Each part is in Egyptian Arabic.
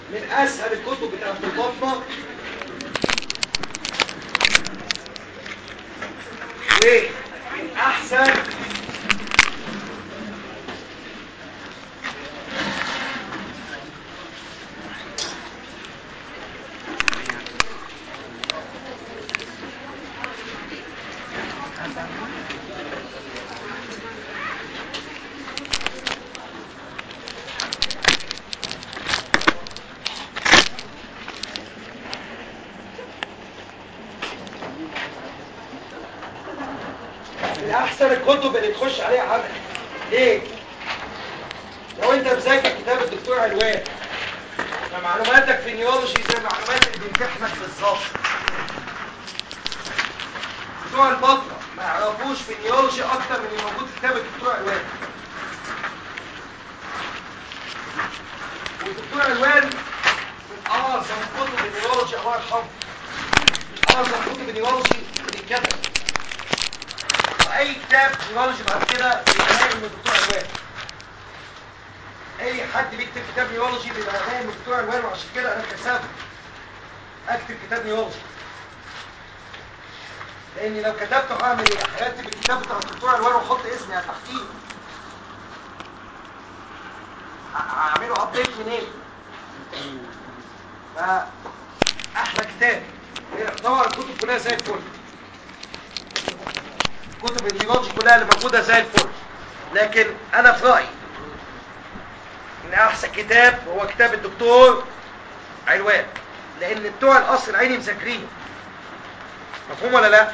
من اسهل الكتب بتاعت البطنه ومن احسن من احسن الكتب اللي تخش عليها عمل ليه لو انت مذاكر كتاب الدكتور علوان فمعلوماتك في نيولوجي زي معلومات اللي بيمتحنك بالظبط بتوع البطنه ما يعرفوش في النيولوجي اكتر من اللي موجود في كتاب الدكتور علوان والدكتور علوان من اعظم كتب النيولوجي الله يرحمه اعظم كتب النيولوجي اللي اتكتب واي كتاب نيولوجي بعد كده بيبقى نايم من الدكتور علوان اي حد بيكتب كتاب نيولوجي بيبقى نايم من الدكتور علوان وعشان كده انا كسبت اكتب كتاب نيولوجي لاني لو كتبته هعمل ايه هكتب الكتاب بتاع الدكتور علوان واحط اسمي على تحتيه ه- هعمله ابديت منين فاحلى كتاب طبعا الكتب كلها زي الفل كتب النيولوجي كلها اللي موجوده زي الفل لكن انا في رايي ان احسن كتاب هو كتاب الدكتور علوان لان بتوع القصر العيني مذاكرين مفهوم ولا لا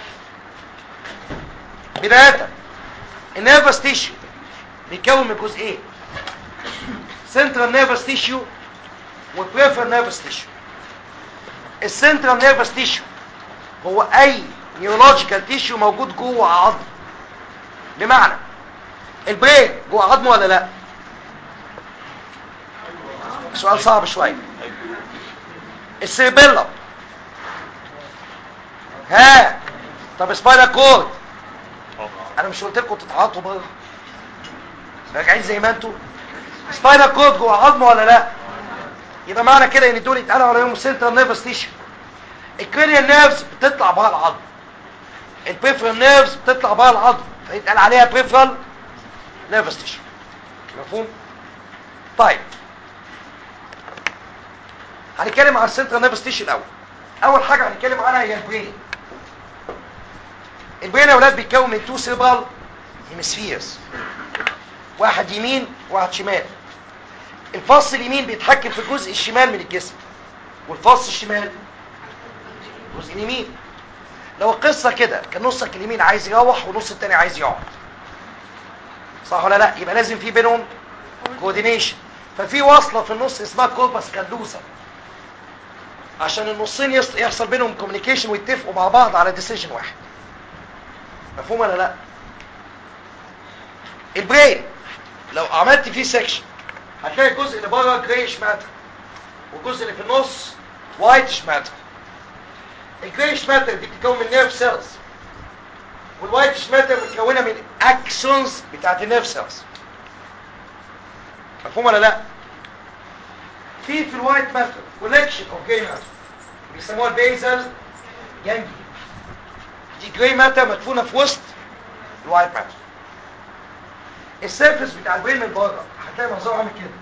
بدايه النيرفس تيشيو بيتكون من جزئين سنترال نيرفس تيشيو وبريفرال نيرفس تيشيو السنترال نيرفس تيشيو هو اي نيورولوجيكال تيشيو موجود جوه عظم بمعنى البرين جوه عظمه ولا لا سؤال صعب شويه السيربيلم ها طب سباينال كورد انا مش قلت لكم تتعاطوا بره راجعين زي ما انتوا سباينال كورد جوه عظمه ولا لا يبقى معنى كده ان دول يتقالوا عليهم سنترال نيرفس تيشيو الكرينيال نيرفز بتطلع بره العظم البريفرال نيرفز بتطلع بره العظم فيتقال عليها بريفرال نيرفس تيشيو مفهوم طيب هنتكلم عن السنترال نيرفس تيشيو الاول اول حاجه هنتكلم عنها هي البرين البرين يا اولاد بيتكون من تو سيربرال هيمسفيرز واحد يمين وواحد شمال الفص اليمين بيتحكم في الجزء الشمال من الجسم والفص الشمال الجزء اليمين لو القصه كده كان نصك اليمين عايز يروح ونص التاني عايز يقعد صح ولا لا يبقى لازم في بينهم كوردينيشن ففي وصله في النص اسمها كوربس كالدوسا عشان النصين يص- يحصل بينهم كوميونيكيشن ويتفقوا مع بعض على ديسيجن واحد مفهوم ولا لا البرين لو عملت فيه سكشن هتلاقي الجزء اللي بره جريش ماتر والجزء اللي في النص وايتش ماتر الجريش ماتر دي بتتكون من نيرف سيلز والوايتش ماتر متكونه من اكسونز بتاعت النيرف سيلز مفهوم ولا لا في في الوايت ماتر كولكشن اوف جراي ماتر بيسموها البيزل جانجلي دي جراي ماتر مدفونه في وسط الوايت ماتر السيرفس بتاع البرين من بره هتلاقي منظره عامل كده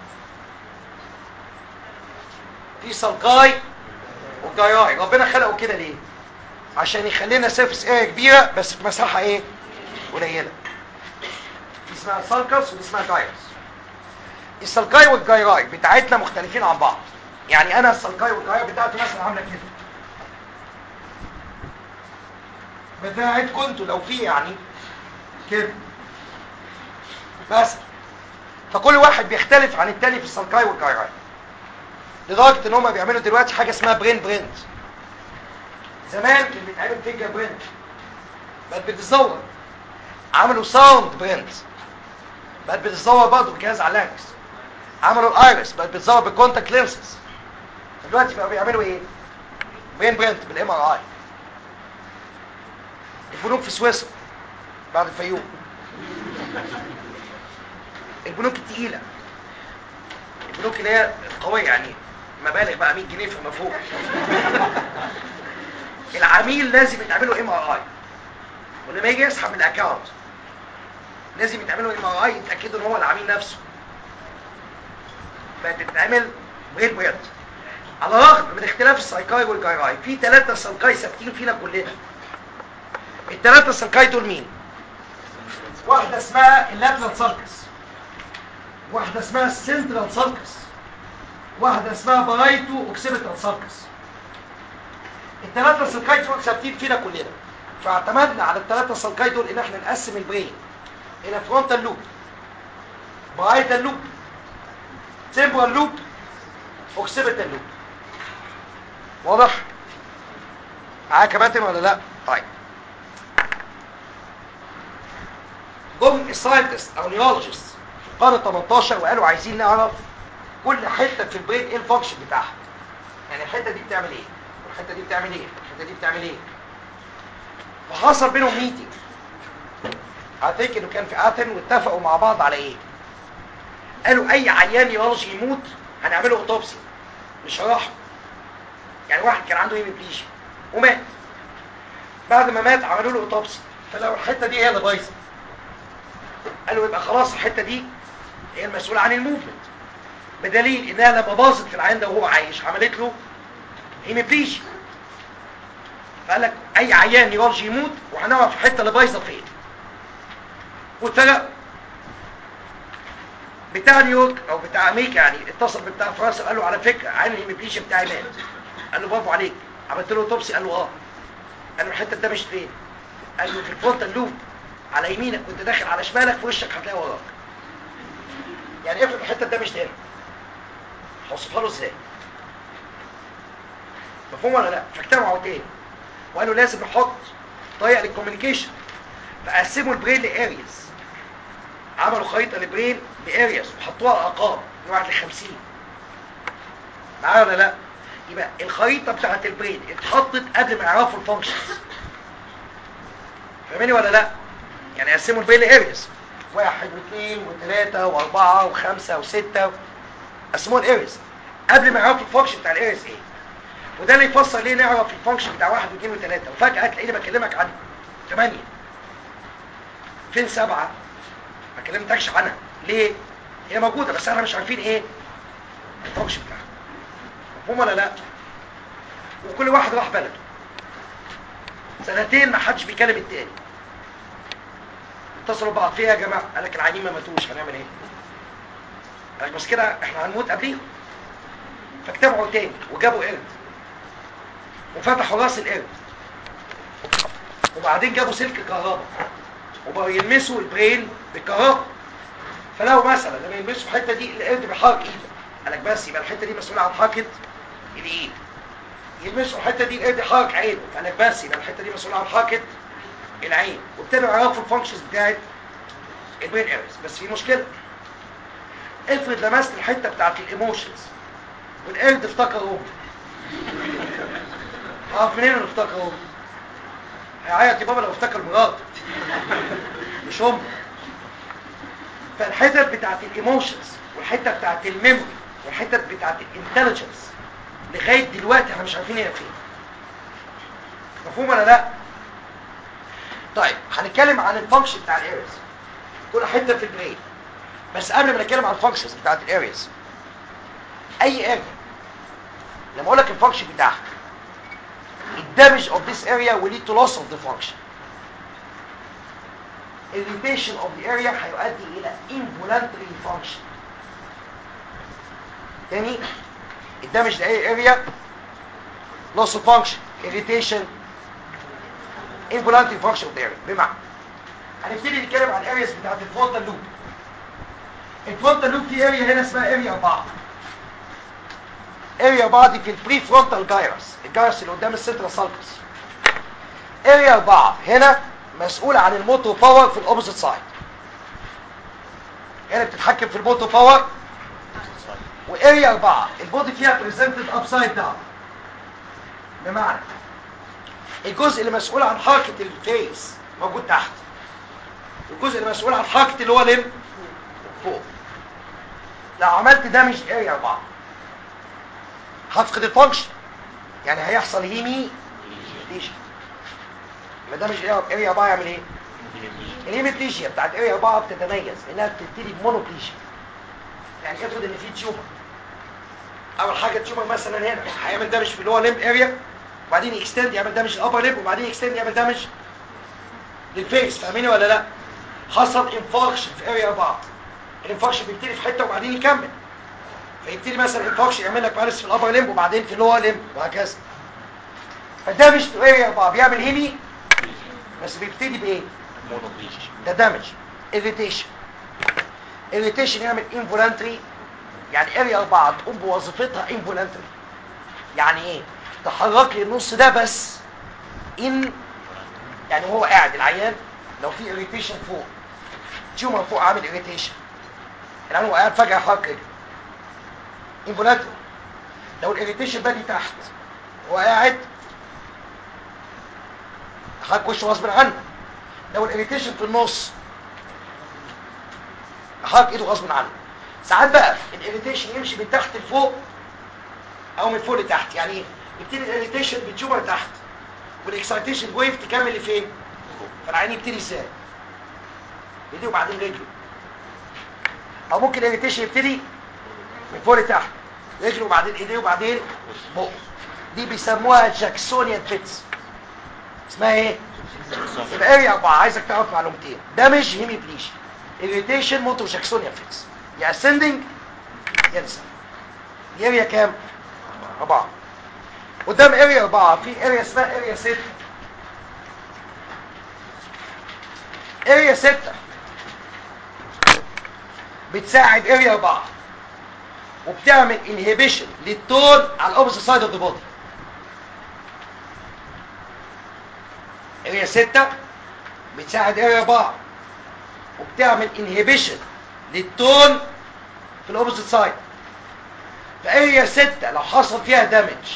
في سلقاي وجاياي ربنا خلقه كده ليه عشان يخلينا سيرفس اريا كبيره بس في مساحه ايه قليله دي اسمها سالكس ودي اسمها جايرس السلقاي والجايراي بتاعتنا مختلفين عن بعض يعني انا السلقاي والجايراي بتاعتي مثلا عامله كده بتاعتكم انتوا لو في يعني كده بس فكل واحد بيختلف عن التاني في السلقاي والجايراي لدرجه ان هم بيعملوا دلوقتي حاجه اسمها برين برنت زمان كان بيتعمل فينجر برنت بقت بتتزور عملوا ساوند برنت بقت بتتزور برضه بجهاز على اللانكس عملوا الايرس بقت بتتزور بالكونتاكت لينسز دلوقتي بقوا بيعملوا ايه برين برنت بالام ار اي البنوك في سويسرا بعد الفيوم البنوك التقيله البنوك اللي هي قويه يعني مبالغ بقى 100 جنيه فما فوق العميل لازم يتعمل له ام ار اي ولما يجي يسحب من الاكونت لازم يتعمل له ام ار اي يتاكدوا ان هو العميل نفسه بتتعمل بغير بجد على الرغم من اختلاف السايكاي والجايراي في ثلاثة سايكاي ثابتين فينا كلنا الثلاثة سايكاي دول مين واحدة اسمها اللاترال سالكس واحدة اسمها السنترال سالكس واحدة اسمها بارايتو اوكسيبيتال سالكس الثلاثة سالكاي دول ثابتين فينا كلنا فاعتمدنا على الثلاثة سالكاي دول ان احنا نقسم البرين الى فرونتال لوب بارايتال لوب تمبرال لوب اوكسيبيتال لوب واضح معايا كباتن ولا لا طيب جم الساينتست او نيولوجيست في القرن 18 وقالوا عايزين نعرف كل حته في البرين ايه الفانكشن بتاعها يعني الحته دي بتعمل ايه والحته دي بتعمل ايه الحته دي بتعمل ايه فحصل بينهم ميتنج هتفكر انه كان في اتن واتفقوا مع بعض على ايه قالوا اي عيان نيولوجي يموت هنعمله اوتوبسي مش هراحه يعني واحد كان عنده هيميبليجيا ومات بعد ما مات عملوا له اوتوبسي فلو الحته دي هي اللي بايظه قالوا يبقى خلاص الحته دي هي المسؤوله عن الموفمنت بدليل انها لما باظت في العين ده وهو عايش عملت له هيميبليجيا فقال لك اي عيان نيورولوجي يموت وهنعرف الحته اللي بايظه فين واتفرق بتاع نيويورك او بتاع امريكا يعني اتصل بتاع فرنسا قال له على فكره عين الهيميبليجيا بتاعي مات قال له برافو عليك عملت له اوتوبسي قال له اه قال له الحته ده مش فين قال له في الفرونتال لوب على يمينك وانت داخل على شمالك في وشك هتلاقي وراك يعني افرض الحته ده مش هنا هوصفها له ازاي مفهوم ولا لا فاجتمعوا تاني وقالوا لازم نحط طريقه للكوميونيكيشن فقسموا البرين لارياز عملوا خريطه للبرين بارياز وحطوها ارقام من 1 ل 50 معايا ولا لا يبقى الخريطه بتاعت البرين اتحطت قبل ما يعرفوا الفانكشنز فاهميني ولا لا يعني قسموا البرين لارياز واحد واثنين وثلاثة واربعة وخمسة وستة قسموها الارياز قبل ما يعرفوا الفانكشن بتاع الارياز ايه وده اللي يفسر ليه نعرف الفانكشن بتاع واحد واثنين وثلاثة وفجأة تلاقيني بكلمك عن ثمانية فين سبعة ما كلمتكش عنها ليه هي موجودة بس احنا مش عارفين ايه الفانكشن بتاعها مفهوم ولا لا وكل واحد راح بلده سنتين ما حدش بيكلم التاني اتصلوا بعض فيها يا جماعه قال لك العيانين ما ماتوش هنعمل ايه قال لك بس كده احنا هنموت قبليهم فاجتمعوا تاني وجابوا قرد وفتحوا راس القرد وبعدين جابوا سلك كهرباء وبقوا يلمسوا البرين بالكهرباء فلو مثلا لما يلمسوا الحته دي القرد بيحرك ايده قال لك بس يبقى الحته دي مسؤوله عن حركه الايد يلمسوا الحته دي القرد يحرك عينه قال لك بس يبقى الحته دي مسؤوله عن حركه العين وابتدوا يعرفوا الفانكشنز بتاعت البرين ايرز بس في مشكله افرض لمست الحته بتاعت الايموشنز والقرد افتكر امه اعرف منين انه افتكر امه هيعيط يا بابا لو افتكر مراته مش امه فالحتت بتاعت الايموشنز والحته بتاعت الميموري والحتت بتاعت الانتليجنس لغايه دلوقتي احنا مش عارفين هي فين مفهوم ولا لا طيب هنتكلم عن الفانكشن بتاع الاريز كل حته في البرين بس قبل ما نتكلم عن الفانكشنز بتاعت الاريز اي اريا لما اقول لك الفانكشن بتاعها الدامج of this area will lead to loss of the function irritation of the area هيؤدي الى involuntary function تاني الدامج لاي area loss of function irritation involuntary function of the area بمعنى هنبتدي نتكلم عن الارياز بتاعت الفرونتال لوب الفرونتال لوب في اريا هنا اسمها اريا 4 اريا 4 دي في البري فرونتال جايرس الجايرس اللي قدام السنترال سالكس اريا 4 هنا مسؤولة عن الموتور باور في الاوبوزيت سايد هنا بتتحكم في الموتور باور واريا 4 البودي فيها بريزنتد ابسايد داون بمعنى الجزء اللي مسؤول عن حركة الفيس موجود تحت والجزء اللي مسؤول عن حركة اللي هو لم فوق لو عملت دامج اريا 4 هفقد الفانكشن يعني هيحصل هيمي ليجن ما ده مش اريا 4 يعمل ايه الهيميبليجيا بتاعت اريا 4 بتتميز انها بتبتدي بمونوبليجيا يعني افرض ان في تيومر اول حاجه التيومر مثلا هنا هيعمل دامج في اللي هو ليمب اريا وبعدين يكستند يعمل دامج للابر ليب وبعدين يكستند يعمل دامج للفيس فاهميني ولا لا حصل انفاركشن في اريا 4 الانفاركشن بيبتدي في حته وبعدين يكمل فيبتدي مثلا انفاركشن يعمل لك بارس في الابر ليمب وبعدين في اللور ليمب وهكذا فالدامج في اريا 4 بيعمل هيمي بس بيبتدي بايه ده دامج irritation irritation يعمل involuntary يعني اريا 4 تقوم بوظيفتها involuntary يعني ايه تحرك لي النص ده بس ان يعني وهو قاعد العيان لو في irritation فوق تيومر فوق عامل irritation العيان هو قاعد فجأة يحرك رجله involuntary لو الاريتيشن بادي تحت هو قاعد حرك وشه غصب عنه لو الاريتيشن في النص حرك ايده غصب عنه ساعات بقى الاريتيشن يمشي من تحت لفوق او من فوق لتحت يعني ايه يبتدي الاريتيشن بالتيومر تحت والاكسايتيشن ويف تكمل لفين فالعين يبتدي ازاي ايديه وبعدين رجله او ممكن الاريتيشن يبتدي من فوق لتحت رجله وبعدين ايديه وبعدين بقه دي بيسموها جاكسونيان فيتس اسمها ايه يبقى اريا 4 عايزك تعرف معلومتين دامج هيميبليشن irritation موتو جاكسونيان فيتس يا اسندنج يا descending دي اريا كام 4 قدام اريا 4 في اريا اسمها اريا 6 اريا 6 بتساعد اريا 4 وبتعمل انهبيشن للتون على الاوبوزيت سايد اوف ذا بودي اريا 6 بتساعد اريا 4 وبتعمل انهبيشن للتون في الاوبوزيت سايد فاريا 6 لو حصل فيها دامج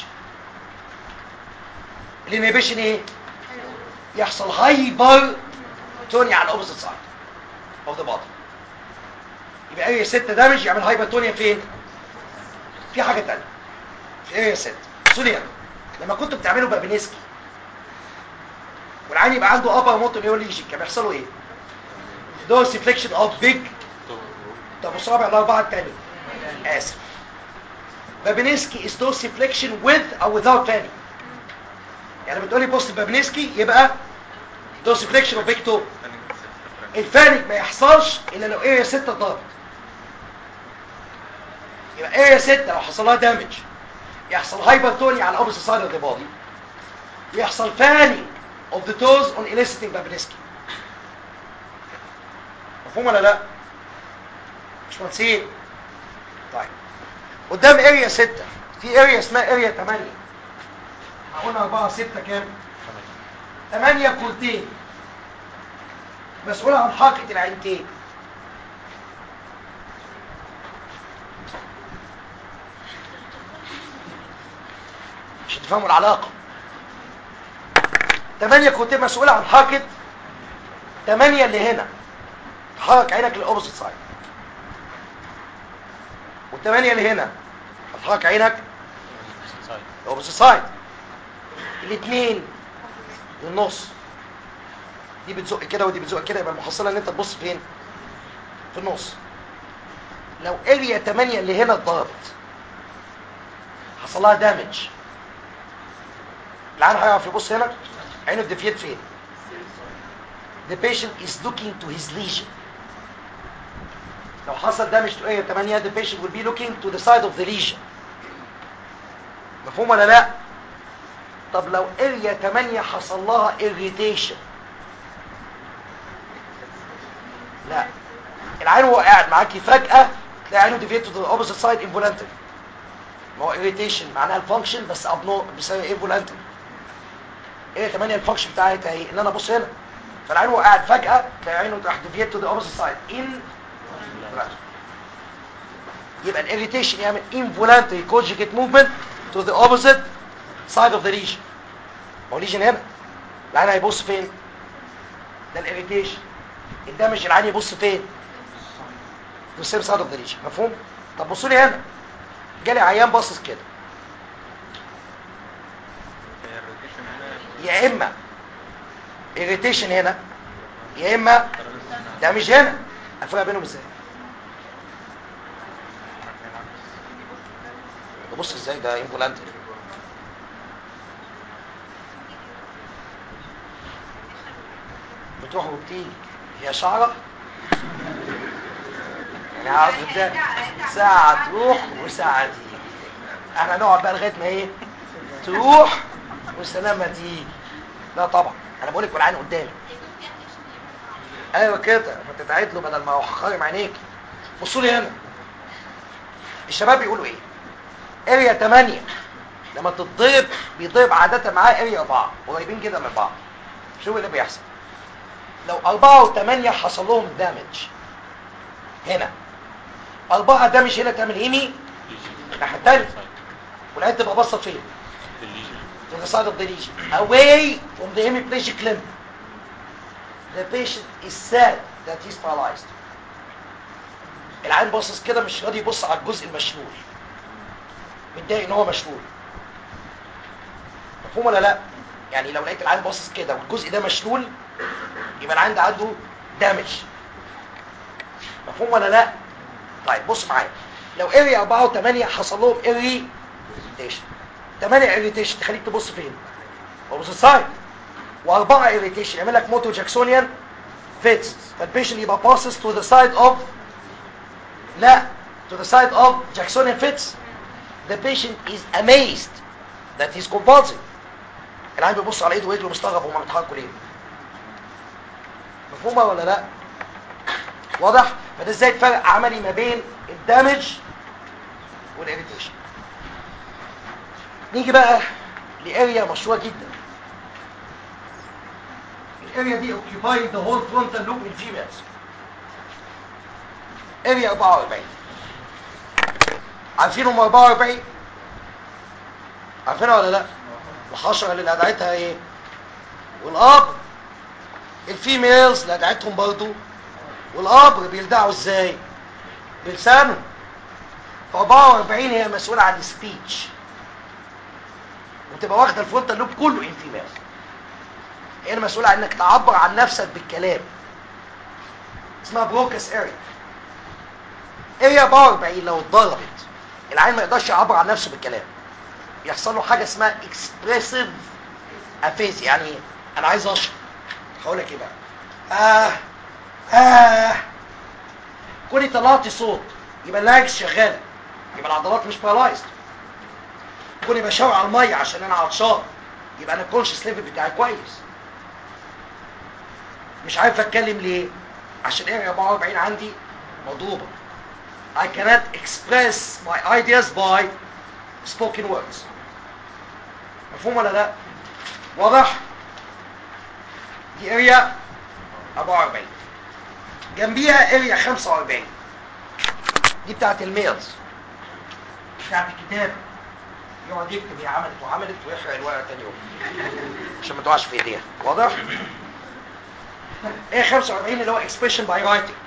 الانهبيشن ايه يحصل هايبر توني على الاوبوزيت سايد اوف ذا بودي يبقى اريا 6 دامج يعمل هايبرتونيا فين في حاجه ثانيه في اريا 6 سوريا لما كنتوا بتعملوا بابينسكي والعين يبقى عنده ابر موتو نيوروليجيك كان بيحصل له ايه دوس فليكشن اوف بيج طب الصابع الاربعه الثاني اسف بابينسكي از دوس فليكشن with او without fanny يعني بتقولي بوست بابينسكي يبقى دوس فليكشن اوف بيج تو الفانيك ما يحصلش الا لو اريا 6 ضربت يبقى اريا 6 لو حصل لها دامج يحصل هايبرتوني على الاوبوزيت سايد اوف ذا بودي ويحصل فاني اوف ذا توز اون eliciting بابينسكي مفهوم ولا لا مش مهندسين طيب قدام اريا 6 في اريا اسمها اريا 8 هقولها 4 6 كام 8 كورتين مسؤولة عن حركة العينتين مش تفهموا العلاقة تمانية كورتين مسؤولة عن حركة تمانية اللي هنا تحرك عينك للأوبوزيت سايد والتمانية اللي هنا هتحرك عينك للأوبوزيت سايد الاثنين للنص دي بتزق كده ودي بتزق كده يبقى المحصله ان انت تبص فين في النص لو اريا 8 اللي هنا اتضربت حصل لها دامج العين هيعرف يبص هنا عينه الدفيت فين the patient is looking to his lesion لو حصل دامج to area 8 the patient will be looking to the side of the lesion مفهوم ولا لا طب لو اريا 8 حصل لها irritation لا العين وهو قاعد معاكي فجأة تلاقي عينه ديفيت تو ذا اوبوزيت سايد انفولانتري ما هو irritation معناها الفانكشن بس ابنو بيسمي انفولانتري ايه 8 الفانكشن بتاعتها ايه ان انا ابص هنا فالعين وهو قاعد فجأة تلاقي عينه راح ديفيت تو ذا اوبوزيت سايد ان يبقى الاريتيشن يعمل involuntary conjugate movement to the opposite side of the lesion ما هو lesion هنا العين هيبص فين ده الاريتيشن الدمج العين يبص فين في السيم سايد اوف ذا ليجن مفهوم طب بصوا لي هنا جالي عيان باصص كده يا اما irritation هنا يا اما ده مش هنا الفرق بينهم ازاي بص ازاي ده امبولانت بتروح وبتيجي هي شعرة يعني عارف ده ساعة تروح وساعة تيجي احنا نقعد بقى لغاية ما ايه تروح والسلامة تيجي لا طبعا انا بقول لك والعين قدامي ايوه كده ما تتعد له بدل ما اروح خارم عينيك بصوا لي هنا الشباب بيقولوا ايه اريا 8 لما تتضرب بيضرب عادة معاه اريا 4 قريبين كده من بعض شوف اللي بيحصل لو 4 و8 حصل لهم دامج هنا 4 دامج هنا تعمل هيمي الناحيه الثانيه والعين تبقى باصه فين؟ to the side of the lesion away from the hemiplegic limb the patient is sad that he's paralyzed العين باصص كده مش راضي يبص على الجزء المشلول متضايق ان هو مشلول مفهوم ولا لا يعني لو لقيت العين باصص كده والجزء ده مشلول يبقى العين ده عنده دامج مفهوم ولا لا طيب بص معايا لو اري 4 و8 حصل لهم اري اريتيشن 8 اريتيشن تخليك تبص فين بص السايد واربعه اريتيشن يعمل لك موتو جاكسونيان فيتس فالبيشن يبقى باصص تو ذا سايد اوف لا to the side of Jacksonian fits the patient is amazed that he's convulsing العيان بيبص على ايده ورجله مستغرب هما بيتحركوا ليه مفهومه ولا لا واضح فده ازاي الفرق عملي ما بين الدامج والاريتيشن نيجي بقى لاريا مشهوره جدا الاريا دي occupying the whole frontal lobe in females اريا 44 عارفين هم 44 عارفينها ولا لا الحشره اللي لدعتها ايه والقبر الفيميلز اللي لدعتهم برضو والقبر بيلدعوا ازاي بلسانه ف 44 هي مسؤوله عن السبيتش وتبقى واخده الفرونتال لوب كله ان فيميل هي مسؤوله عن انك تعبر عن نفسك بالكلام اسمها بروكس اريا اريا 44 لو اتضربت العين ما يقدرش يعبر عن نفسه بالكلام بيحصل له حاجه اسمها اكسبريسيف افيزي يعني ايه انا عايز اشرب هقول لك ايه بقى اه اه كوني طلعتي صوت يبقى اللاجز شغاله يبقى العضلات مش بارالايزد كوني بشاور على الميه عشان انا عطشان يبقى انا الكونشس ليفل بتاعي كويس مش عارف اتكلم ليه عشان اريا 44 عندي مضروبه I cannot express my ideas by spoken words مفهوم ولا لا واضح دي اريا 44 جنبيها اريا 45 دي بتاعت الميلز بتاعت الكتاب يقعد يكتب هي عملت وعملت ويحرق الورقه تاني يوم عشان ما تقعش في ايديها واضح ايه 45 اللي هو expression by writing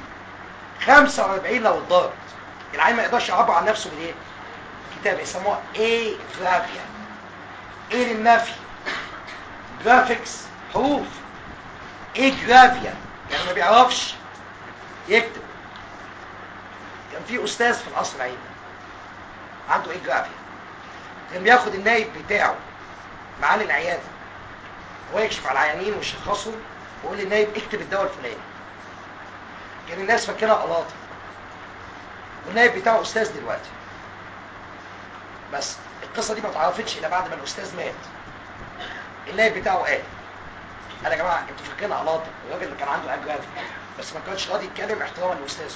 45 لو اتضرب العين ما يقدرش يعبر عن نفسه بالايه كتاب يسموها ايه جرافيا ايه للنفي جرافيكس حروف ايه جرافيا يعني ما بيعرفش يكتب كان في استاذ في القصر العيني عنده ايه جرافيا كان بياخد النايب بتاعه معاه للعياده هو يكشف على العيانين ويشخصهم ويقول للنايب اكتب الدواء الفلاني كان الناس فاكرها قلاطه والنايب بتاعه استاذ دلوقتي بس القصه دي ما اتعرفتش الا بعد ما الاستاذ مات النايب بتاعه قال قال يا جماعه انتوا فاكرينها قلاطه الراجل اللي كان عنده اجرافي بس ما كانش راضي يتكلم احتراما لاستاذه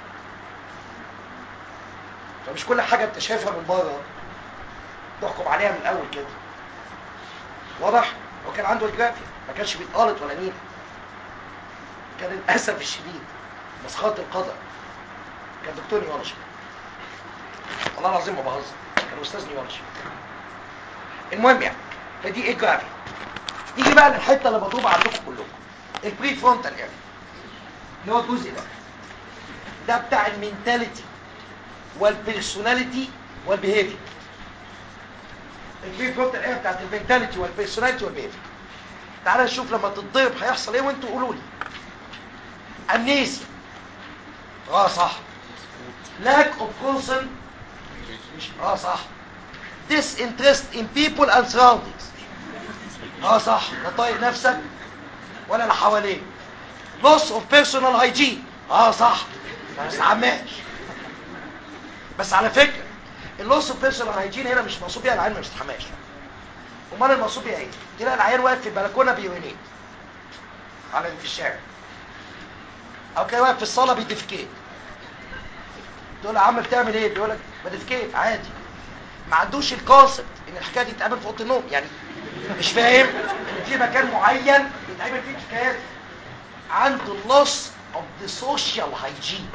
فمش كل حاجه انت شايفها من بره تحكم عليها من الاول كده واضح هو كان عنده اجرافي ما كانش بيتقالط ولا نيل كان للاسف الشديد مسخره القدر كان دكتور نيولوجي والله العظيم ما بهزر كان استاذ نيولوجي المهم يعني فدي ايه جرافي نيجي بقى للحته اللي مطلوبه عندكم كلكم البري فرونتال اريا اللي هو الجزء ده ده بتاع المينتاليتي والبيرسوناليتي والبيهيفير البري فرونتال اريا بتاعت المنتاليتي والبيرسوناليتي والبيهيفير تعالى نشوف لما تتضرب هيحصل ايه وانتوا قولوا لي امنيسيا اه صح lack of concern مش اه صح disinterest in people and surroundings اه صح لا طايق نفسك ولا اللي حواليك loss of personal hygiene اه صح ما استعماش بس على فكره اللوس اوف بيرسونال هايجين هنا مش مقصود بيها العيان ما بيستحماش امال المقصود بيها ايه تلاقي العيان واقف في البلكونه بيورينيت على في الشارع او كان واقف في الصاله بيدفكيت تقول له يا عم بتعمل ايه بيقول لك بدفكيت عادي ما عندوش الكونسبت ان الحكايه دي تتعمل في اوضه النوم يعني مش فاهم ان في مكان معين بيتعمل فيه الحكايات دي. عنده loss of the social hygiene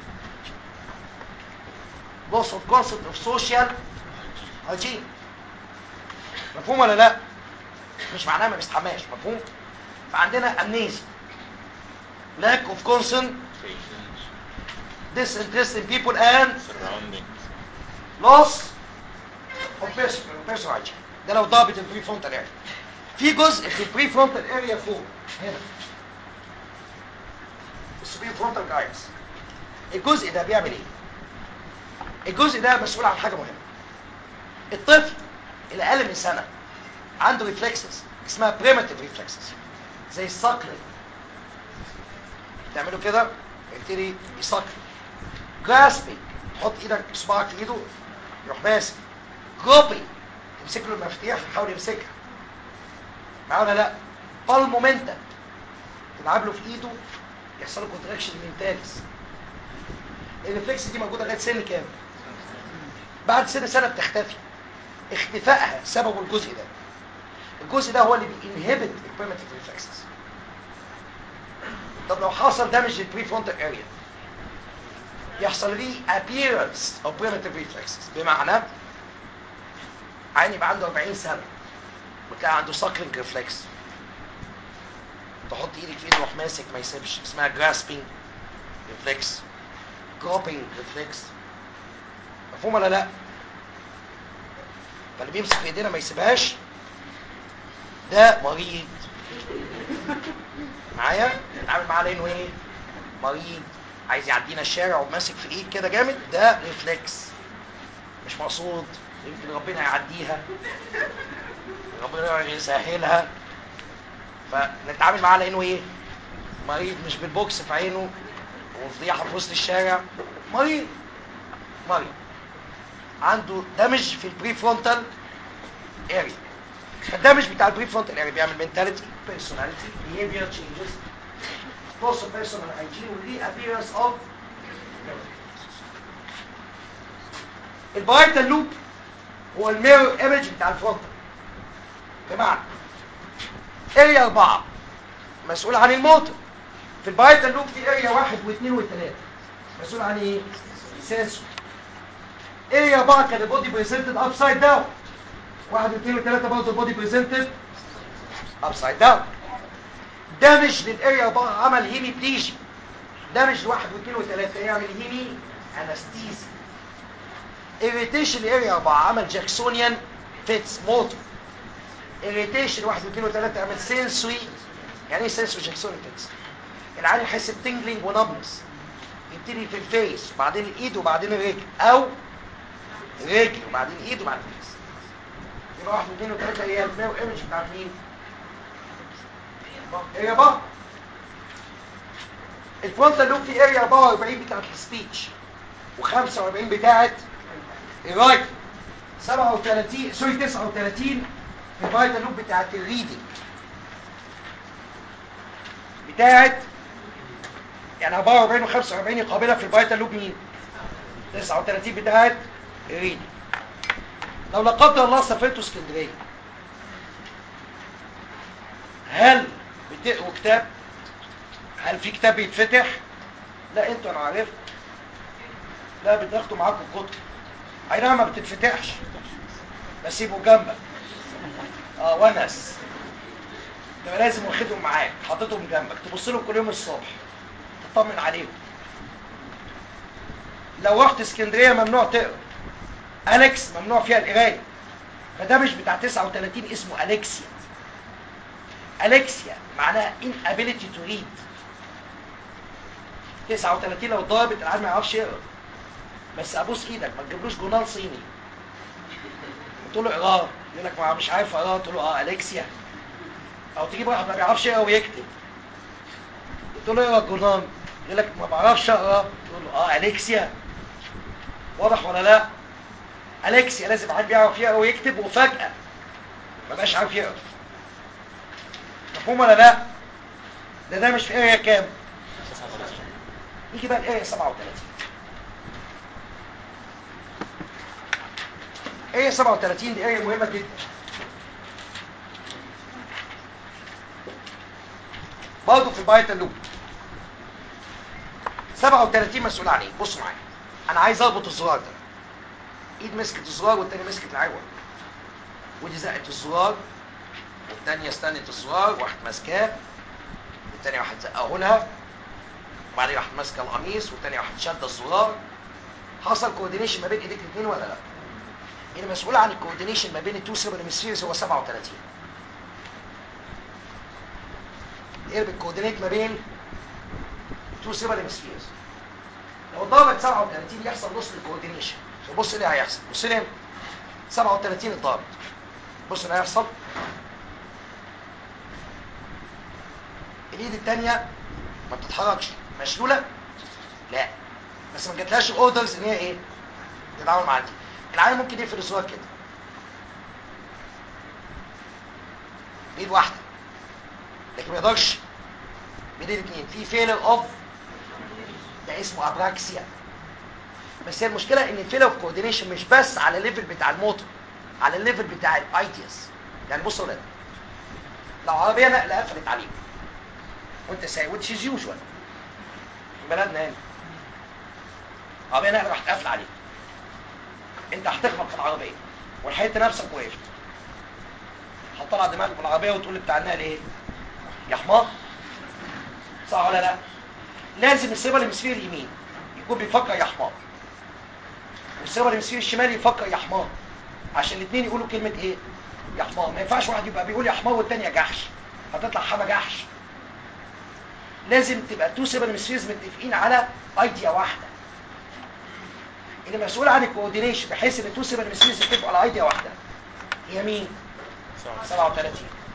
loss of concept of social hygiene مفهوم ولا لا مش معناه ما بيستحماش مفهوم فعندنا امنيزيا lack of concern disinterest in people and surroundings loss of personal personal hygiene ده لو ضابط البري فرونتال اريا في جزء في البري فرونتال اريا فوق هنا السوبر فرونتال جايدز الجزء ده بيعمل ايه الجزء ده مسؤول عن حاجه مهمه الطفل اللي اقل من سنه عنده ريفلكسز اسمها بريماتيف ريفلكسز زي الصقل تعملوا كده يبتدي يصقل جراسبينج تحط ايدك صباعك في ايده يروح ماسك جروبينج تمسك له المفاتيح يحاول يمسكها معاه ولا لا بالمومنتم تلعب له في ايده يحصل له كونتراكشن منتاليس الريفلكس دي موجوده لغايه سن كام بعد سن سنه بتختفي اختفائها سببه الجزء ده الجزء ده هو اللي بينهبت البريماتيف ريفلكسز طب لو حصل دامج للبري فرونتال اريا يحصل ليه appearance of primitive reflexes بمعنى عين يبقى عنده 40 سنه وتلاقي عنده suckling reflex تحط ايدك في ايده يروح ماسك ما يسيبش اسمها grasping reflex groping reflex مفهوم ولا لا فاللي بيمسك في ايدينا ما يسيبهاش ده مريض معايا نتعامل معاه لانه ايه مريض عايز يعدينا الشارع وماسك في الايد كده جامد ده ريفلكس مش مقصود يمكن ربنا يعديها ربنا يسهلها فنتعامل معاه لانه ايه مريض مش بالبوكس في عينه وفضيحه في وسط الشارع مريض مريض عنده دمج في البري فرونتال اريا الدمج بتاع البري فرونتال اريا بيعمل منتاليتي بيرسوناليتي behavior changes loss of personal hygiene وليه appearance of البايتال لوب هو الميرور ايمج بتاع الفرونتال بمعنى اريا أربعة مسؤول عن الموتور في البايتال لوب في اريا واحد واثنين وثلاثة مسؤول عن ايه؟ سنسور اريا أربعة كان البودي بريزنتد اب سايد داون واحد واثنين وثلاثة برضه البودي بريزنتد اب سايد داون دامج للاريا 4 عمل هيمي بليجي دامج لواحد واثنين وثلاثة يعمل هيمي انستيزي اريتيشن لاريا 4 عمل جاكسونيان فيتس موتور اريتيشن واحد واثنين وثلاثة يعمل سنسوري يعني ايه سنسوري جاكسونيان فيتس العيان يحس بتنجلينج ونبلس يبتدي في الفيس وبعدين الايد وبعدين الرجل او رجل وبعدين ايد وبعدين الفيس يبقى واحد واثنين وثلاثة هي الميرور ايمج بتاعت مين؟ اريا 4 الفرونتال لوب في اريا 44 بتاعت السبيتش و45 بتاعت الرايت 37 سوري 39 في الفايتال لوب بتاعت الريدنج بتاعت يعني 44 و45 يقابلها في الفايتال لوب مين 39 بتاعت الريدنج لو لا قدر الله سافرتوا اسكندريه هل بتقروا كتاب هل في كتاب بيتفتح لا انتوا انا عارف لا بتاخدوا معاكم كتب اي نعم ما بتتفتحش بس يبقوا جنبك اه ونس تبقى لازم واخدهم معاك حاططهم جنبك تبص لهم كل يوم الصبح تطمن عليهم لو رحت اسكندريه ممنوع تقرا اليكس ممنوع فيها القرايه فده مش بتاع 39 اسمه اليكسيا اليكسيا معناها inability to read 39 لو ضابط العيال ما يعرفش يقرا بس ابوس ايدك ما تجيبلوش جورنال صيني قلت له اقراه يقول لك ما مش عارف اقراه قلت له اه اليكسيا او تجيب واحد ما بيعرفش يقرا ويكتب قلت له اقرا الجورنال يقول لك ما بعرفش اقرا تقول له اه اليكسيا واضح ولا لا اليكسيا لازم حد يعرف يقرا ويكتب وفجاه ما بقاش عارف يقرا مفهوم ولا لا ده ده مش في اريا كام يجي بقى الاريا 37 اريا 37 دي اريا مهمه جدا برضه في البايت اللوب 37 مسؤول عن ايه بصوا معايا انا عايز اربط الزرار ده ايد مسكت الزرار والتاني مسكت العوض ودي زقت الزرار والتانية استنت الزرار واحد ماسكاه والتانية واحد زقه لها وبعدين واحد ماسكه القميص والتانية واحد شد الزرار حصل كوردينيشن ما بين ايديك الاثنين ولا لا؟ اللي مسؤول عن الكوردينيشن ما بين التو سيربل هيمسفيرز هو 37 ايه بالكوردينيت ما بين التو سيربل هيمسفيرز لو ضربت 37 يحصل نص الكوردينيشن بص ليه هيحصل بص ليه 37 اتضربت بص اللي هيحصل الايد الثانيه ما بتتحركش مشلوله لا بس ما جاتلهاش الاوردرز ان هي ايه تتعامل مع دي العيل ممكن يقفل الصوره كده بايد واحده لكن ما يقدرش بايدين الاثنين في فيلر اوف ده اسمه ابراكسيا بس هي المشكله ان الفيلر اوف كوردينيشن مش بس على الليفل بتاع الموتور على الليفل بتاع الايدياس يعني بصوا ولاد لو عربيه نقله قفلت عليك وانت سايق which is usual في بلدنا هنا عربيه نقله راحت قافله عليك انت هتخبط في العربيه ولحقت نفسك وقفت هتطلع دماغك من العربيه وتقول بتاع النقل ايه يا حمار صح ولا لا لازم السيبر المسفير اليمين يكون بيفكر يا حمار والسيبر المسفير الشمال يفكر يا حمار عشان الاثنين يقولوا كلمه ايه يا حمار ما ينفعش واحد يبقى بيقول يا حمار والتاني يا جحش هتطلع حما جحش لازم تبقى تو سيبر مسفيرز متفقين على ايديا واحده اللي مسؤول عن الكوردينيشن بحيث ان تو سيبر مسفيرز يتفقوا على ايديا واحده هي مين 37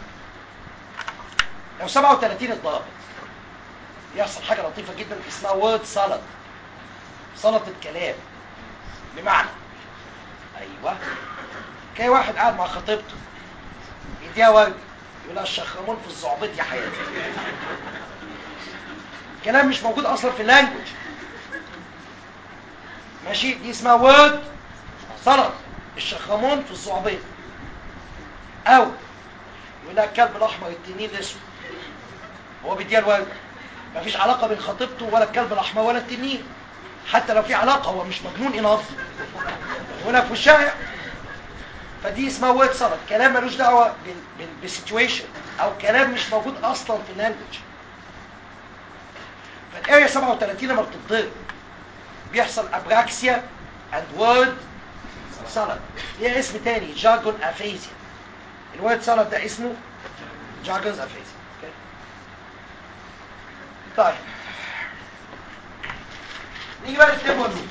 لو 37 اتضربت يحصل حاجه لطيفه جدا اسمها وورد سلط سلطه كلام بمعنى ايوه كاي واحد قاعد مع خطيبته يديها ورد يقول لها الشخرمون في الزعبيط يا حياتي كلام مش موجود اصلا في اللانجوج ماشي دي اسمها وورد سلط الشخرمون في الزعبيط او يقول لها الكلب الاحمر التنين الاسود هو بيديها الورد مفيش علاقه بين خطيبته ولا الكلب الاحمر ولا التنين حتى لو في علاقه هو مش مجنون اناف هنا في الشارع فدي اسمها وورد سلط كلام ملوش دعوه بالسيتويشن او كلام مش موجود اصلا في اللانجوج فالاريا 37 لما بتتضرب بيحصل ابراكسيا اند وورد سلط ليها اسم تاني جارجون افيزيا الوورد سلط ده اسمه جارجون افيزيا طيب نيجي بقى للتيمبر لوب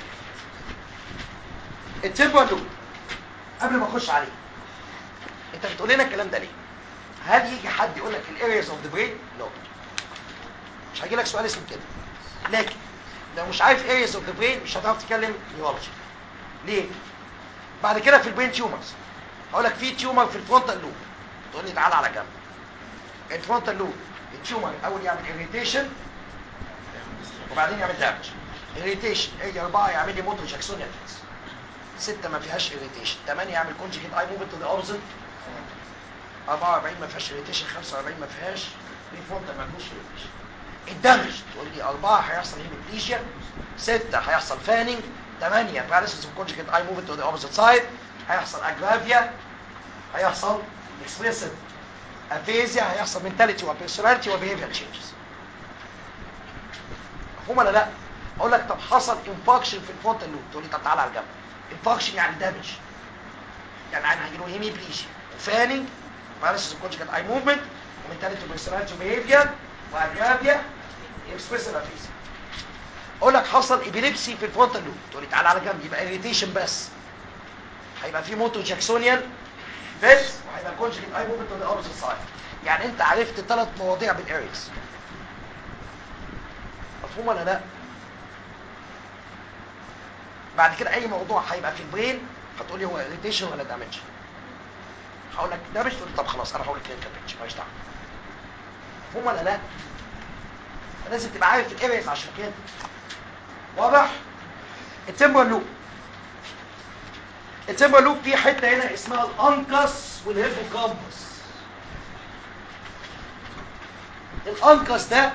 التيمبر لوب قبل ما اخش عليه انت بتقول لنا الكلام ده ليه هل يجي حد يقول لك الارياز اوف ذا برين نو مش هيجي لك سؤال اسمه كده لكن لو مش عارف ارياز اوف ذا برين مش هتعرف تتكلم نيورولوجي ليه بعد كده في البرين تيومرز هقول لك في تيومر في الفرونتال لوب تقول لي تعالى على جنب الفرونتال لوب التيومر الاول يعمل اريتيشن وبعدين يعمل دامج اريتيشن اجي اربعه يعمل لي موتور جاكسونيا فيكس ستة ما فيهاش اريتيشن 8 يعمل كونجكيت اي موفمنت تو ذا اوبزيت 44 ما فيهاش اريتيشن 45 ما فيهاش ريفونتا ما فيهوش اريتيشن الدمج تقول لي أربعة هيحصل هيميبليجيا ستة هيحصل فانينج 8 باراليسيس اوف كونجكيت اي موفمنت تو ذا اوبزيت سايد هيحصل اجرافيا هيحصل اكسبريسيف افيزيا هيحصل منتاليتي وبيرسوناليتي وبيهيفير تشينجز مفهوم ولا لا اقول لك طب حصل انفاكشن في الفونتال لوب تقول لي طب تعالى على جنب انفاكشن يعني دامج يعني عين هيجيله هيميبليجيا وفانينج باراليسيس اوف كونجكت اي موفمنت ومنتاليتي بيرسوناليتي وبيهيفير واجابيا اكسبريسيف افيس اقول لك حصل ابيليبسي في الفرونتال لوب تقول لي تعالى على جنب يبقى اريتيشن بس هيبقى في موتو جاكسونيان بس وهيبقى كونجكت اي موفمنت اون ذا اوبوزيت سايد يعني انت عرفت ثلاث مواضيع بالاريكس مفهوم ولا لا بعد كده اي موضوع هيبقى في البرين هتقول لي هو اريتيشن ولا دامج هقول لك دامج تقول لي طب خلاص انا هقول لك كلينيكال بيكتشر ماليش دعوه مفهوم ولا لا لازم تبقى عارف الاريز عشان كده واضح التمبر لوب التمبر لوب في حته هنا اسمها الانكس والهيبوكامبس الانكس ده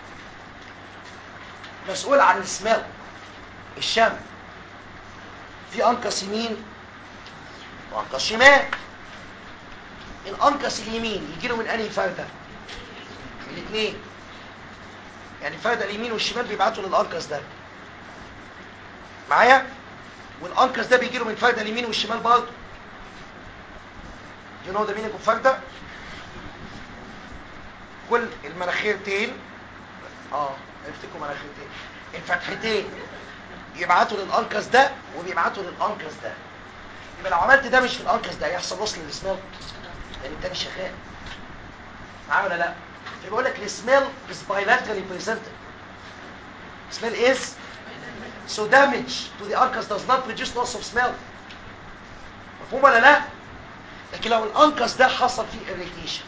مسؤول عن السمال الشم في انكس يمين وانكس شمال الانكس اليمين يجي له من انهي فرده من الاثنين يعني الفرده اليمين والشمال بيبعتوا للانكس ده معايا والانكس ده بيجي له من الفرده اليمين والشمال برضه you know the meaning of فرده كل المناخيرتين اه افتكروا مناخيرتين الفتحتين يبعتوا للانكس ده وبيبعتوا للانكس ده يبقى لو عملت ده مش في الانكس ده هيحصل وصل للسمال لان التاني شغال معايا ولا لا بيقول لك السمال is bilaterally presented smell is so damage to the uncus does not produce loss of smell مفهوم ولا لا لكن لو الانكس ده حصل فيه irritation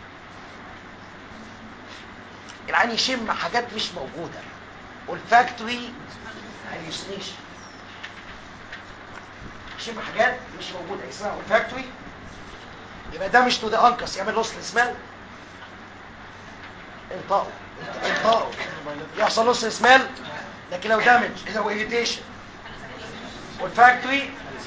العين يشم حاجات مش موجودة olfactory hallucination يشم حاجات مش موجودة اسمها olfactory يبقى ده مش تو ذا انكس يعمل لوس للسمال انطقوا انطقوا يحصل لوس للسمال لكن لو دامج لو irritation olfactory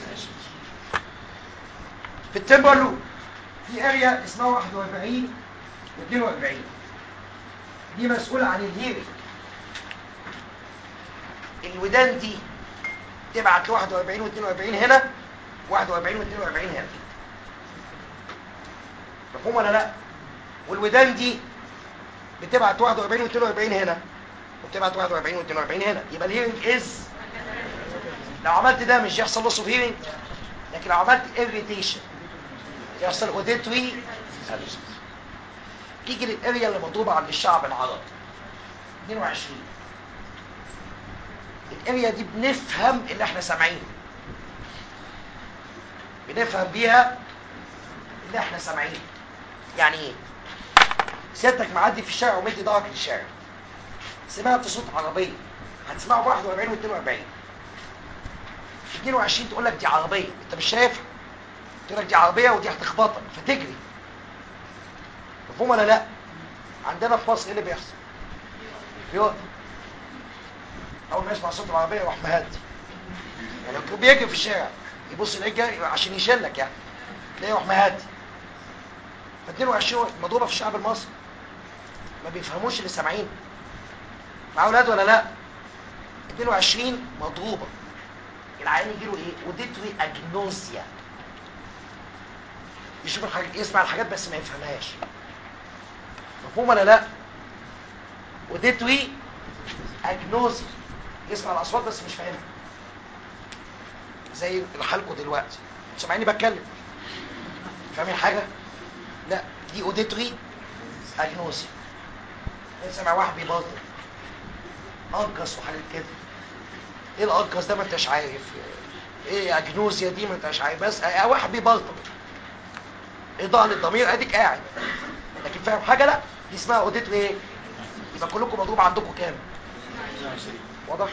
في التمبر لوب في اريا اسمها 41 و 42 دي مسؤولة عن الهيرنج الودان دي تبعت ل 41 و 42 هنا 41 و 42 هنا مفهوم ولا لا والودان دي بتبعت 41 و 42 هنا وبتبعت 41 و 42 هنا يبقى الهيرنج از لو عملت ده مش يحصل لص في هيرنج لكن لو عملت irritation يحصل اوديتري تيجي للاريا اللي مضروبه عند الشعب العربي 22 الاريا دي بنفهم اللي احنا سامعينه بنفهم بيها اللي احنا سامعينه يعني ايه سيادتك معدي في الشارع ومدي ضهرك للشارع سمعت صوت عربيه هتسمعه ب 41 و 42 22 تقول لك دي عربيه انت مش شايفها تقول لك دي عربيه ودي هتخبطك فتجري مفهوم ولا لا عندنا في مصر ايه اللي بيحصل بيقف اول ما يسمع صوت العربيه يروح مهدي يعني لو بيجري في الشارع يبص يلاقيك جاي عشان يشلك يعني تلاقيه يروح مهدي ف 22 مضروبه في الشعب المصري ما بيفهموش اللي سامعين مع اولاد ولا لا 22 مضروبه العيان يجي له ايه وديتري اجنوزيا يشوف الحاجة يسمع الحاجات بس ما يفهمهاش مفهوم ولا لا وديتوي اجنوزي يسمع الاصوات بس مش فاهمها زي حالكم دلوقتي سامعيني بتكلم فاهمين حاجه لا دي اوديتري اجنوزي سامع واحد بيبطل انقص وحاجات كده ايه الانقص ده ما انتش عارف ايه اجنوزيا دي ما انتش عارف بس اه واحد بيبلطم اضاءه للضمير اديك قاعد لكن فاهم حاجه لا دي اسمها اوديتري ايه يبقى كلكم مضروب عندكم كام واضح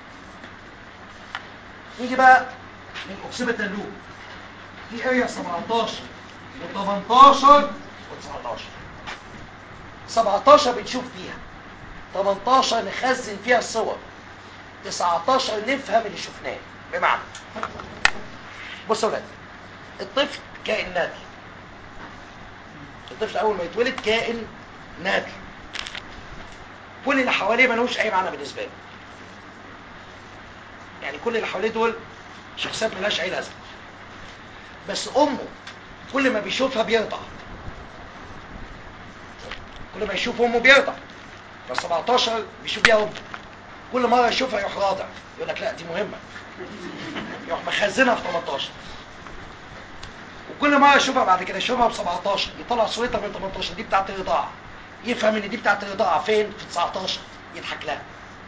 نيجي بقى للاوكسيبيتال لوب في اريا 17 و18 و19 17 بنشوف فيها 18 نخزن فيها الصور 19 نفهم اللي شفناه بمعنى بصوا يا ولاد الطفل كائن نادي الطفل اول ما يتولد كائن نادي كل اللي حواليه ملوش اي معنى بالنسبه له يعني كل اللي حواليه دول شخصيات ملهاش اي لازمه بس امه كل ما بيشوفها بيرضع كل ما يشوف امه بيرضع ف 17 بيشوف بيها امه كل مره يشوفها يروح راضع يقول لك لا دي مهمه يروح مخزنها في 18 وكل مره يشوفها بعد كده يشوفها ب 17 يطلع صورتها من 18 دي بتاعت الرضاعه يفهم ان دي بتاعت الرضاعه فين في 19 يضحك لها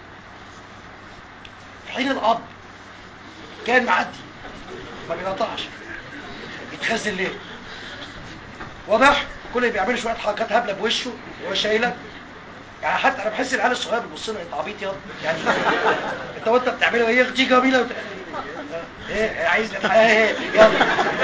في حين الاب كان معدي ما بيقطعش يتخزن ليه واضح كل اللي بيعمل شويه حركات هبله بوشه وهو شايله يعني حتى انا بحس العيال الصغير بيبص لنا انت عبيط ياض يعني انت وانت بتعملها ايه دي جميله وت... ايه عايز الحياه ايه يلا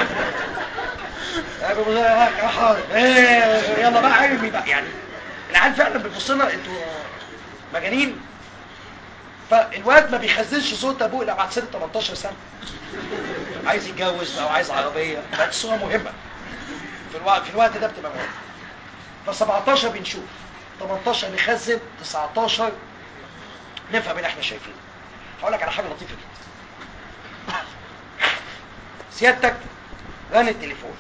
ايه يلا بقى عرمي بقى يعني العيال فعلا بيبص لنا انتوا مجانين فالواد ما بيخزنش صوت ابوه الا بعد سنه 18 سنه عايز يتجوز او عايز عربيه بقت الصوره مهمه في الوقت في الوقت ده بتبقى مهمه ف 17 بنشوف 18 نخزن 19 نفهم اللي احنا شايفينه هقول لك على حاجه لطيفه جدا سيادتك رن التليفون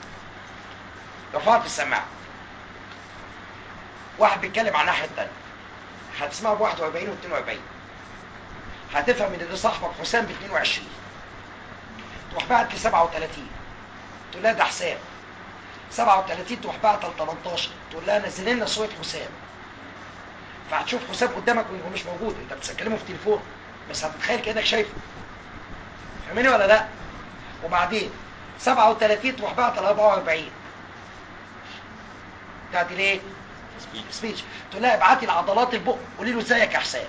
رفعت السماعه واحد بيتكلم عن الناحيه الثانيه هتسمعه ب 41 و 42 هتفهم ان ده صاحبك حسام ب 22 تروح بعت ل 37 تقول لها ده حسام 37 تروح بعت ل 18 تقول لها نزل لنا صوره حسام فهتشوف حسام قدامك وهو مش موجود انت بتتكلمه في تليفون بس هتتخيل كانك شايفه فاهمني ولا لا وبعدين 37 تروح بعت ل 44 بتاعت ليه سبيتش تقول لها ابعتي لعضلات البق قولي له ازيك يا حسام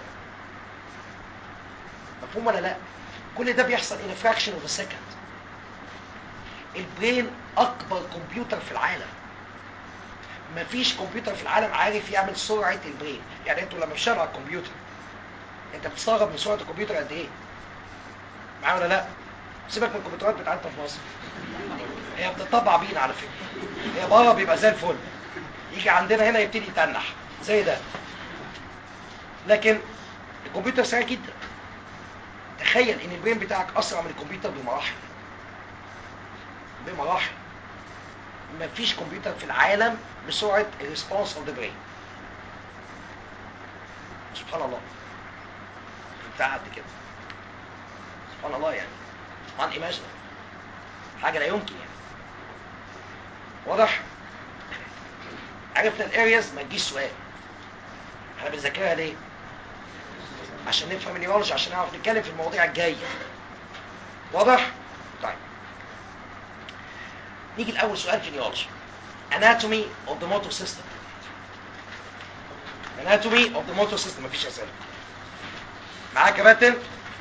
مفهوم ولا لا كل ده بيحصل in a fraction of a second البرين اكبر كمبيوتر في العالم مفيش كمبيوتر في العالم عارف يعمل سرعه البرين يعني انتوا لما بتشتغلوا على الكمبيوتر انت بتستغرب من سرعه الكمبيوتر قد ايه معايا ولا لا سيبك من الكمبيوترات بتاعتنا في مصر هي بتطبع بينا على فكره هي بره بيبقى زي الفل يجي عندنا هنا يبتدي يتنح زي ده لكن الكمبيوتر سريع جدا تخيل ان البرين بتاعك اسرع من الكمبيوتر بمراحل بمراحل مفيش كمبيوتر في العالم بسرعه الريسبونس اوف ذا برين سبحان الله بتاع قد كده سبحان الله يعني عن ايماجن حاجه لا يمكن يعني واضح عرفنا الارياز ما تجيش سؤال احنا بنذاكرها ليه عشان نفهم النيورولوجي عشان نعرف نتكلم في المواضيع الجايه واضح طيب نيجي لاول سؤال في النيورولوجي anatomy of the motor system anatomy of the motor system مفيش اسئله معاك يا باتن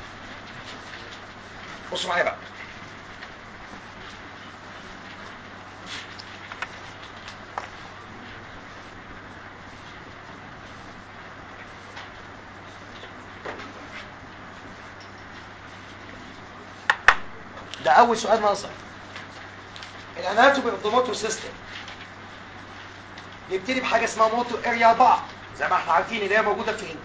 بصوا معايا بقى ده اول سؤال نظري الاناتومي اوف ذا موتور سيستم بيبتدي بحاجه اسمها موتور اريا 4 زي ما احنا عارفين اللي هي موجوده فين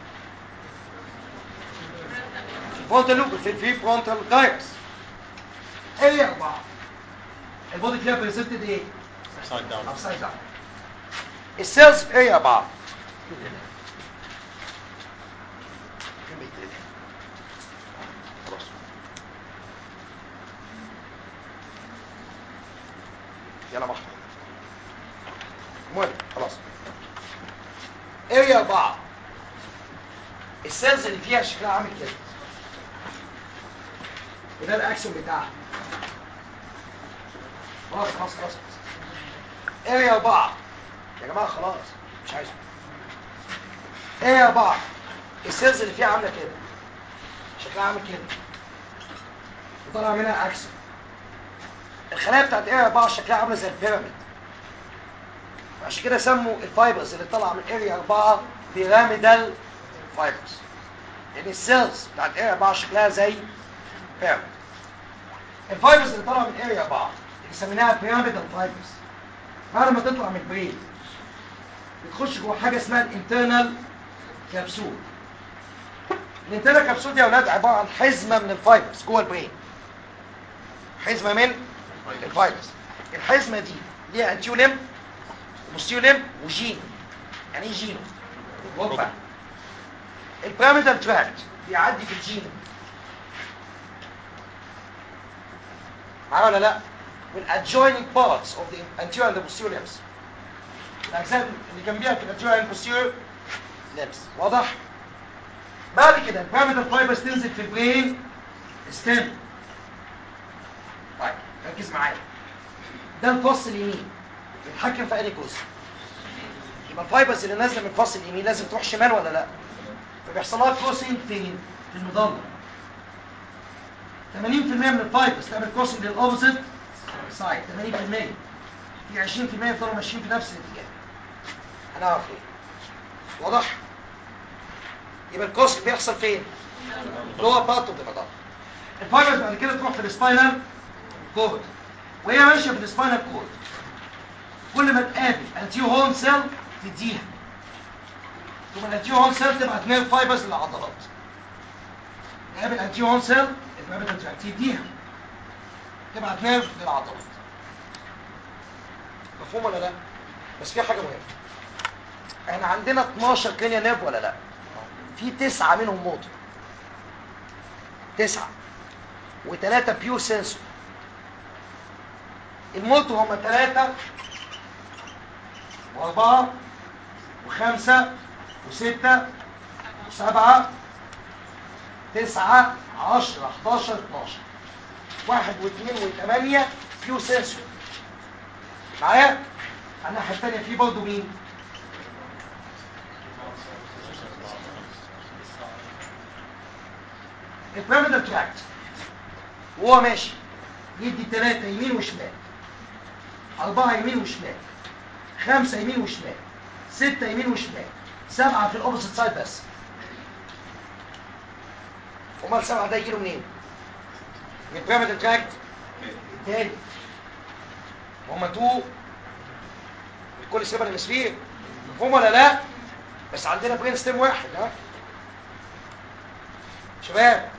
في الفرونتال لوب في الفي فرونتال جايرس اريا 4 البودي فيها بريزنتد ايه upside down ابسايد داون السيلز في اريا 4 فين بقيت إيه؟ خلاص يلا محمد المهم خلاص اريا 4 السيلز اللي فيها شكلها عامل كده وده الاكسون بتاعها خلاص خلاص خلاص اريا 4 يا جماعه خلاص مش عايزه اريا 4 السيلز اللي فيها عامله كده شكلها عامل كده وطالع منها اكسون الخلايا بتاعت اريا 4 شكلها عامله زي البيراميد عشان كده سموا الفايبرز اللي طالعه من اريا 4 بيراميدال فايبرز لان السيلز بتاعت اريا 4 شكلها زي بيراميد الفايبرز اللي طالعه من اريا 4 اللي سميناها بيراميدال فايبرز بعد ما تطلع من البرين بتخش جوه حاجه اسمها الانترنال كبسول الانترنال كبسول دي يا اولاد عباره عن حزمه من الفايبرز جوه البرين حزمه من الفايبرز الحزمه دي ليها انتيو ليم وبوستيو ليم وجينو يعني ايه جينو ركبه البيراميدال تراكت بيعدي في الجينو معايا ولا لا والادجويننج بارتس اوف ذا anterior and the posterior limbs الاجزاء اللي جنبيها في الانتيريور and posterior limbs واضح بعد كده البيراميدال فايبرز تنزل في البرين ستيم طيب ركز معايا ده الفص اليمين بيتحكم في انهي جزء يبقى الفايبرز اللي نازله من الفص اليمين لازم تروح شمال ولا لا فبيحصل لها كروسنج فين في المضله 80% من الفايبرز تعمل كروسنج للاوبوزيت سايد 80% في 20% يفضلوا ماشيين في نفس الاتجاه هنعرف ليه واضح يبقى الكروسنج بيحصل فين جوه بارت اوف ذا الفايبرز بعد كده تروح في السباينال كورد وهي ماشيه في السباينال كورد كل ما تقابل انتيو هون سيل تديها ثم الانتيو هون سيل تبعت نيرف فايبرز للعضلات تقابل انتيو هون سيل البابيتال تراكت تديها تبعت نيرف للعضلات مفهوم ولا لا بس في حاجه مهمه احنا عندنا 12 كلينيا نيرف ولا لا في تسعة منهم موتور تسعة وثلاثة بيو سنسور الموتور هم ثلاثة وأربعة وخمسة وستة وسبعة تسعة عشرة 11 12 واحد واثنين وثمانية بيو سنسور معايا؟ على الناحية الثانية في برضه مين؟ البيراميدال تراكت وهو ماشي يدي ثلاثة يمين وشمال أربعة يمين وشمال خمسة يمين وشمال ستة يمين وشمال سبعة في الأوبوزيت سايد بس أمال السبعة ده يجيله منين؟ من البيراميدال تراكت التاني هما تو كل سيبر هيمسفير مفهوم ولا لا؟ بس عندنا برين ستيم واحد ها؟ شباب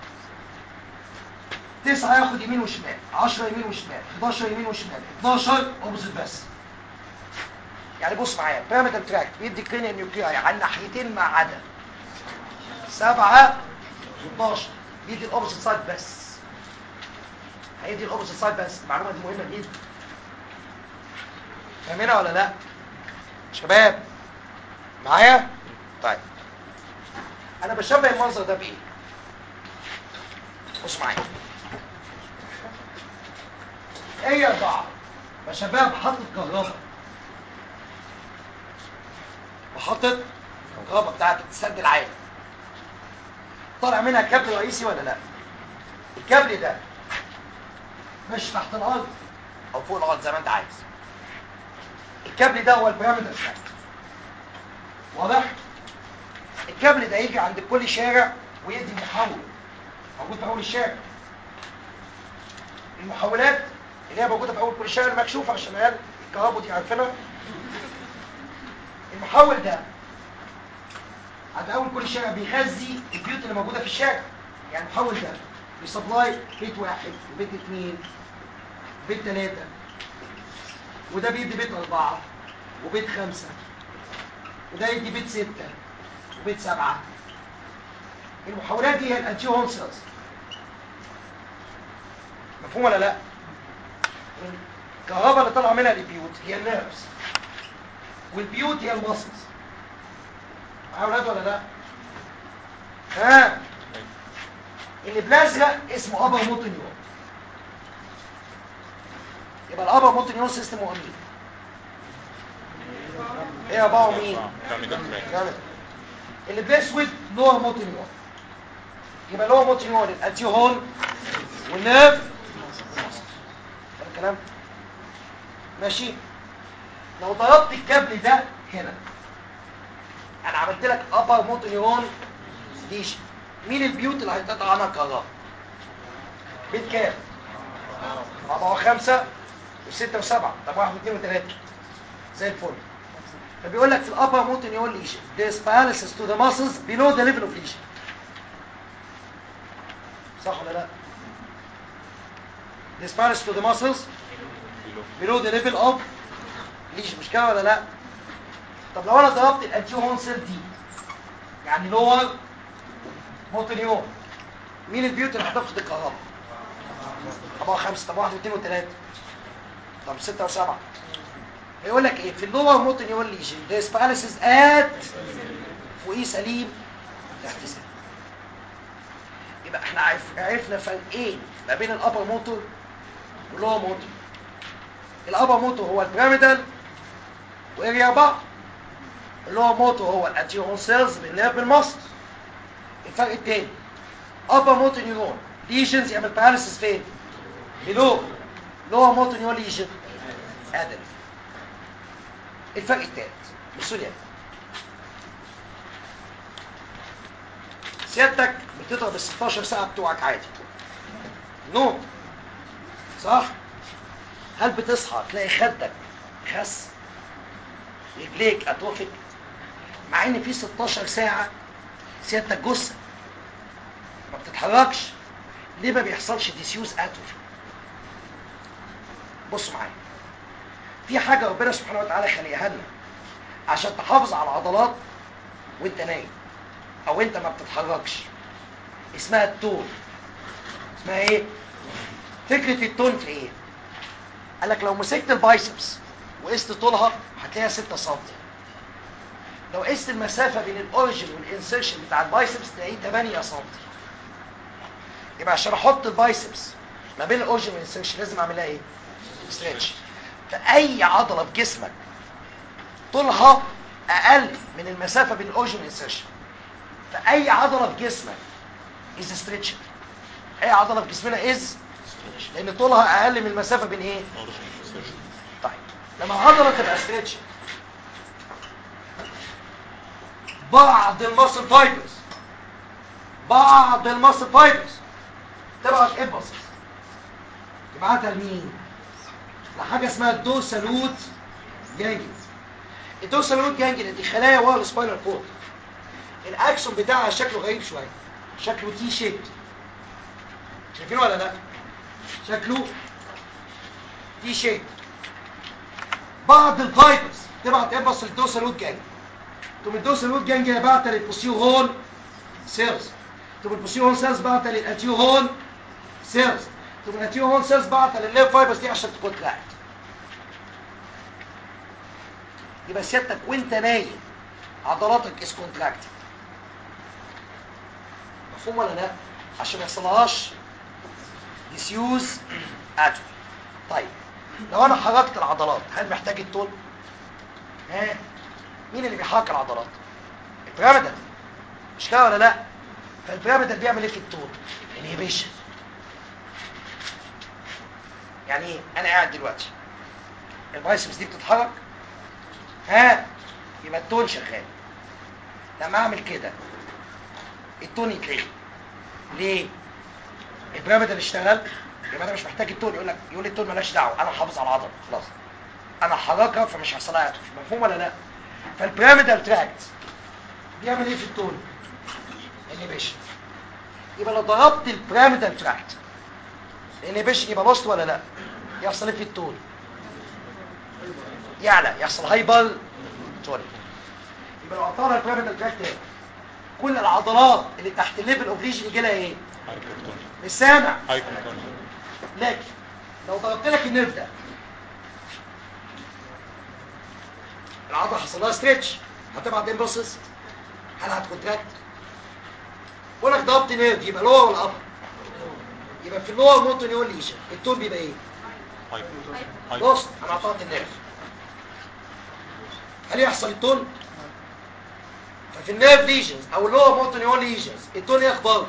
تسعة ياخد يمين وشمال عشرة يمين وشمال 11 يمين وشمال 12 اوبوزيت بس يعني بص معايا بيراميدال تراكت بيدي كرينيال نيوكلياي على الناحيتين ما عدا سبعة و12 بيدي الاوبوزيت سايد بس هيدي الاوبوزيت سايد بس المعلومة دي مهمة جدا فاهمينها ولا لا شباب معايا طيب انا بشبه المنظر ده بايه بص معايا هي اربعه بشبهها بحطة كهرباء محطة الكهرباء بتاعت السد العالي طالع منها كابل رئيسي ولا لا الكابل ده مش تحت الارض او فوق الارض زي ما انت عايز الكابل ده هو البيراميدال تراك واضح الكابل ده يجي عند كل شارع ويدي محول موجود في اول الشارع المحولات اللي هي موجوده في اول كل شارع مكشوفه عشان العيال الكهرباء دي عارفينها المحول ده عند اول كل شارع بيغذي البيوت اللي موجوده في الشارع يعني المحول ده بيسبلاي بيت واحد وبيت اثنين وبيت ثلاثه وده بيدي بيت اربعه وبيت خمسه وده يدي بيت سته وبيت سبعه المحاولات دي هي الانتيو هون سيلز مفهوم ولا لا الكهرباء اللي طالعه منها البيوت هي النيرفز والبيوت هي المسلز معايا ولاد ولا لا ها اللي بالازرق اسمه ابر موتو نيورون يبقى الابر موتو نيورون سيستم هو مين ايه اباو مين جامد اللي باسود لور موتو نيورون يبقى لور موتو نيورون الانتيو هون والنيرف ده الكلام ماشي لو ضربت الكابل ده هنا انا عملت لك ابر موتو نيورون ديش مين البيوت اللي هيتقطع عنها الكهرباء بيت كام أربعة وخمسة وستة وسبعة طب واحد واثنين وثلاثة زي الفل فبيقول لك في الابر موتو نيورون ليشن there's paralysis to the muscles below the level of lesion صح ولا لا ديسبارس تو ذا ماسلز below the level of ليش مش كده ولا لا طب لو انا ضربت الانتيو هون سيل دي يعني لور موتور نيون مين البيوت اللي هتفقد الكهرباء طبعا خمسة طب واحد واثنين وثلاثة طب ستة وسبعة يقول لك ايه في اللور موتور نيون ليجن ديس باراليسيس ات فوقيه سليم تحت سليم يبقى احنا عرف عرفنا فرقين ما بين الابر موتور واللور موتور الابر موتور هو البيراميدال واريا 4 اللور موتور هو الانتيرون سيلز بالنيرف بالمصل الفرق التاني ابر موتور نيورون ليجنز يعمل باراليسيس فين؟ بلو لور موتور نيورون ليجن ادل الفرق التالت بصوا لي سيادتك بتضرب ال 16 ساعه بتوعك عادي نوم صح هل بتصحى تلاقي خدك خس رجليك اتروفيك مع ان في 16 ساعه سيادتك جثه ما بتتحركش ليه ما بيحصلش ديسيوز اتروفي بصوا معايا في حاجه ربنا سبحانه وتعالى خلقها لنا عشان تحافظ على العضلات وانت نايم او انت ما بتتحركش اسمها التون اسمها ايه فكره التون في ايه قال لك لو مسكت البايسبس وقست طولها هتلاقيها 6 سم لو قست المسافه بين الاوريجن والانسيرشن بتاع البايسبس تلاقيه 8 سم يبقى عشان احط البايسبس ما بين الاوريجن والانسيرشن لازم اعملها ايه ستريتش فاي عضله في جسمك طولها اقل من المسافه بين الاوريجن والانسيرشن فاي عضله في جسمك از ستريتش اي عضله في جسمنا از لان طولها اقل من المسافه بين ايه طيب لما العضله تبقى ستريتش بعض الماسل فايبرز بعض الماسل فايبرز تبعت امبلسز تبعتها لمين لحاجه اسمها الدوسالوت جانجلز الدوسالوت جانجل دي خلايا ورا السباينال كورد الاكسون بتاعها شكله غريب شويه شكله تي شيب شايفينه ولا لا شكله تي شيب بعض الفايبرز تبعت امبلس الدوسالوت جانجل تقوم الدوسالوت جانجل بعتها للبوسيو هون سيلز تقوم البوسيو هون سيلز بعتها للانتيو هون سيلز تقوم الانتيو هون سيلز بعتها للليف فايبرز دي عشان تكون تلاعب يبقى سيادتك وانت نايم عضلاتك از كونتراكتد مفهوم ولا لا عشان ما يحصلهاش ديسيوز اتومي طيب لو انا حركت العضلات هل محتاج التون ها مين اللي بيحرك العضلات البيراميدال مش كده ولا لا فالبيراميدال بيعمل ايه في التون انهبيشن يعني ايه انا قاعد دلوقتي البايسبس دي بتتحرك ها يبقى التون شغال لما اعمل كده التون يتلغي ليه البيراميدال اشتغل يبقى انا مش محتاج التون يقول لك يقول لي التون مالهاش دعوه انا حافظ على العضله خلاص انا حركها فمش هيحصل لها اتروفي مفهوم ولا لا فالبيراميدال تراكت بيعمل ايه في التون انيبيشن يبقى لو ضربت البيراميدال تراكت الانيبيشن يبقى لوست ولا لا يحصل ايه في التون يعلى يحصل هايبر توني يبقى لو قطعنا البيراميدال تراكت هنا كل العضلات اللي تحت الليفل اوف ليجن يجي لها ايه مش سامع لكن لو ضربت لك النيرف ده العضله حصل لها ستريتش هتبعت امبلسز هل هتكونتراكت بقول لك ضربت نيرف يبقى لور ولا ابر يبقى في اللور موتو نيون ليجن التون بيبقى ايه بص انا قطعت النيرف هل يحصل التون ففي النيرف ليجنز او اللور موتو نيون ليجنز التون ايه اخباره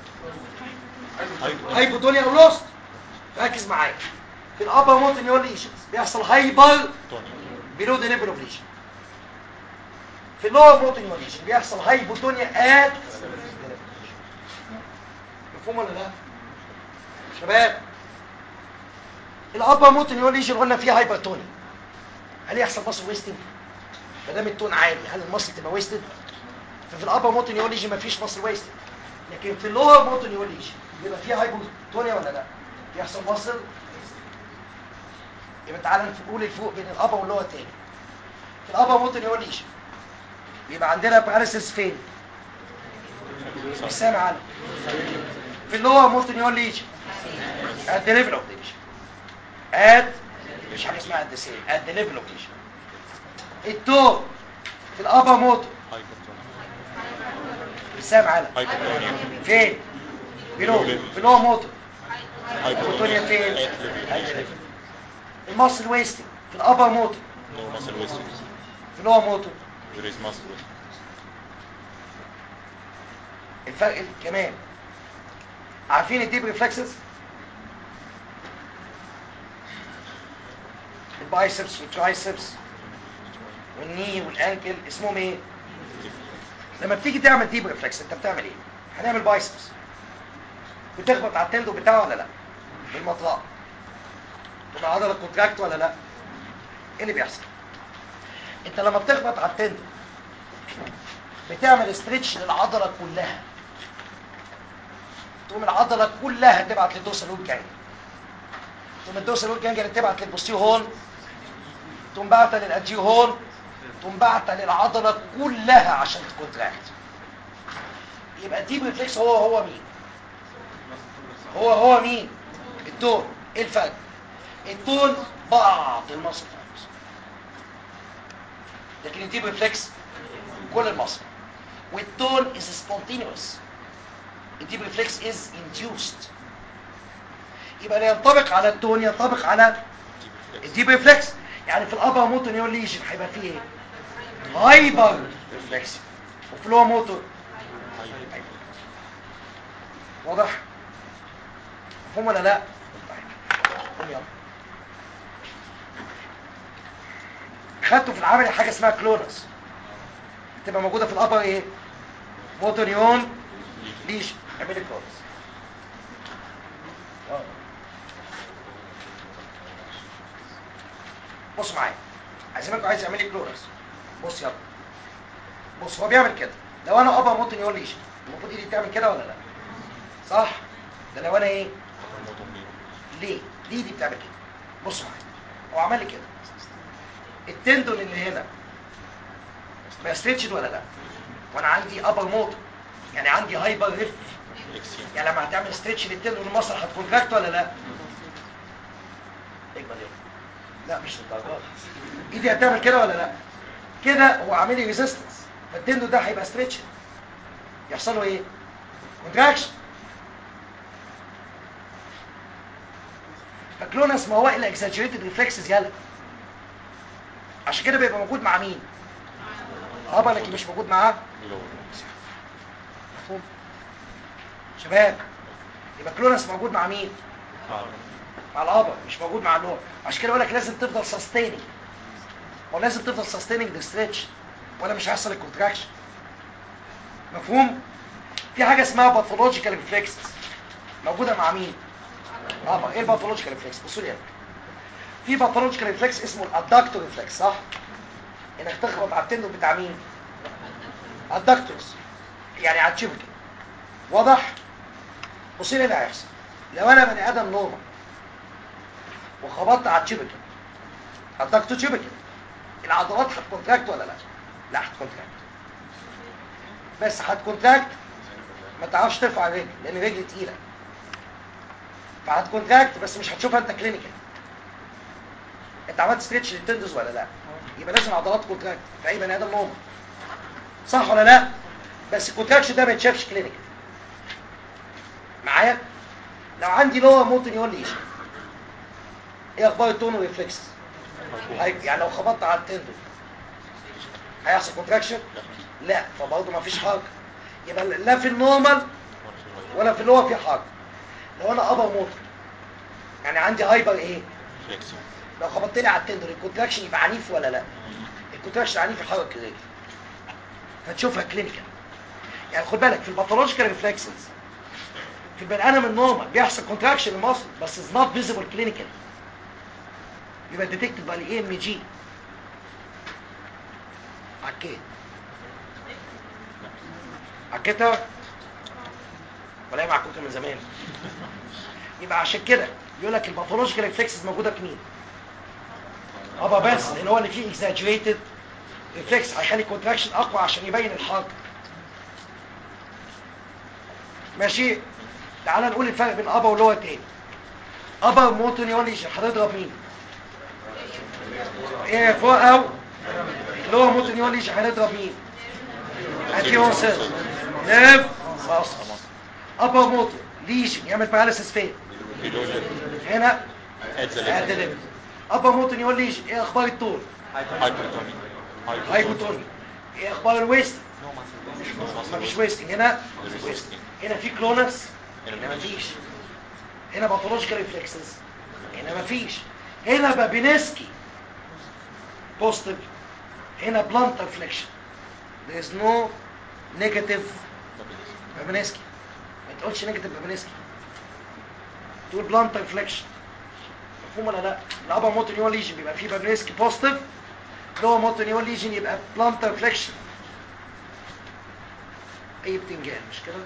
هايبوتونيا او لوست ركز معايا في الابر موتو نيون ليجنز بيحصل هايبر بيلو ذا ليفل اوف ليجن في اللور موتو نيون ليجن بيحصل هايبوتونيا ات مفهوم ولا لا شباب الابر موتو نيون ليجن قلنا فيها هايبرتونيا هل يحصل مصر ويستنج ما دام التون عالي هل المصل تبقى ويستد ففي الابر موتو نيون ليجن مفيش مصر ويستد لكن في اللور موتو نيون ليجن يبقى فيها هايبوتونيا ولا لا يحصل مصل يبقى تعالى نقول الفوق بين الابا واللور تاني في الابا موتور نيورون ليجن يبقى عندنا باراسيس فين مش سامع انا في اللور موتور نيورون ليجن at the level of the lesion at مش حاجه اسمها at the same at the level of the lesion التو في الابا موتور مش سامع انا هايبوتونيا فين بلو في اللور موتور البوتونيا فين هايبوتونيا المصل ويستنج في الابر موتور No muscle wasting. في اللور موتور There is muscle wasting. الفرق كمان عارفين الديب ريفلكسز البايسبس والترايسبس والني والانكل اسمهم ايه لما بتيجي تعمل ديب ريفلكس انت بتعمل ايه هنعمل بايسبس بتخبط على التندو بتاعه ولا لا بالمطرقه تبقى عضله كونتراكت ولا لا ايه اللي بيحصل انت لما بتخبط على التندو بتعمل استريتش للعضله كلها تقوم العضله كلها تبعت للدوسال روت جانجل تقوم الدوسال روت جانجل تبعت للبوستيو هون تقوم باعته للادجيو هون تقوم باعته للعضله كلها عشان تكونتراكت يبقى الديب ريفلكس هو هو مين هو هو مين التون ايه الفرق التون بعض المصل لكن الديب ريفلكس كل المصل والتون is spontaneous الديب ريفلكس is induced يبقى اللي ينطبق على التون ينطبق على الديب ريفلكس يعني في الابر موتور نيون ليجن هيبقى فيه ايه هايبر ريفلكس وفي اللور موتور واضح مفهوم ولا لا قوم يلا خدته في العمل حاجه اسمها كلونس تبقى موجوده في الابر ايه موتور نيون ليجن اعملي كلونس آه. بص معايا عايزينك عايز يعمل كلورس بص يلا بص هو بيعمل كده لو انا ابا موتن يقول ليش المفروض ايدي تعمل كده ولا لا صح ده لو انا ايه ليه ليه دي بتعمل كده بص معايا هو عمل لي كده التندون اللي هنا بقى ستريتشد ولا لا وانا عندي ابر موتور يعني عندي هايبر ريف يعني لما هتعمل ستريتش للتندون المصل هتكونتراكت ولا لا اكبر يلا لا مش للدرجات ايدي هتعمل كده ولا لا كده هو عامل لي ريزيستنس فالتندو ده هيبقى ستريتش يحصل له ايه كونتراكشن فكلونس ما هو الا اكزاجريتد ريفلكسز يلا عشان كده بيبقى موجود مع مين ابا لكن مش موجود معاه مفهوم شباب يبقى كلونس موجود مع مين مع الابر مش موجود مع اللور عشان كده بقول لك لازم تفضل سستيننج ولازم تفضل سستيننج ذا ستريتش ولا مش هيحصل الكونتراكشن مفهوم في حاجه اسمها باثولوجيكال ريفلكسز موجوده مع مين ابا ايه الباثولوجيكال ريفلكس بصوا لي هنا. في باثولوجيكال ريفلكس اسمه الادكتور ريفلكس صح انك تخبط على التندون بتاع مين الدكتورز يعني على التشيبكل واضح بص لي إيه اللي هيحصل لو انا بني ادم نورمال وخبطت على التشيبكل الدكتور تشيبكل العضلات هتكونتراكت ولا لا لا هتكونتراكت بس هتكونتراكت ما تعرفش ترفع الرجل لان الرجل تقيله فهتكونتراكت بس مش هتشوفها انت كلينيكال انت عملت ستريتش للتندز ولا لا يبقى لازم عضلات كونتراكت في اي بني ادم نورمال صح ولا لا بس الكونتراكشن ده ما يتشافش كلينيكال معايا لو عندي لور موتن يقول لي ايه اخبار التون والريفلكس هاي- يعني لو خبطت على التندون هيحصل كونتراكشن لا فبرضه ما فيش حركه يبقى لا في النورمال ولا في اللور في حركه لو انا ابر موتر يعني عندي هايبر ايه لو خبطت لي على التندون الكونتراكشن يبقى عنيف ولا لا الكونتراكشن عنيف يحرك الرجل فتشوفها كلينيكال يعني خد بالك في الباثولوجيكال ريفلكسز في البني ادم النورمال بيحصل كونتراكشن المصل بس از نوت فيزيبل كلينيكال يبقى ديتكتد باي الاي ام جي عكيت عكيتها ولا هي معكوكه من زمان يبقى عشان كده يقول لك الباثولوجيكال ريفلكسز موجوده في مين ابا بس لان هو اللي فيه اكزاجريتد ريفلكس هيخلي الكونتراكشن اقوى عشان يبين الحركه ماشي تعال نقول الفرق بين ابا ولور تاني ابا موتو نيوليجن هتضرب مين ايه فوق او لور موتو نيوليجن هنضرب مين انتيون سيل نيرف خلاص ابا موتو ليجن يعمل باراليسيس فين هنا At the at the limit. limit. ابا موتو نيول ليجن ايه اخبار الطول Hypertonic. هايبوتوني ايه اخبار الويست مفيش ويست هنا There is ويست wasting. هنا في كلونس هنا هنا مفيش. مفيش هنا باثولوجيكال ريفلكسز هنا مفيش هنا بابينسكي بوزيتيف هنا بلانت ريفليكشن there is no negative بابينسكي ما تقولش نيجاتيف بابينسكي تقول بلانت ريفليكشن مفهوم ولا لا الابا موتو نيول ليجن بيبقى فيه بابينسكي بوزيتيف لو موتو نيول ليجن يبقى بلانت ريفليكشن اي بتنجان مش كده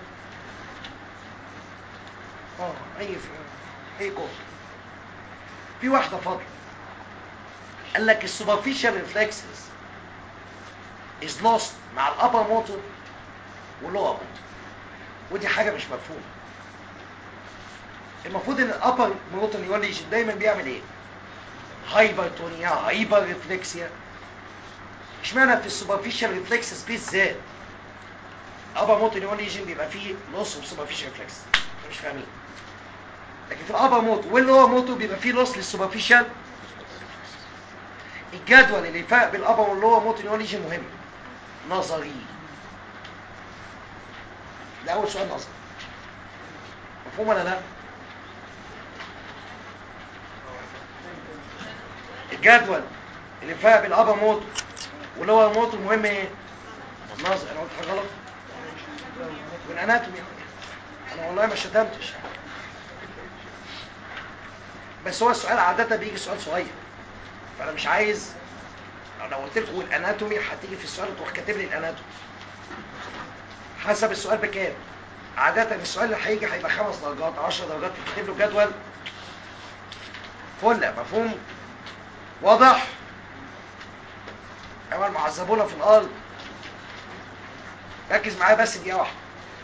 اه اي ف... اي كود في واحده فاضله قال لك السوبرفيشال ريفلكسز از لوست مع الابر موتور واللور موتور ودي حاجه مش مفهومه المفروض ان الابر موتور نيوليجن دايما بيعمل ايه هايبرتونيا هايبر ريفلكسيا اشمعنى في السوبرفيشال ريفلكسز بالذات ابر موتور نيوليجن بيبقى فيه لوس اوف سوبرفيشال ريفلكس مش فاهمين لكن في الابر موتور واللور موتور بيبقى فيه لوس للسوبرفيشال الجدول اللي يفرق بين الابر واللور موتور نيوليجن مهم نظري ده اول سؤال نظري مفهوم ولا لا الجدول اللي فرق بين الابر موتور واللور موتور مهم ايه نظري انا قلت حاجه غلط من اناتومي انا والله ما شتمتش بس هو السؤال عادة بيجي سؤال صغير فانا مش عايز لو قلت لكم الاناتومي هتيجي في السؤال تروح كاتب لي الاناتومي حسب السؤال بكام عادة السؤال اللي هيجي هيبقى خمس درجات 10 درجات تكتب له جدول فل مفهوم واضح اما المعذبون في الارض ركز معايا بس دقيقه واحده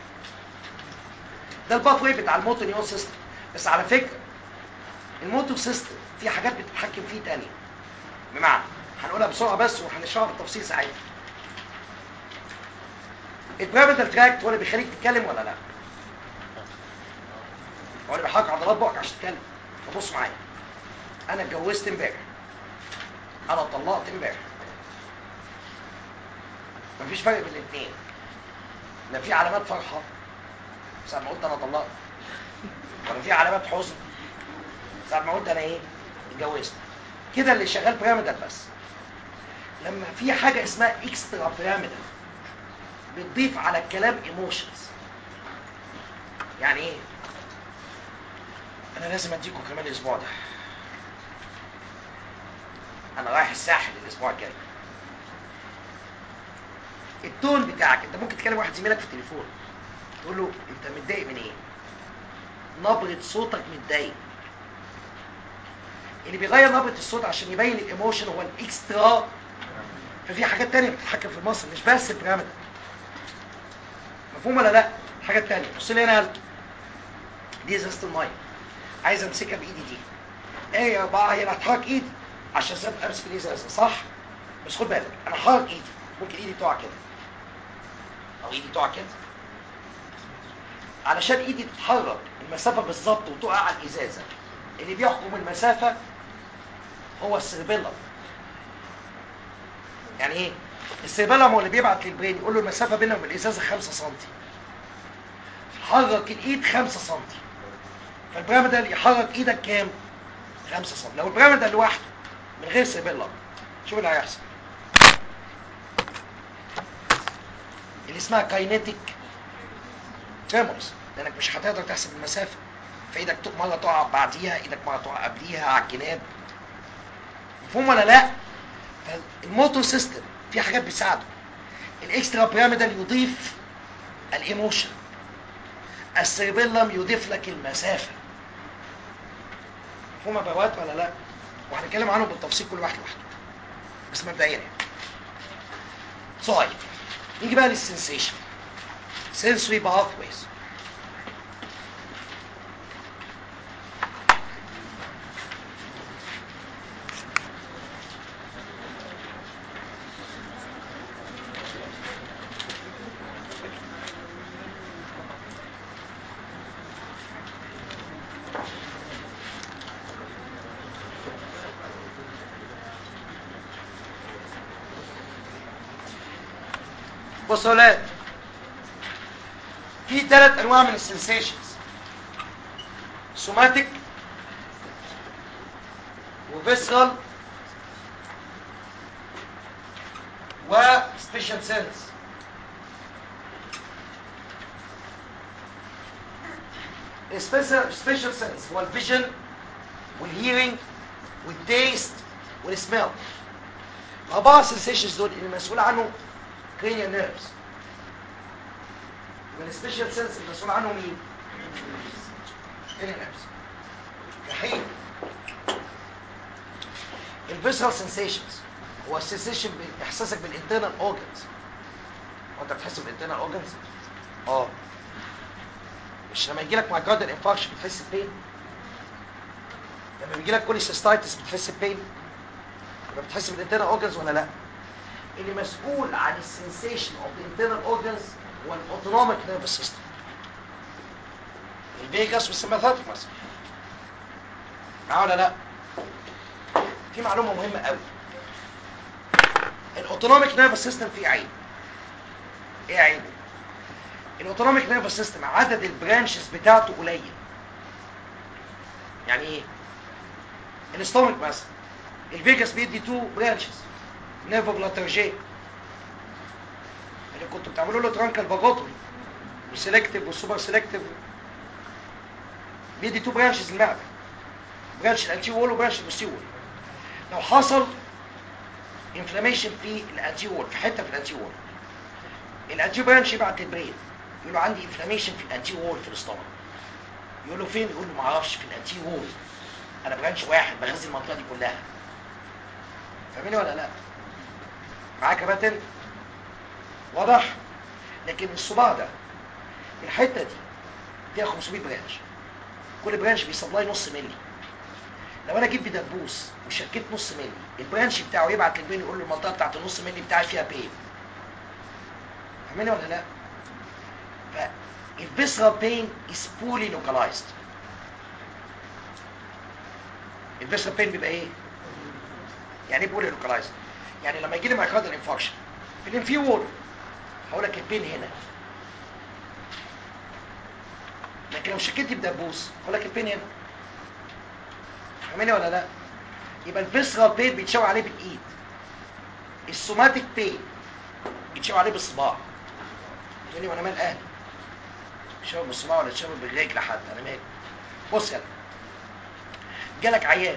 ده الباث واي بتاع الموتور نيون سيستم بس على فكره الموتور سيستم في حاجات بتتحكم فيه تانية بمعنى هنقولها بسرعه بس وهنشرحها بالتفصيل ساعتها البيراميدال تراكت هو اللي بيخليك تتكلم ولا لا هو اللي بيحرك عضلات بقك عشان تتكلم فبص معايا انا اتجوزت امبارح انا اتطلقت امبارح مفيش فرق بين الاثنين لا في علامات فرحه ساعة ما قلت انا طلقت ولا في علامات حزن ساعة ما قلت انا ايه اتجوزت كده اللي شغال بيراميدال بس لما في حاجة اسمها اكسترا بيراميدال بتضيف على الكلام ايموشنز يعني ايه انا لازم اديكم كمان الاسبوع ده انا رايح الساحل الاسبوع الجاي التون بتاعك انت ممكن تكلم واحد زميلك في التليفون تقول له انت متضايق من ايه نبرة صوتك متضايق اللي بيغير نبرة الصوت عشان يبين الايموشن هو الاكسترا ففي حاجات تانية بتتحكم في المصر مش بس البيراميدال مفهوم ولا لا حاجات تانية بص لي هنا يلا. دي ازازة المية عايز امسكها بايدي دي ايه يا بقى هي اللي هتحرك ايدي عشان سبب امسك الازازة صح بس خد بالك انا حرك ايدي ممكن ايدي تقع كده او ايدي تقع كده علشان ايدي تتحرك المسافة بالظبط وتقع على الازازة اللي بيحكم المسافة هو السيربيلم يعني ايه السيربيلم هو اللي بيبعت للبرين يقول له المسافة بينه وبين الازازة 5 سم حرك الايد 5 سم فالبيراميدال يحرك ايدك كام 5 سم لو البيراميدال لوحده من غير سيربيلم شوف اللي هيحصل اللي اسمها كاينيتيك تريمورز لانك مش هتقدر تحسب المسافه فايدك ت- مره تقع بعديها ايدك مره تقع قبليها على الجناب مفهوم ولا لا فالموتور سيستم في حاجات بتساعده الاكسترا بيراميدال يضيف الايموشن السيربيلم يضيف لك المسافه مفهوم يا بوات ولا لا وهنتكلم عنهم بالتفصيل كل واحد لوحده بس مبدئيا يعني طيب نيجي بقى للسنسيشن sensory pathways بصوا يا ولاد في ثلاث انواع من السنسيشنز سوماتيك وفيسرال وسبيشال سنس سبيشال سنس هو الفيجن والهيرنج والتيست والسميل أربعة سنسيشنز دول اللي مسؤول عنه cranial nerves من السبيشال سنس المسؤول عنه مين؟ cranial nerves جحيم الفيسرال سنسيشنز هو السنسيشن باحساسك بالانترنال اورجنز وانت بتحس بالانترنال اورجنز اه مش لما يجي لك مايكاردال انفاركشن بتحس ببين لما بيجي لك كوليسيستايتس بتحس ببين يبقى بتحس بالانترنال اورجنز ولا لا اللي مسؤول عن السنسيشن اوف ذا انترنال اورجنز هو الاوتونوميك نيرفس سيستم الفيجاس والسمباثيك مثلا معاه ولا لا في معلومه مهمه قوي الاوتونوميك نيرفس سيستم فيه عيب ايه عيبه الاوتونوميك نيرفس سيستم عدد البرانشز بتاعته قليل يعني ايه الاستومك مثلا الفيجاس بيدي تو برانشز نيرفو بلاترجي اللي كنتوا بتعملوا له ترانكال فاجوتومي والسلكتيف والسوبر سلكتيف بيدي تو برانشز المعده برانش الانتي وول وبرانش البوستي وول لو حصل انفلاميشن في الانتي وول في حته في الانتي وول الانتي برانش يبعت للبرين يقول له عندي انفلاميشن في الانتي وول في الاستومك يقول له فين يقول له ما اعرفش في الانتي وول انا برانش واحد بغذي المنطقه دي كلها فاهميني ولا لا معاك يا باتن واضح لكن الصباع ده الحته دي فيها 500 برانش كل برانش بيسبلاي نص ملي لو انا جيت بدبوس وشكيت نص ملي البرانش بتاعه يبعت للبين يقول له المنطقه بتاعت النص ملي بتاعي فيها بين فاهميني ولا لا فالفيسرال بين is fully localized الفيسرال بين بيبقى ايه يعني ايه بولي لوكالايزد يعني لما يجي لي مايكاردال انفاركشن في الانفي وول هقول لك البين هنا لكن لو شكيت بدبوس هقول لك البين هنا فاهمني ولا لا يبقى الفيسرال بين بيتشاور عليه بالايد السوماتيك بين بيتشاور عليه بالصباع تقول لي وانا مال اهلي تشاور بالصباع ولا تشاور بالرجل حتى انا مالي بص يلا جالك عيان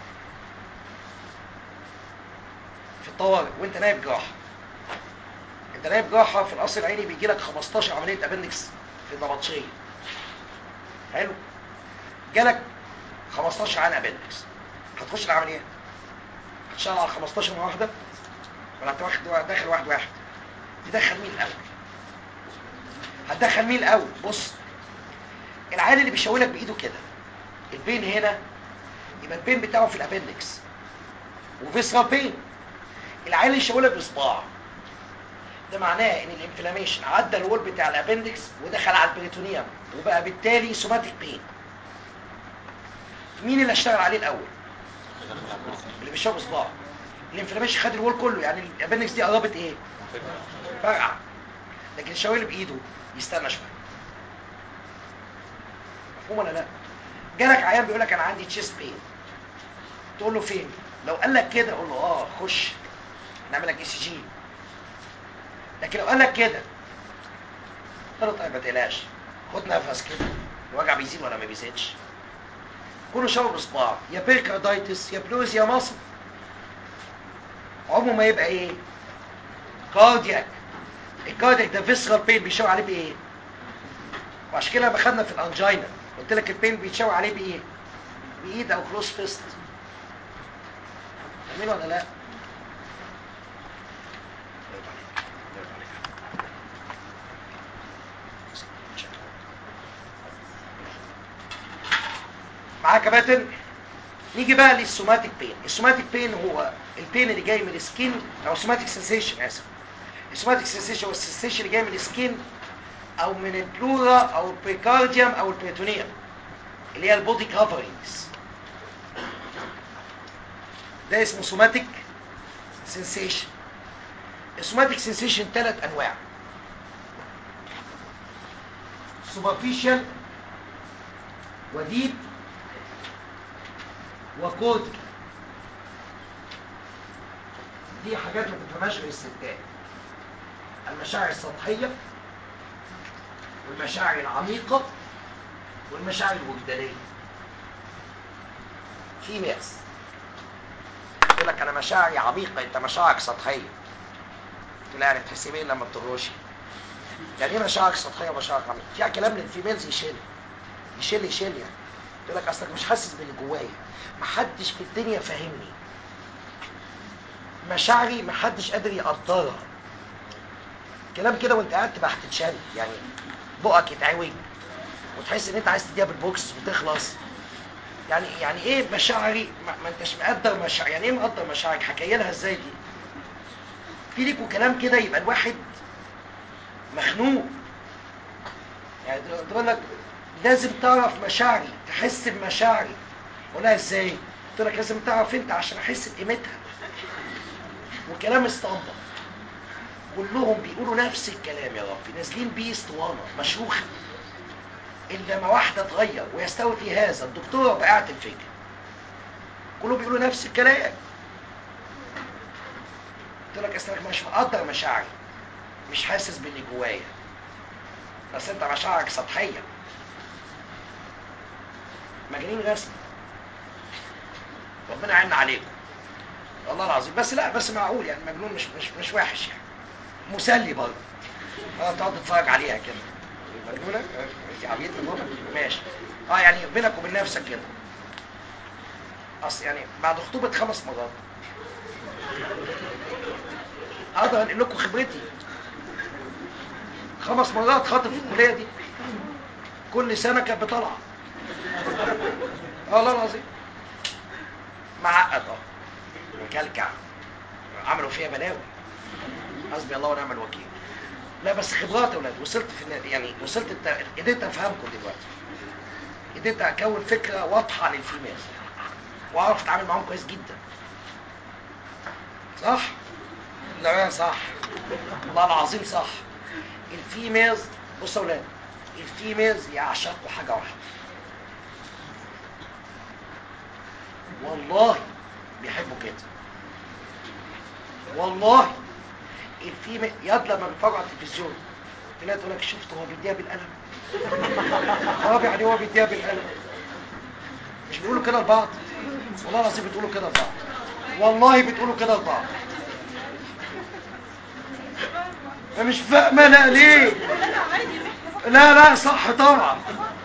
في الطوارئ وانت نايب جراحه انت نايب جراحه في القصر العيني بيجي لك 15 عمليه ابندكس في النبطشيه حلو جالك 15 عين ابندكس هتخش العمليه هتشتغل على 15 مره واحده ولا هتاخد داخل واحد واحد تدخل مين الاول هتدخل مين الاول بص العيان اللي بيشاور لك بايده كده البين هنا يبقى البين بتاعه في الابندكس وفيسرال بين العيان اللي يشاور لك بصباع ده معناه ان الانفلاميشن عدى الوول بتاع الابندكس ودخل على البريتونيوم وبقى بالتالي سوماتيك بين مين اللي اشتغل عليه الاول اللي بيشاور بصباعه الانفلاميشن خد الوول كله يعني الابندكس دي قربت ايه فرقع لكن الشاور اللي بايده يستنى شويه مفهوم ولا لا جالك عيان بيقول لك انا عندي تشيست بين تقول له فين لو قال لك كده قول له اه خش نعمل لك اي سي جي لكن لو قال لك كده قول له طيب ما تقلقش خد نفس كده الوجع بيزيد ولا ما بيزيدش كله شاور بصباعه يا بيركاردايتس يا بلوز يا مصل عمره ما يبقى ايه كاردياك الكاردياك ده فيسرال بين بيشاور عليه بايه وعشان كده لما خدنا في الانجينا قلت لك البين بيتشاور عليه بايه بايد او كلوز فيست فاهمين ولا لا؟ برافو عليك. برافو عليك. معاك يا باتن نيجي بقى للسوماتيك بين السوماتيك بين هو البين اللي جاي من السكين او سوماتيك سensation اسف السوماتيك سensation هو السنسيشن اللي جاي من السكين او من البلورا او البريكارديوم او البريتونيوم اللي هي البودي كفرنجز ده اسمه سوماتيك سنسيشن السوماتيك سنسيشن ثلاث انواع سوبرفيشال وديب وكود دي حاجات ما تفهمهاش غير الستات المشاعر السطحيه والمشاعر العميقه والمشاعر الوجدانيه في ناس يقول لك انا مشاعري عميقه انت مشاعرك سطحيه تقول له يعني بتحسي بايه لما بترقشي يعني ايه مشاعرك سطحيه ومشاعرك عميقه فيها كلام للفيميلز يشيل يشيل يشيل يعني يقول لك اصلك مش حاسس باللي جوايا محدش في الدنيا فاهمني مشاعري محدش قادر يقدرها كلام كده وانت قاعد تبقى هتتشل يعني بقك يتعوج وتحس ان انت عايز تديها بالبوكس وتخلص يعني يعني ايه مشاعري ما, ما انتش مقدر مشاعر يعني ايه مقدر مشاعرك حكايه لها ازاي دي في ليكوا كلام كده يبقى الواحد مخنوق يعني تقول لك لازم تعرف مشاعري تحس بمشاعري ولا ازاي قلت لك لازم تعرف انت عشان احس بقيمتها وكلام استنبط كلهم بيقولوا نفس الكلام يا ربي نازلين بيه اسطوانه مشروخه الا ما واحده تغير ويستوي في هذا الدكتوره وبقعه الفكر كلهم بيقولوا نفس الكلام قلت لك اصلك مش مقدر مشاعري مش حاسس باللي جوايا بس انت مشاعرك سطحيه مجانين رسم ربنا يعيننا عليكم والله العظيم بس لا بس معقول يعني مجنون مش مش مش وحش يعني مسلي برضه اه تقعد تتفرج عليها كده مجنونه انت عبيطه بابا ماشي اه يعني بينك وبين نفسك كده اصل يعني بعد خطوبه خمس مرات اقدر انقل لكم خبرتي خمس مرات خاطب في الكليه دي كل سنه كانت بطلعه والله العظيم معقد اه مكلكع عملوا فيها بلاوي حسبي الله ونعم الوكيل لا بس خبرات يا اولاد وصلت في النادي يعني وصلت الت... قدرت افهمكم دلوقتي قدرت اكون فكره واضحه عن الفيميل واعرف اتعامل معاهم كويس جدا صح لا صح والله العظيم صح الفيميلز بصوا يا اولاد الفيميلز يعشقوا حاجه واحده والله بيحبوا كده والله الفيميل ياض لما بيتفرجوا على التلفزيون تلاقي تقول لك شفت هو بيديها بالقلم اه يعني هو بيديها بالقلم مش بيقولوا كده لبعض والله العظيم بتقولوا كده لبعض والله بتقولوا كده لبعض انا مش فاهمه انا ليه لا لا صح طبعا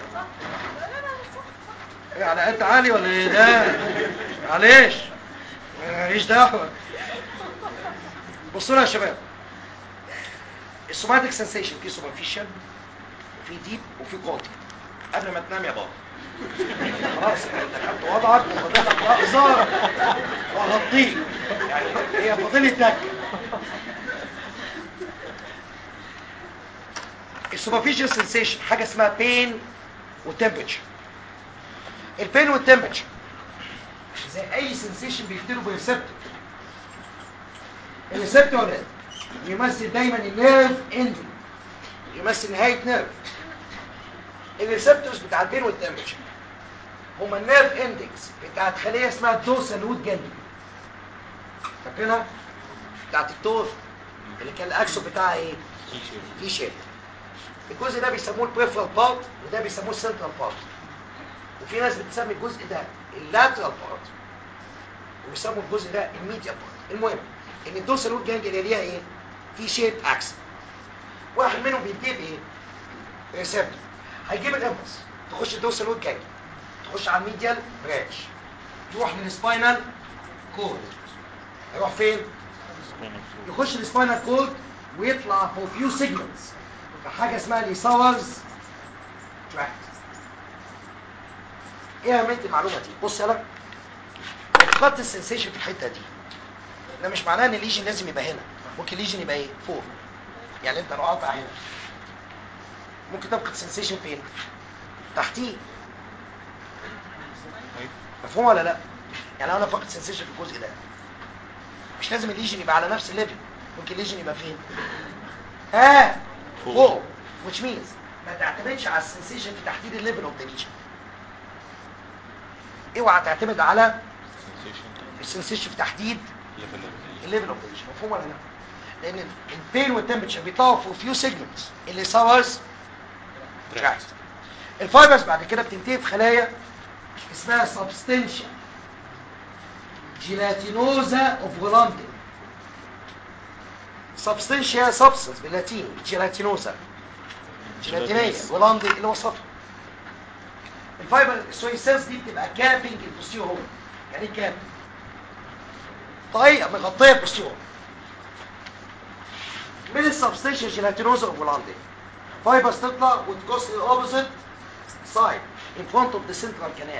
يعني انت عالي ولا ايه لا معلش ماليش دعوه بصوا لها يا شباب السوماتيك سنسيشن في سوبرفيشال وفي ديب وفي كوتي قبل ما تنام يا بابا خلاص انت خدت وضعك وفضلك لحظه وهغطيك يعني هي فاضلي تكه السوبرفيشال سنسيشن حاجه اسمها بين وتمبرتشر البين والتمبرتشر زي اي سنسيشن بيبتدوا بريسبتور الريسبتور ده يمثل دايما النيرف اندنج يمثل نهايه نيرف الريسبتورز بتاع البين والتمبرتشر هما النيرف اندكس بتاعت خليه اسمها الدوسال وود جانجلي فاكرينها بتاعت التوث اللي كان الاكسو بتاعها ايه في شيب الجزء ده بيسموه البريفرال بارت وده بيسموه السنترال بارت وفي ناس بتسمي الجزء ده اللاترال بارت وبيسموا الجزء ده الميديا بارت المهم ان الدوسال وود جانجلي ليها ايه في شيب اكس واحد منهم بيديه بايه ريسبتور هيجيب الامبلس تخش الدوسال وود جانجلي تخش على الميديال برانش يروح من السباينال كورد هيروح فين spinal fluid. يخش السباينال كورد ويطلع فور فيو سيجمنتس في حاجه اسمها الايساورز تراكت ايه اهميه المعلومه دي بص يلا فقدت السنسيشن في الحته دي ده مش معناه ان الليجن لازم يبقى هنا ممكن الليجن يبقى ايه فوق يعني انت لو قاطع هنا ممكن تفقد السنسيشن فين تحتيه أيوة. مفهوم ولا لا يعني لو انا فاقد سنسيشن في الجزء ده مش لازم الليجن يبقى على نفس الليفل ممكن الليجن يبقى فين ها فوق. فوق which means ما تعتمدش على السنسيشن في تحديد الليفل اوف ذا ليجن اوعى تعتمد على Sensation. السنسيشن في تحديد Level of the- الليفل اوف ذا ليجن مفهوم ولا لا لان البين والتمبرتشر بيطلعوا في فيو سيجمنتس اللي ساورز تراكت الفايبرز بعد كده بتنتهي في خلايا اسمها سبستنشا جيلاتينوزا اوف غولاندي سبستنشيا سبستنس باللاتيني جيلاتينوزا جيلاتينية Gelatinous. غولاندي اللي وصفها الفايبر السوي سيلز دي بتبقى كابنج البوستيرو هول يعني ايه كاب طاقية مغطية البوستيرو من السبستنشيا جيلاتينوزا اوف غولاندي فايبرز تطلع وتكوس الاوبوزيت سايد in front of the central canal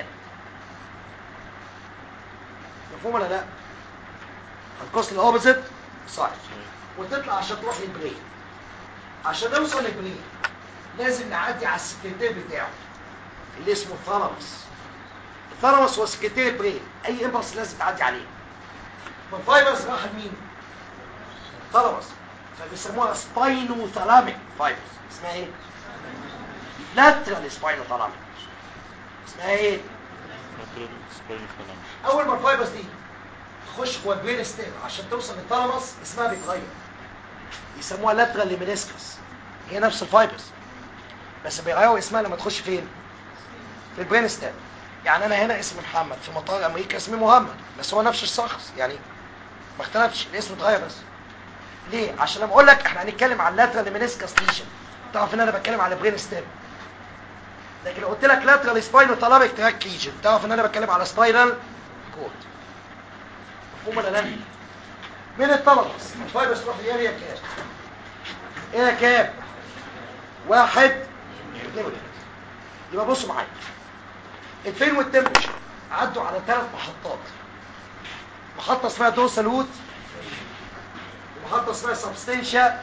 مفهوم ولا لا هتكوس الاوبوزيت سايد وتطلع عشان تروح للبرين عشان نوصل للبرين لازم نعدي على السكرتير بتاعه اللي اسمه الثالاموس الثالاموس هو سكرتير البرين اي امبلس لازم تعدي عليه فالفايبرز راح لمين ثالاموس فبيسموها سباينو ثالاميك فايبرز اسمها ايه لاترال سباينو ثالاميك اسمها ايه Lateral spinal column. اول ما الفايبرز دي تخش جوه البرين ستيم عشان توصل للثالاموس اسمها بيتغير يسموها لاترال ليمينيسكس هي نفس الفايبرز بس بيغيروا اسمها لما تخش فين في البرين ستيم يعني انا هنا اسمي محمد في مطار امريكا اسمي محمد بس هو نفس الشخص يعني ما اختلفش الاسم اتغير بس ليه عشان لما اقول لك احنا هنتكلم عن لاترال ليمينيسكس ليشن تعرف ان انا بتكلم على برين ستيم لكن لو قلت لك لاترال سباينو ثالاميك تراك ليجن تعرف ان انا بتكلم على سباينال كود مفهوم ولا لا من الثالاموس الفايبرز تروح لاريا كام ايه كام واحد اثنين وثلاثة. يبقى بصوا معايا الفين والتمبرشر عدوا على ثلاث محطات محطة اسمها دوسالوت ومحطة اسمها سبستنشا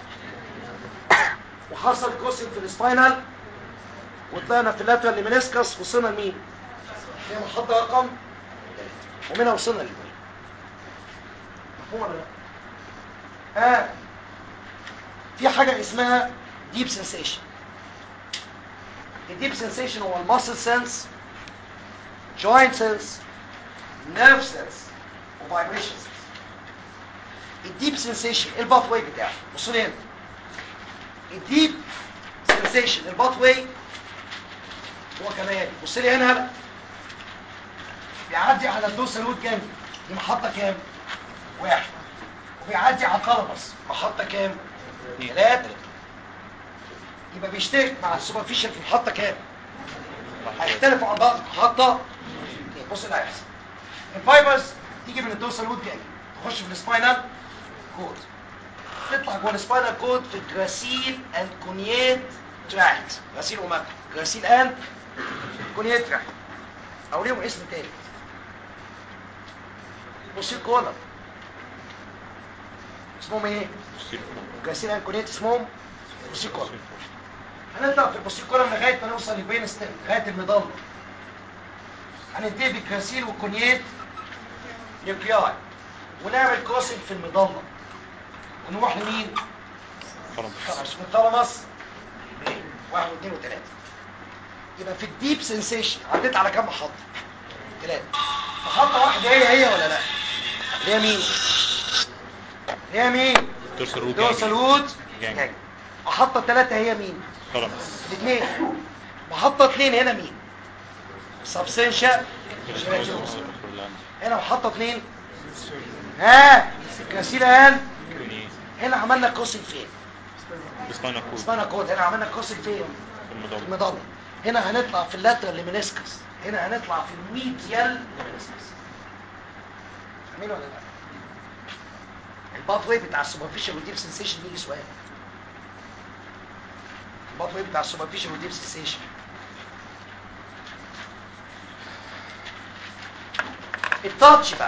وحصل كوسن في السباينال وطلعنا في اللاترال ليمينيسكس وصلنا لمين؟ هي محطة رقم ثلاثة. ومنها وصلنا للبرين مفهوم ولا لا؟ ها في حاجة اسمها ديب سنسيشن الديب سنسيشن هو الماسل سنس جوينت سنس نيرف سنس وفايبريشن سنس الديب سنسيشن الباث واي بتاعه بصوا لي هنا الديب سنسيشن الباث واي هو كمان بص لي هنا هلا بيعدي على الدوسة لود كام دي محطة كام واحد وبيعدي على القلبس محطة كام ثلاثة يبقى بيشترك مع السوبرفيشال في محطة كام هيختلفوا عن بعض محطة اثنين. بص اللي هيحصل الفايبرز تيجي من الدوسة لود جاي تخش في السباينال كود تطلع جوه السباينال كود في الجراسيل اند كونيات تراكت غسيل ومكة غسيل اند كونيات تراكت او ليهم اسم تاني بصير كولر اسمهم ايه غسيل اند كونيات اسمهم بصير كولر هنطلع في البصير كولر لغايه ما نوصل لبين ستيم لغايه المضله هننتهي بالغسيل والكونيات نيوكلياي ونعمل كروسنج في المضله ونروح لمين؟ خلاص من الثالاموس واحد واثنين وثلاثة يبقى في الديب سنسيشن عديت على كام محطة؟ ثلاثة محطة واحدة هي هي ولا لا؟ اللي هي مين؟ اللي هي مين؟ Dorsal root دوسال ganglion. وود Ganglion. جانج. محطة ثلاثة هي مين؟ Thalamus. الاثنين محطة اثنين هنا مين؟ سبسنشا هنا محطة اثنين ها كاسيلان هنا عملنا كروسنج فين؟ Spinal cord. اسمها كود هنا عملنا كروسنج فين؟ في المضلة. المضلة هنا هنطلع في اللاترال ليمينيسكس هنا هنطلع في الميديال ليمينيسكس فاهمين ولا لا الباث واي بتاع السوبرفيشال وديب سنسيشن يجي سؤال الباث واي بتاع السوبرفيشال وديب سنسيشن التاتش بقى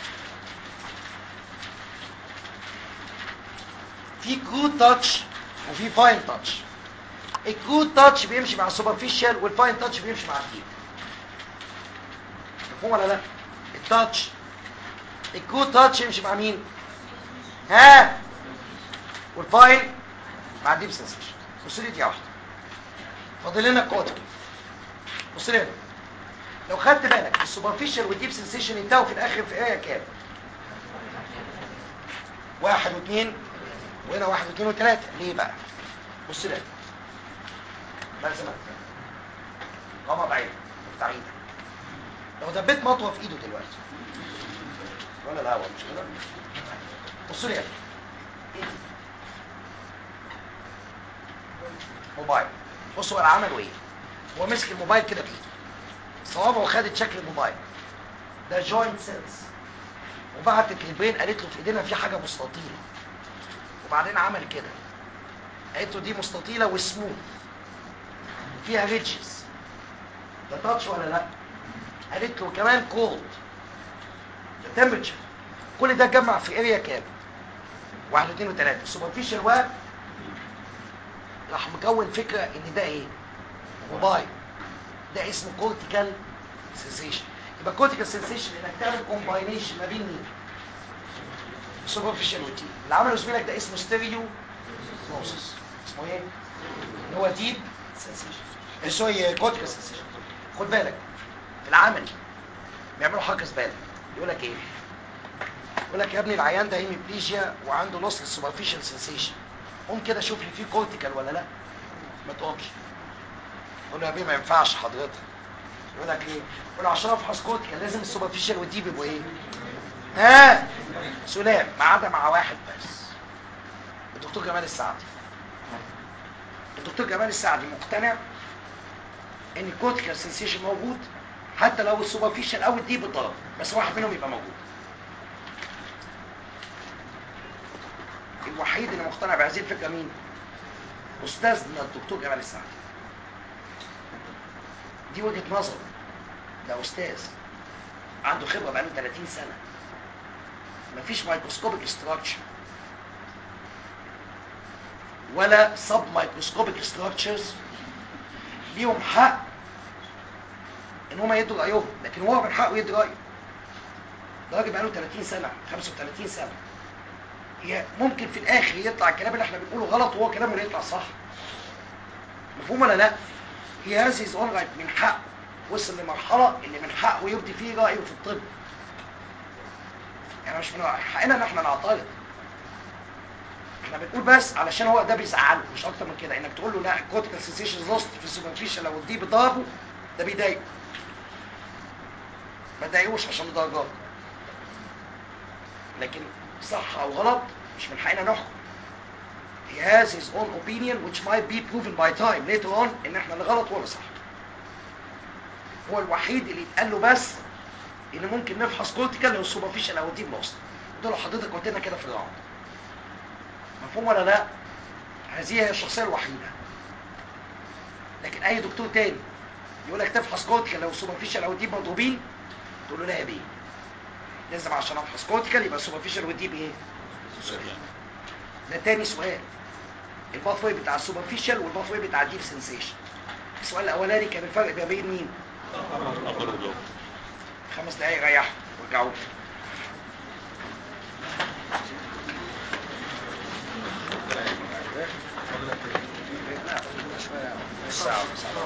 في كرود تاتش وفي فاين تاتش الكرود تاتش بيمشي مع السوبرفيشال والفاين تاتش بيمشي مع الديب مفهوم ولا لا التاتش الكرود تاتش يمشي مع مين ها والفاين مع الديب سنسيشن بص لي دي واحده فاضل لنا الكوتيكال بص لي هنا لو خدت بالك السوبرفيشال والديب سنسيشن انتهوا في الاخر في ايه كام واحد واثنين وهنا واحد واثنين وثلاثة ليه بقى بص لي ملزمة غمض عينك افتح ايدك لو دبيت مطوة في ايده دلوقتي ولا الهوا مش كده بص لي هنا موبايل بص هو عمله ايه هو مسك الموبايل كده بايده صوابعه خدت شكل الموبايل ده جوينت سيلز وبعتت للبين قالت له في ايدينا في حاجه مستطيله وبعدين عمل كده قالت له دي مستطيله وسموث فيها ريدجز ده تاتش ولا لا قالت له كمان كولد ده تمبرتشر كل ده اتجمع في اريا كام واحد واثنين وثلاثه سوبرفيشال واب راح مكون فكره ان ده ايه موبايل ده اسمه كورتيكال سنسيشن يبقى كورتيكال سنسيشن انك تعمل كومباينيشن ما بين مين سوبرفيشال وتي اللي عمله زميلك ده اسمه ستيريو نوسس اسمه ايه اللي هو ديب سنسيشن سوري كورتيكال سنسيشن خد بالك في العمل بيعملوا حركه زباله يقول لك ايه يقول لك يا ابني العيان ده هيميبليجيا وعنده لوس للسوبرفيشال سنسيشن قوم كده شوف لي فيه كورتيكال ولا لا ما تقومش يقول له يا بيه ما ينفعش حضرتك يقول لك ليه يقول له عشان افحص كورتيكال لازم السوبرفيشال والديب يبقوا ايه ها سلام ما عدا مع واحد بس الدكتور جمال السعدي الدكتور جمال السعدي مقتنع ان الكورتيكال سنسيشن موجود حتى لو السوبرفيشال او الديب اتضرب بس واحد منهم يبقى موجود الوحيد اللي مقتنع بهذه الفكره مين استاذنا الدكتور جمال السعدي دي وجهه نظر ده استاذ عنده خبره بقاله 30 سنه مفيش مايكروسكوبيك ستراكشر ولا سب مايكروسكوبيك ستراكشرز ليهم حق ان هم يدوا رايهم لكن هو من حقه يدي رايه ده راجل بقاله 30 سنه 35 سنه هي ممكن في الاخر يطلع الكلام اللي احنا بنقوله غلط وهو كلامه اللي يطلع صح مفهوم ولا لا هي هذه از رايت من حقه وصل لمرحله اللي من حقه يبدي فيه رايه في الطب يعني مش من حقنا ان احنا نعترض احنا بنقول بس علشان هو ده بيزعله مش اكتر من كده انك تقول له لا الكورتيكال سنسيشن لوست في السوبرفيشال لو دي بضربه ده بيضايقه ما تضايقوش عشان الدرجات لكن صح او غلط مش من حقنا نحكم he has his own opinion which might be proven by time later on ان احنا اللي غلط ولا صح هو الوحيد اللي يتقال له بس ان ممكن نفحص كورتيكال لو السوبرفيشال او الديب لوست ده لو حضرتك قلت لنا كده في الراوند مفهوم ولا لا هذه هي الشخصيه الوحيده لكن اي دكتور تاني يقول لك تفحص كورتيكال لو السوبرفيشال او الديب مضروبين تقول له لا يا بيه لازم عشان افحص كورتيكال يبقى السوبرفيشال والديب ايه ده تاني سؤال الباثوي بتاع السوبرفيشال والباثوي بتاع الديب سنسيشن السؤال الاولاني كان الفرق ما بين مين أبر ولو خمس دقايق ريحوا وارجعوا لي. لا، شوية. ساعة ساعة.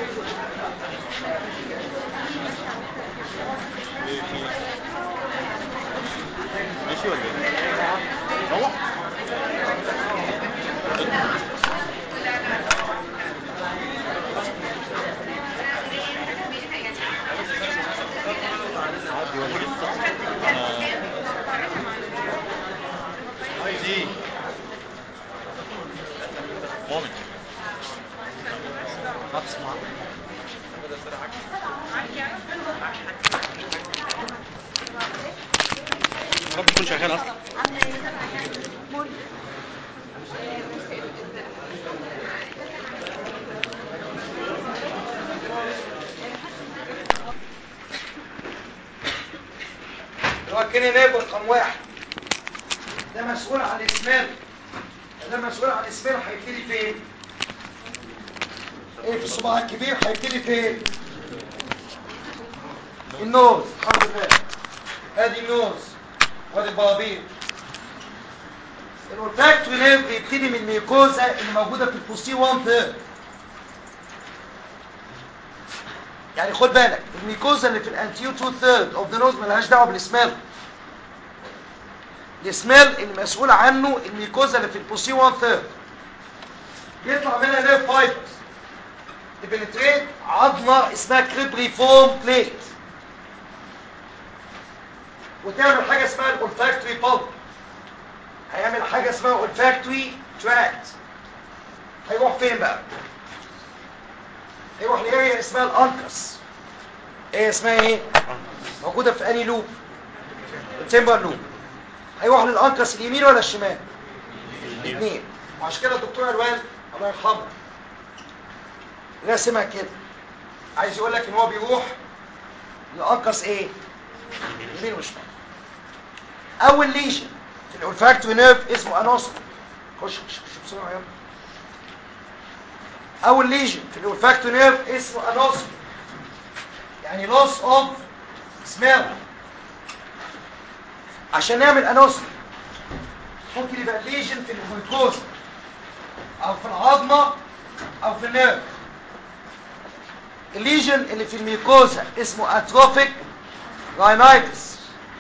ايه في ماشي ولا ايه؟ روح عادي ولا انا عايز ايه؟ مؤمن هتسمع رب يكون شغال اصلا اللي هو كيني نيب رقم واحد ده مسؤول عن الاسمال ده مسؤول عن الاسمال هيبتدي فين؟ ايه في الصباع الكبير هيبتدي فين؟ النوز الحمد لله ادي النوز وادي البوابير الولفاكتوري نيرف بيبتدي من الميوكوزا اللي موجوده في البوستي 1 ثيرد يعني خد بالك الميكوزا اللي في الانتيو 2 ثيرد اوف ذا نوز ملهاش دعوه بالسميل السميل المسؤول عنه الميكوزا اللي في البوسي 1 ثيرد يطلع منها نيرف فايبرز تبنتريت عظمه اسمها كريبري فورم بليت وتعمل حاجه اسمها الاولفاكتوري بالب هيعمل حاجه اسمها اولفاكتوري تراكت هيروح فين بقى هيروح لاريا اسمها الانكس ايه اسمها ايه موجوده في اني لوب التمبر لوب هيروح للانكس اليمين ولا الشمال الاثنين وعشان كده الدكتور الوان الله يرحمه راسمها كده عايز يقول لك ان هو بيروح للانكس ايه يمين وشمال اول ليجن في الاولفاكتوري نيرف اسمه انوسم خش خش خش بسرعه يلا اول ليجن في الاولفاكتوري نيرف اسمه انوسم يعني loss of smell عشان نعمل انوسم ممكن يبقى ليجن في الجلوكوز او في العظمه او في النيرف الليجن اللي في الميكوزا اسمه اتروفيك راينايتس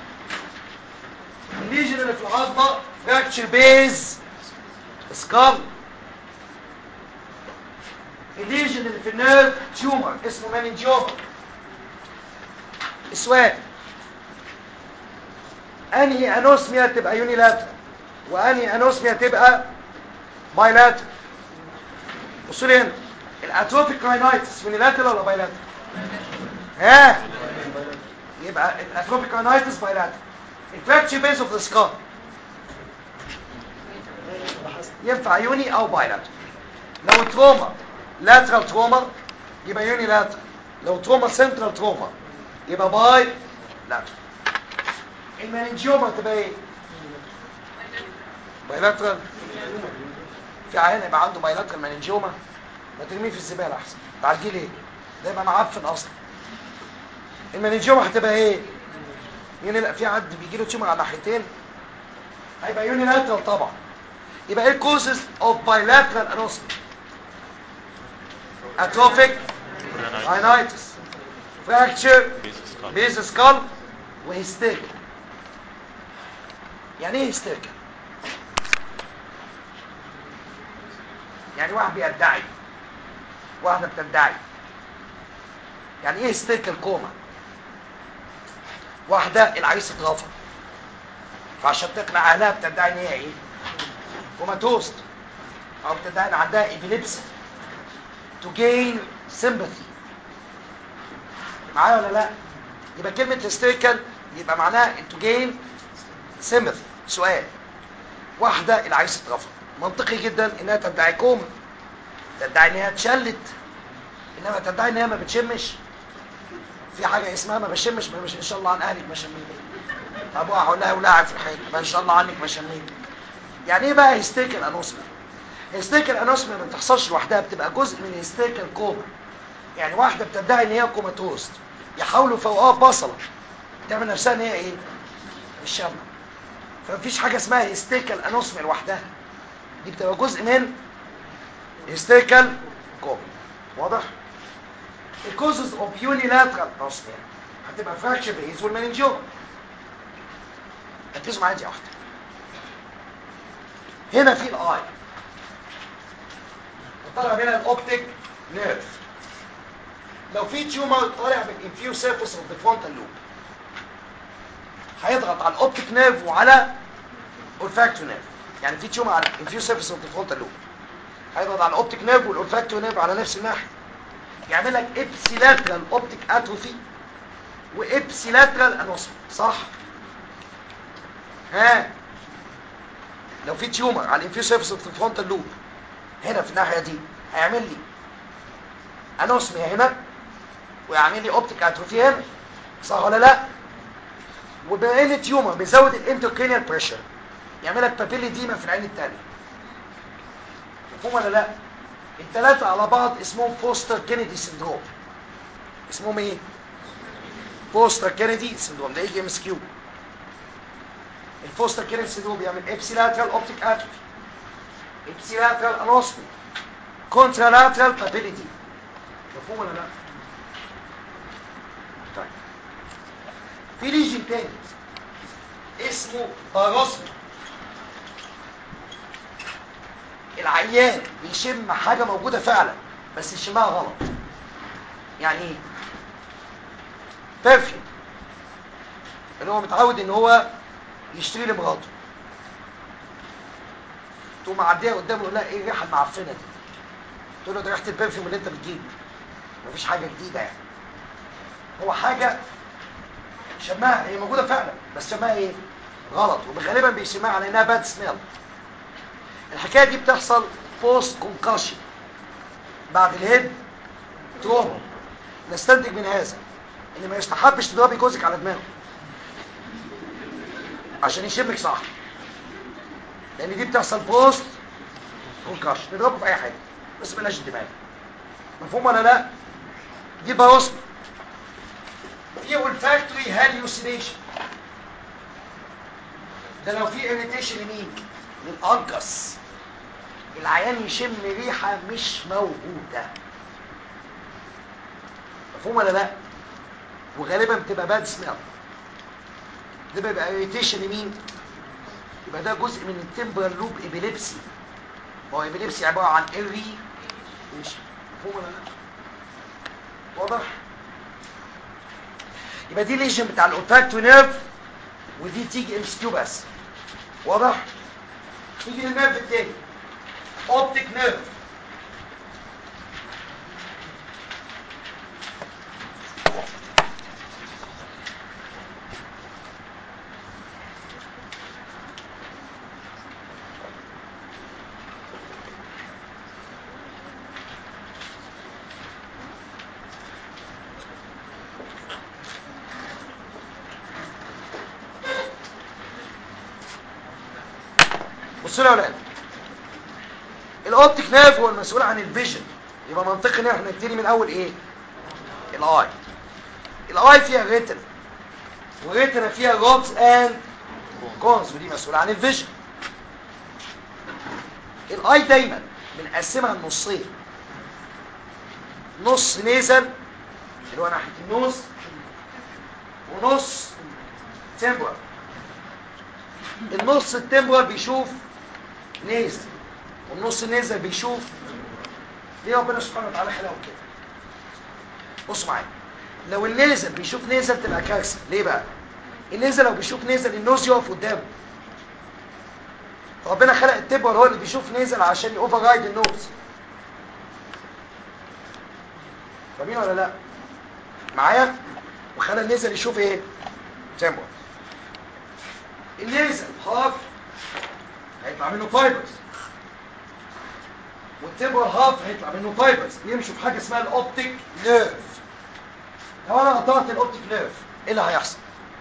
الليجن اللي في العظمه فراكتشر بيز سكال الليجن اللي في النيرف تيومر اسمه مانينجيوما السؤال انهي انوسميا تبقى يونيلاترال وانهي انوسميا تبقى بايلاترال بصوا لي هنا الاتروفيك راينايتس يونيلاترال ولا بايلاترال ها يبقى الاتروفيك راينايتس بايلاترال الفراكتشر بيز اوف ذا سكال ينفع يوني او بايلاترال لو تروما لاترال تروما يبقى يوني لاترال لو تروما سنترال تروما يبقى باي لاترال المانجيوما تبقى ايه بايلاترال في عيان يبقى عنده بايلاترال مانجيوما ما ترميه في الزباله احسن تعالجيه ليه ده يبقى معفن اصلا المانجيوما هتبقى ايه يوني لا في حد بيجي له تيومر على ناحيتين هيبقى يوني لاترال طبعا يبقى ايه الكوزز اوف بايلاترال انوسمي اتروفيك راينايتس فراكتشر بيز سكال وهيستيريا يعني ايه هيستيريا يعني واحد بيدعي واحدة بتدعي يعني ايه هيستيريا الكوما واحدة العريس اترفض فعشان تقنع اهلها بتدعي ان هي ايه كوماتوست او بتدعي ان عندها ايبيليبسي to gain sympathy معايا ولا لا يبقى كلمة hysterical يبقى معناها to gain sympathy سؤال واحدة العريس اترفض منطقي جدا انها تدعي كوما تدعي انها اتشلت انما تدعي انها ما بتشمش في حاجة اسمها ما بشمش ما مش ان شاء الله عن اهلك ما شميت ابوها هقول لها ولاعب في الحيط ما ان شاء الله عنك ما شميت يعني ايه بقى هيستيكال انوسمنت هيستيكال انوسمنت ما بتحصلش لوحدها بتبقى جزء من هيستيكال كوما يعني واحده بتدعي ان هي كوماتوست يحاولوا فوقها ببصله تعمل نفسها ان هي ايه مش شامه فمفيش حاجه اسمها هيستيكال انوسمنت لوحدها دي بتبقى جزء من هيستيكال كوما واضح الكوزز اوف يونيلاترال نوسميا هتبقى فراكشر بايز والمننجيوم ركزوا معايا دي واحده هنا في الاي وطالع منها الاوبتيك نيرف لو في تيومر طالع من الانفيو سيرفيس اوف ذا فرونتال لوب هيضغط على الاوبتيك نيرف وعلى اولفاكتو نيرف يعني في تيومر على الانفيو سيرفيس اوف ذا فرونتال لوب هيضغط على الاوبتيك نيرف والاولفاكتو نيرف على نفس الناحيه يعمل لك ابسيلاترال اوبتيك اتروفي وابسيلاترال انوسم صح ها لو في تيومر على الانفيو سيرفيس اوف ذا فرونتال لوب هنا في الناحيه دي هيعمل لي انوسميا هنا ويعمل لي اوبتيك اتروفي هنا صح ولا لا وبما ان تيومر بيزود الانتركرينيال بريشر يعمل لك بابيلي ديما في العين الثانيه مفهوم ولا لا الثلاثه على بعض اسمهم فوستر كينيدي سندروم اسمهم ايه فوستر كينيدي سندروم ده يجي ام اس كيو الفوستر كينيدي سندروم بيعمل ابسيلاترال اوبتيك اتروفي ابسيلاترال انوسمي كونترالاترال بابيليتي مفهوم ولا لا طيب في ليجن تاني اسمه باروسمي العيان بيشم حاجه موجوده فعلا بس يشمها غلط يعني ايه برفيوم اللي هو متعود ان هو يشتري لمراته تقوم معديه قدامه يقول لها ايه الريحه المعفنه دي تقول له ده ريحه البرفيوم اللي انت بتجيبه مفيش حاجه جديده يعني هو حاجه شمها هي موجوده فعلا بس شمها ايه غلط وغالبا بيشمها على انها باد سميل الحكايه دي بتحصل بوست كونكاشن بعد الهيد تروما نستنتج من هذا ان ما يستحبش تضربي جوزك على دماغه عشان يشمك صح لان دي بتحصل بوست كونكاشن نضربه في اي حاجه بس بلاش الدماغ مفهوم ولا لا دي بوصل في olfactory hallucination ده لو في irritation لمين للأنقص العيان يشم ريحة مش موجودة مفهوم ولا لا وغالبا بتبقى باد سميل ده بيبقى irritation لمين يبقى ده جزء من التمبرال لوب ابيليبسي هو ابيليبسي عبارة عن اري مش مفهوم ولا لا واضح يبقى دي ليجن بتاع الاوتاكتو نيرف ودي تيجي ام اس كيو بس واضح نيجي للنيرف التاني اوبتيك نيرف بصوا لي يا ولاد الاوبتيك نيرف هو المسؤول عن الفيجن يبقى منطقي ان احنا نبتدي من اول ايه الاي الاي فيها ريتن وريتنا فيها روبز اند كونز ودي مسؤوله عن الفيجن الاي دايما بنقسمها لنصين نص نيزل اللي هو ناحيه النوز ونص تمبرال النص التمبرال بيشوف نيزل والنص النيزل بيشوف ليه ربنا سبحانه وتعالى خلقه كده بصوا معايا لو النيزل بيشوف نيزل تبقى كارثه ليه بقى النيزل لو بيشوف نيزل النوز يقف قدامه ربنا خلق التبر هو اللي بيشوف نيزل عشان يوفر رايد النوز فاهمين ولا لا معايا وخلى النيزل يشوف ايه تمبر النيزل هاف هيطلع منه فايبرز والتمبر هاف هيطلع منه فايبرز بيمشوا في حاجه اسمها الاوبتيك نيرف لو انا قطعت الاوبتيك نيرف ايه اللي هيحصل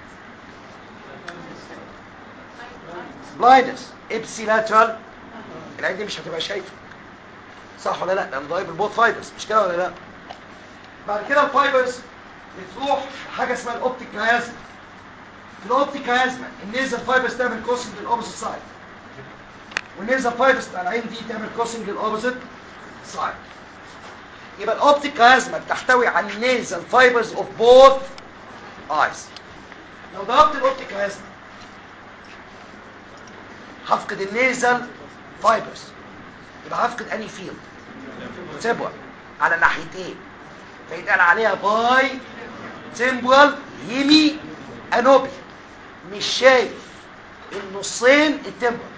بلايندنس ابسيلاترال العين دي مش هتبقى شايفه صح ولا لا لان ضايب البوت فايبرز مش كده ولا لا بعد كده الفايبرز بتروح حاجه اسمها الاوبتيك كيازما في الاوبتيك كيازما النيزل فايبرز تعمل كروسنج للاوبوزيت سايد والنيزل فايبرز بتاع العين دي تعمل كروسنج للاوبوزيت سايد يبقى الاوبتيك كازما بتحتوي على النيزل فايبرز اوف بوث ايز لو ضربت الاوبتيك كازما هفقد النيزل فايبرز يبقى هفقد اني فيلد تبقى على ناحيتين فيتقال عليها باي تمبرال يمي انوبي مش شايف النصين التمبرال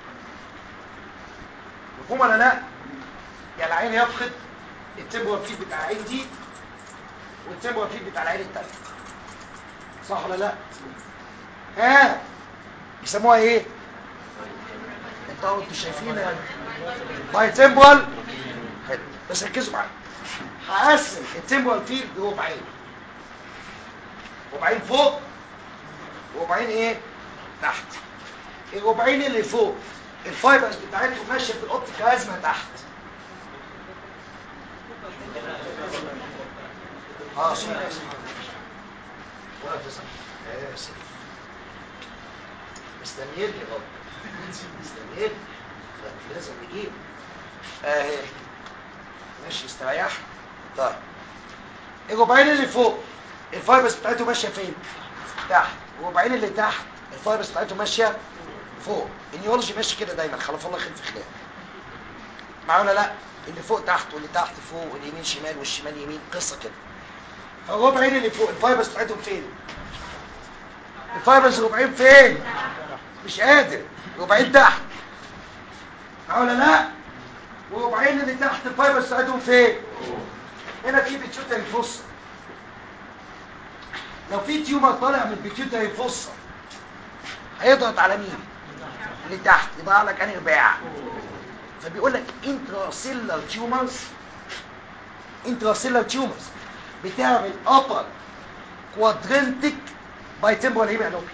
مفهوم ولا لا يعني العين يفقد التمبرال فيد بتاع العين دي والتمبرال فيد بتاع العين التانية صح ولا لا ها بيسموها ايه انتوا انتوا شايفين باي تمبرال حلو بس ركزوا معايا هقسم التمبرال فيد لربعين ربعين فوق وربعين ايه تحت الربعين اللي فوق الفايبرز بتاعتهم ماشيه في الاوبتيك ازمه تحت اه سوري اسف ولا تسمع اسف مستنيين لي غلط مستنيين لازم نجيب اهي ماشي استريح طيب الربعين اللي فوق الفايبرز بتاعته ماشيه فين تحت الربعين اللي تحت الفايبرز بتاعته ماشيه فوق النيولوجي ماشي كده دايما خلف الله خير في خلاف معايا ولا لا اللي فوق تحت واللي تحت فوق واليمين شمال والشمال يمين قصه كده فالربعين اللي فوق الفايبرز بتاعتهم فين الفايبرز ربعين فين مش قادر ربعين تحت معايا ولا لا وربعين اللي تحت الفايبرز بتاعتهم فين هنا في بيتيوتري فصة لو في تيومر طالع من البيتيوتري فصة هيضغط على مين اللي تحت يضيع لك انهي رباع فبيقول لك انتراسيلر تيومرز انتراسيلر تيومرز بتعمل upper quadrantic bitemporal hemianopy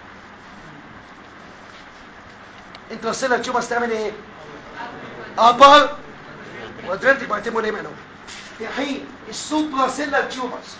انتراسيلر تيومرز تعمل ايه upper quadrantic bitemporal hemianopy في حين السوبراسيلر تيومرز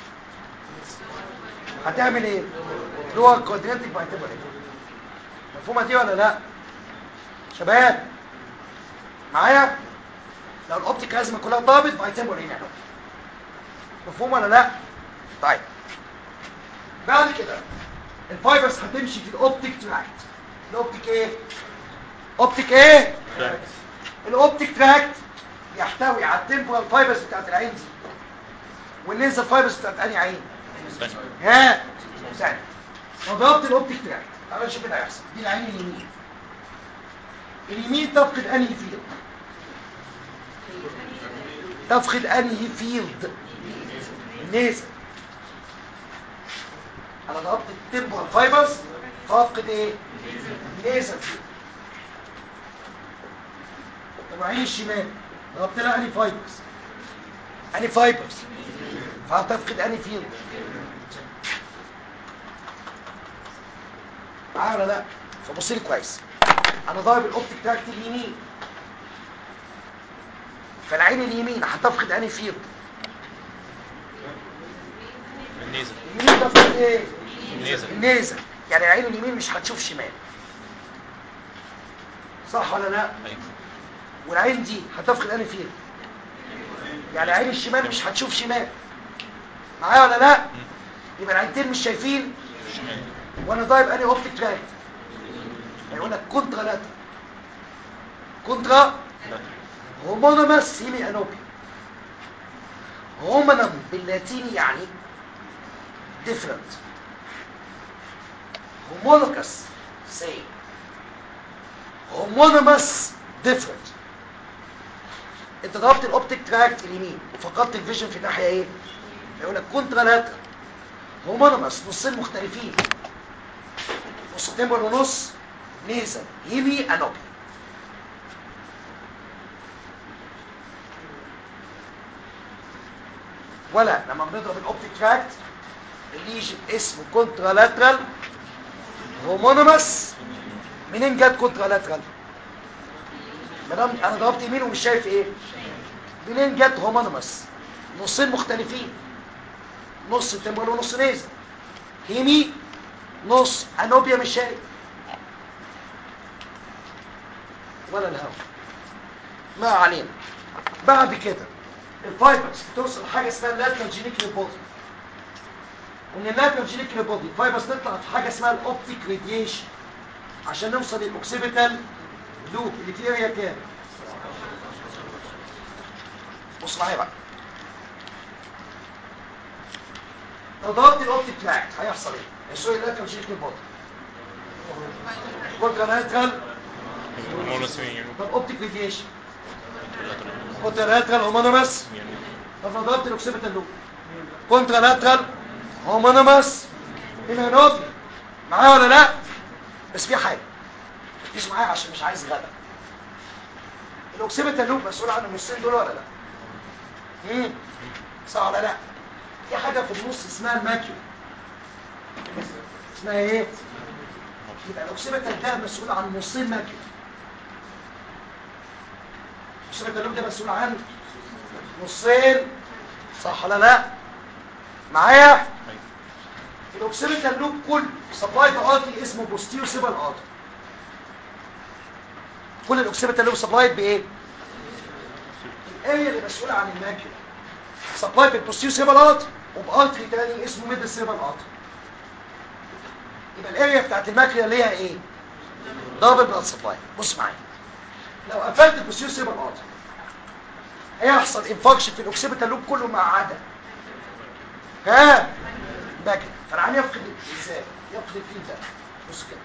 هتعمل ايه lower quadrantic bitemporal hemianopy مفهومه دي ولا لا شباب معايا لو الاوبتيك ازمه كلها ضابط بايتمبرين يعني مفهوم ولا لا طيب بعد كده الفايبرز هتمشي في الاوبتيك تراكت الاوبتيك ايه اوبتيك ايه تراكت. الاوبتيك تراكت يحتوي على التمبرال فايبرز بتاعت العين دي والليزر فايبرز بتاعت انهي عين ها ثاني لو ضربت الاوبتيك تراكت تعالى نشوف اللي هيحصل دي العين اليمين اليمين تفقد انهي فيلد تفقد انهي فيلد النيزل انا ضربت التمبرال فايبرز فافقد ايه نيزل فيلد طب عين الشمال ضربت لها انهي فايبرز انهي فايبرز فهتفقد انهي فيلد معايا ولا لا فبص لي كويس انا ضارب الاوبتيك تراكت اليمين فالعين اليمين هتفقد انهي فيلد النيزل اليمين تفقد ايه النيزل النيزل يعني العين اليمين مش هتشوف شمال صح ولا لا ايوه والعين دي هتفقد انهي فيلد يعني العين الشمال مش هتشوف شمال معايا ولا لا يبقى العينتين مش شايفين شمال وانا ضايب انهي اوبتيك تراكت هيقول لك كونترا لاتا كونترا لا هومونيمس هيمي انوبي هومونم باللاتيني يعني different هومونيكس same هومونيمس different انت ضربت الاوبتيك تراكت اليمين وفقدت الفيجن في ناحيه ايه يقول لك كونترا لاتا هومونيمس نصين مختلفين نص تمبر ونص نيزل هيمي انوبي ولا لما بنضرب الاوبتيك تراكت الليجن اسمه كونترالاترال هومونيمس منين جت كونترالاترال ما دام انا ضربت يمين ومش شايف ايه منين جت هومونيمس نصين مختلفين نص تمبر ونص نيزل هيمي نص انوبيا مش شايف ولا الهوا ما علينا بعد كده الفايبرز بتوصل لحاجه اسمها اللاترال جينيكال بودي ومن اللاترال جينيكال بودي الفايبرز تطلع في حاجه اسمها الاوبتيك راديشن عشان نوصل للاوكسيبيتال لوب اللي فيه اريا كام بص معايا بقى لو ضربت الاوبتيك فلاج هيحصل ايه سوري اللاترال جينيكال بودي كونترالاترال مونوسيمين طب اوبتيك راديشن كونترالاترال هومونيمس طب لو ضربت الاوكسيبيتال لوب كونترالاترال هومونيمس هيمانوبي معايا ولا لا بس في حاجه ركز معايا عشان مش عايز غدا الاوكسيبيتال لوب مسؤول عن النصين دول ولا لا امم صح ولا لا في حاجه في النص اسمها الماكيو اسمها ايه يبقى الاوكسيبيتال ده مسؤول عن نصين ماكيو الاوكسيبيتال لوب ده مسؤول عن نصين صح ولا لا معايا الاوكسيبيتال لوب كله سبلاي ارتري اسمه بوستيرو سيبال ارتري كل الاوكسيبيتال لوب سبلايد بايه الاريا اللي مسؤوله عن الماكيولا سبلايد بالبوستيرو سيبال ارتري وبارتري تاني اسمه ميدل سيبال ارتري يبقى الاريا بتاعت الماكيولا ليها ايه دبل بلاد سبلاي بص معايا لو قفلت البوستيرو سيبال ارتري هيحصل انفكشن في الاوكسيبيتال لوب كله ما عدا ها باكل فالعين يفقد ازاي يفقد الفيل ده بص كده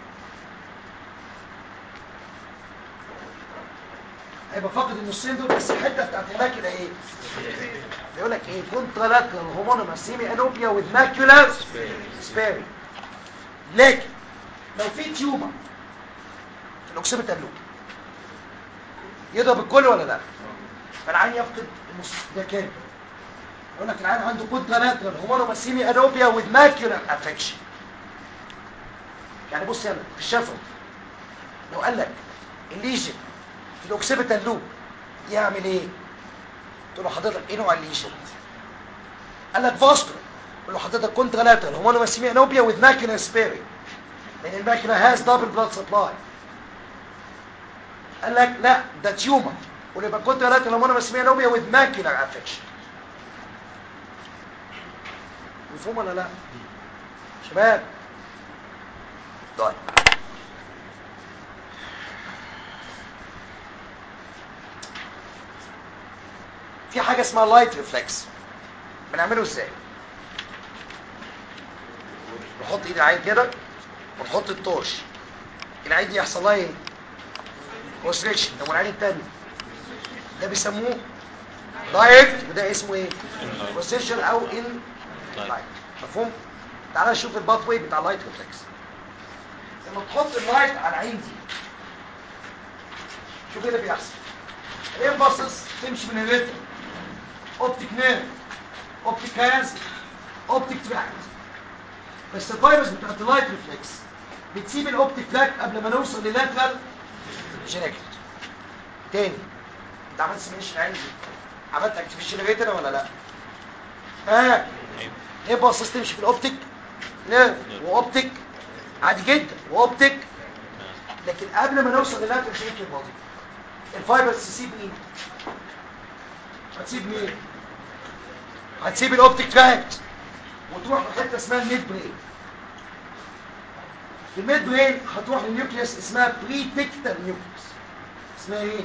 هيبقى فاقد النصين دول بس الحته بتاعت الماكيولا ايه يقول لك ايه كونترالاترال هومونيمس سيمي انوبيا وذ ماكيولا سبيري لكن لو في تيومر في الاوكسيبيتال لوب يضرب الكل ولا لا فالعين يفقد النص ده كام يقول لك العين عنده كونترالاترال هومونيمس سيمي انوبيا وذ ماكيولا افكشن يعني بص يلا في الشفوي لو قال لك الليجن في الاوكسيبيتال لوب يعمل ايه تقول له حضرتك ايه نوع الليجن قال لك فاسكولار تقول له حضرتك كونترالاترال هومونيمس سيمي انوبيا وذ ماكيولا سبيري لان الماكيولا هاز دبل بلاد سبلاي قال لك لا ده تيومر ويبقى كونترالاترال هومونيمس سيمي انوبيا وذ ماكيولا افكشن مفهوم ولا لا شباب طيب في حاجه اسمها لايت ريفلكس بنعمله ازاي نحط ايد العين كده ونحط التورش العين دي يحصل لها ايه كونستريكشن طب والعين التاني ده بيسموه دايركت وده اسمه ايه كونستريكشن او ان لايت مفهوم تعالى نشوف الباث واي بتاع اللايت ريفلكس لما تحط اللايت على العين دي شوف ايه اللي بيحصل الامباسس تمشي من الريتم اوبتيك نيرف اوبتيك كازي اوبتيك تراكت بس الفيروس بتاعت اللايت ريفلكس بتسيب الاوبتيك تراك قبل ما نوصل للاترال جينيكت تاني انت عملت سيميشن العين دي عملت اكتيفيشن ريتنا ولا لا ها ايوه ايه باصص تمشي في الاوبتيك نيرف واوبتيك عادي جدا واوبتيك لكن قبل ما نوصل للاترال جينيكت بودي الفايبرز تسيب مين هتسيب مين هتسيب الاوبتيك تراكت وتروح لحته اسمها الميد برين في الميد برين هتروح للنيوكليوس اسمها بري تكتال نيوكليوس اسمها ايه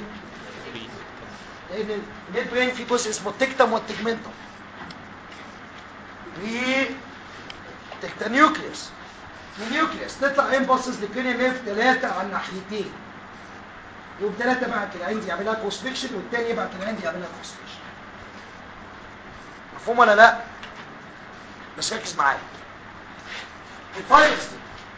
لان الميد برين في جزء اسمه التكتم والتجمنتم بري تكتال نيوكليوس من النيوكليوس تطلع امبulses لكرينيال نيرف ثلاثه على الناحيتين يوم ثلاثة بعت العين دي يعملها كونستريكشن والتاني يبعت العين دي يعملها كونستريكشن مفهوم ولا لا بس ركز معايا الفايروس دي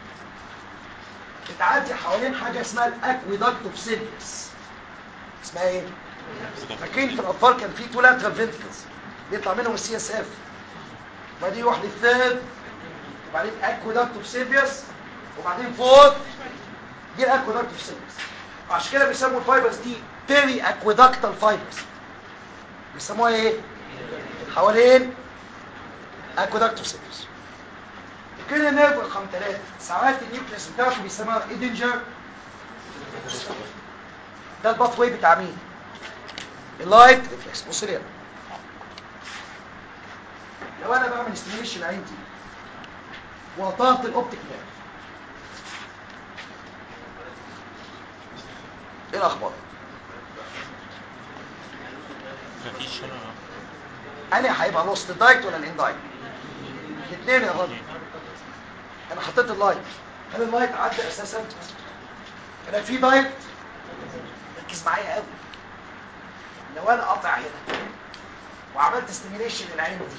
بتعدي حوالين حاجة اسمها الاكويدكت اوف سيليوس اسمها ايه فاكرين في الاطفال كان في تو لاترال فينتكلز بيطلع منهم السي اس اف وبعدين يروح للثيرد وبعدين اكويدكت اوف سيليوس وبعدين فوق دي الاكويدكت اوف سيليوس عشان كده بيسموا الفايبرز دي بيري اكويدكتال فايبرز بيسموها ايه حوالين اكويدكت اوف سيليوس كده نيرف رقم ثلاثة ساعات النيوكليس بتاعته بيسموها ايدنجر ده الباث واي بتاع مين اللايت ريفلكس بص لي هنا. لو انا بعمل ستيميشن عندي وقطعت الاوبتيك نيرف ايه الاخبار مفيش هنا انا هيبقى لوست الدايت ولا الاندايت الاثنين يا راجل انا حطيت اللايت هل اللايت عدى اساسا انا في دايت ركز معايا قوي لو انا قاطع هنا وعملت ستيميليشن للعين دي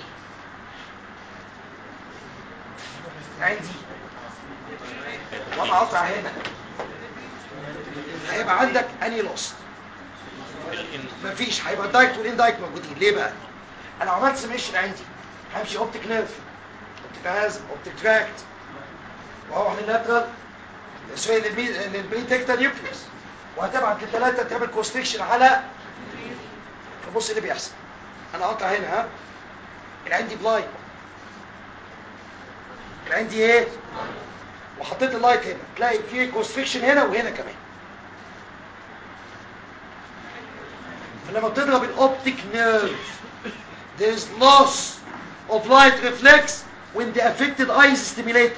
العين دي وانا قاطع هنا هيبقى عندك اني لوست مفيش هيبقى الدايت والاندايت موجودين ليه بقى انا عملت سميشن عندي همشي اوبتيك نيرف اوبتيك هاز اوبتيك تراكت واروح لللاترال سوري للبريتكتال نيوكليوس وهتبعت للثلاثه تعمل كونستريكشن على فبص اللي بيحصل انا قاطع هنا ها العين دي بلايت العين دي ايه وحطيت اللايت هنا تلاقي في كونستريكشن هنا وهنا كمان فلما بتضرب الاوبتيك نيرف there is loss of light reflex when the affected eye is stimulated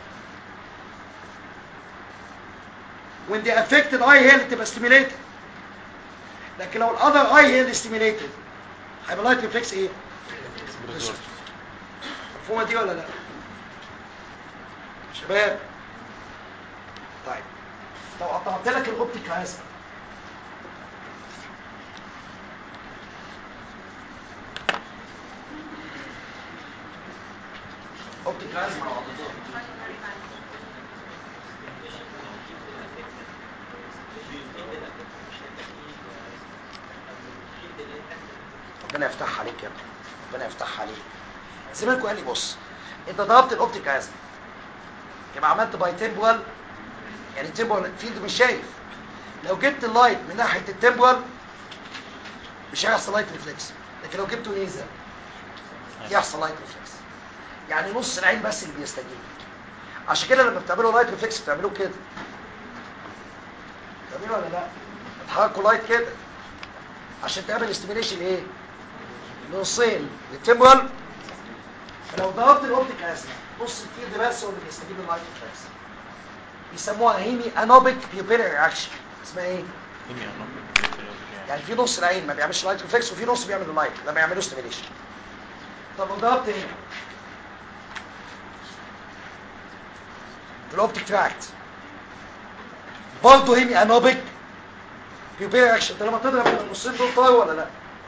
when the affected eye هي اللي تبقى stimulated لكن لو الاذر eye هي اللي stimulated هيبقى لايت ريفلكس ايه مفهومه دي ولا لا شباب طيب لو قطعت لك الاوبتيك لازم اوبتيك لازم على بعضها ربنا يفتحها عليك يا ابني ربنا يفتحها عليك زميلكم قال لي بص انت ضربت الاوبتيك ازم يبقى عملت باي تمبوال يعني تمبوال فيلد مش شايف لو جبت اللايت من ناحيه التمبوال مش هيحصل لايت ريفلكس لكن لو جبته نيزل يحصل لايت ريفلكس يعني نص العين بس اللي بيستجيب عشان كده لما بتعملوا لايت ريفلكس بتعملوه كده بتعملوا ولا لا بتحركوا لايت كده عشان تعمل استيميليشن ايه نصين للتمبرال فلو ضربت الاوبتيك ازمه نص الفيلد بس هو اللي بيستجيب لللايت ريفلكس بيسموها هيمي انوبيك بيوبيلر رياكشن اسمها ايه يعني في نص العين ما بيعملش لايت ريفلكس وفي نص بيعمل لايت لما يعملوا ستيميليشن طب لو ضربت هنا في الاوبتيك تراكت برضه هيمي انوبيك بيوبيلر رياكشن انت لما تضرب النصين دول طاير ولا لا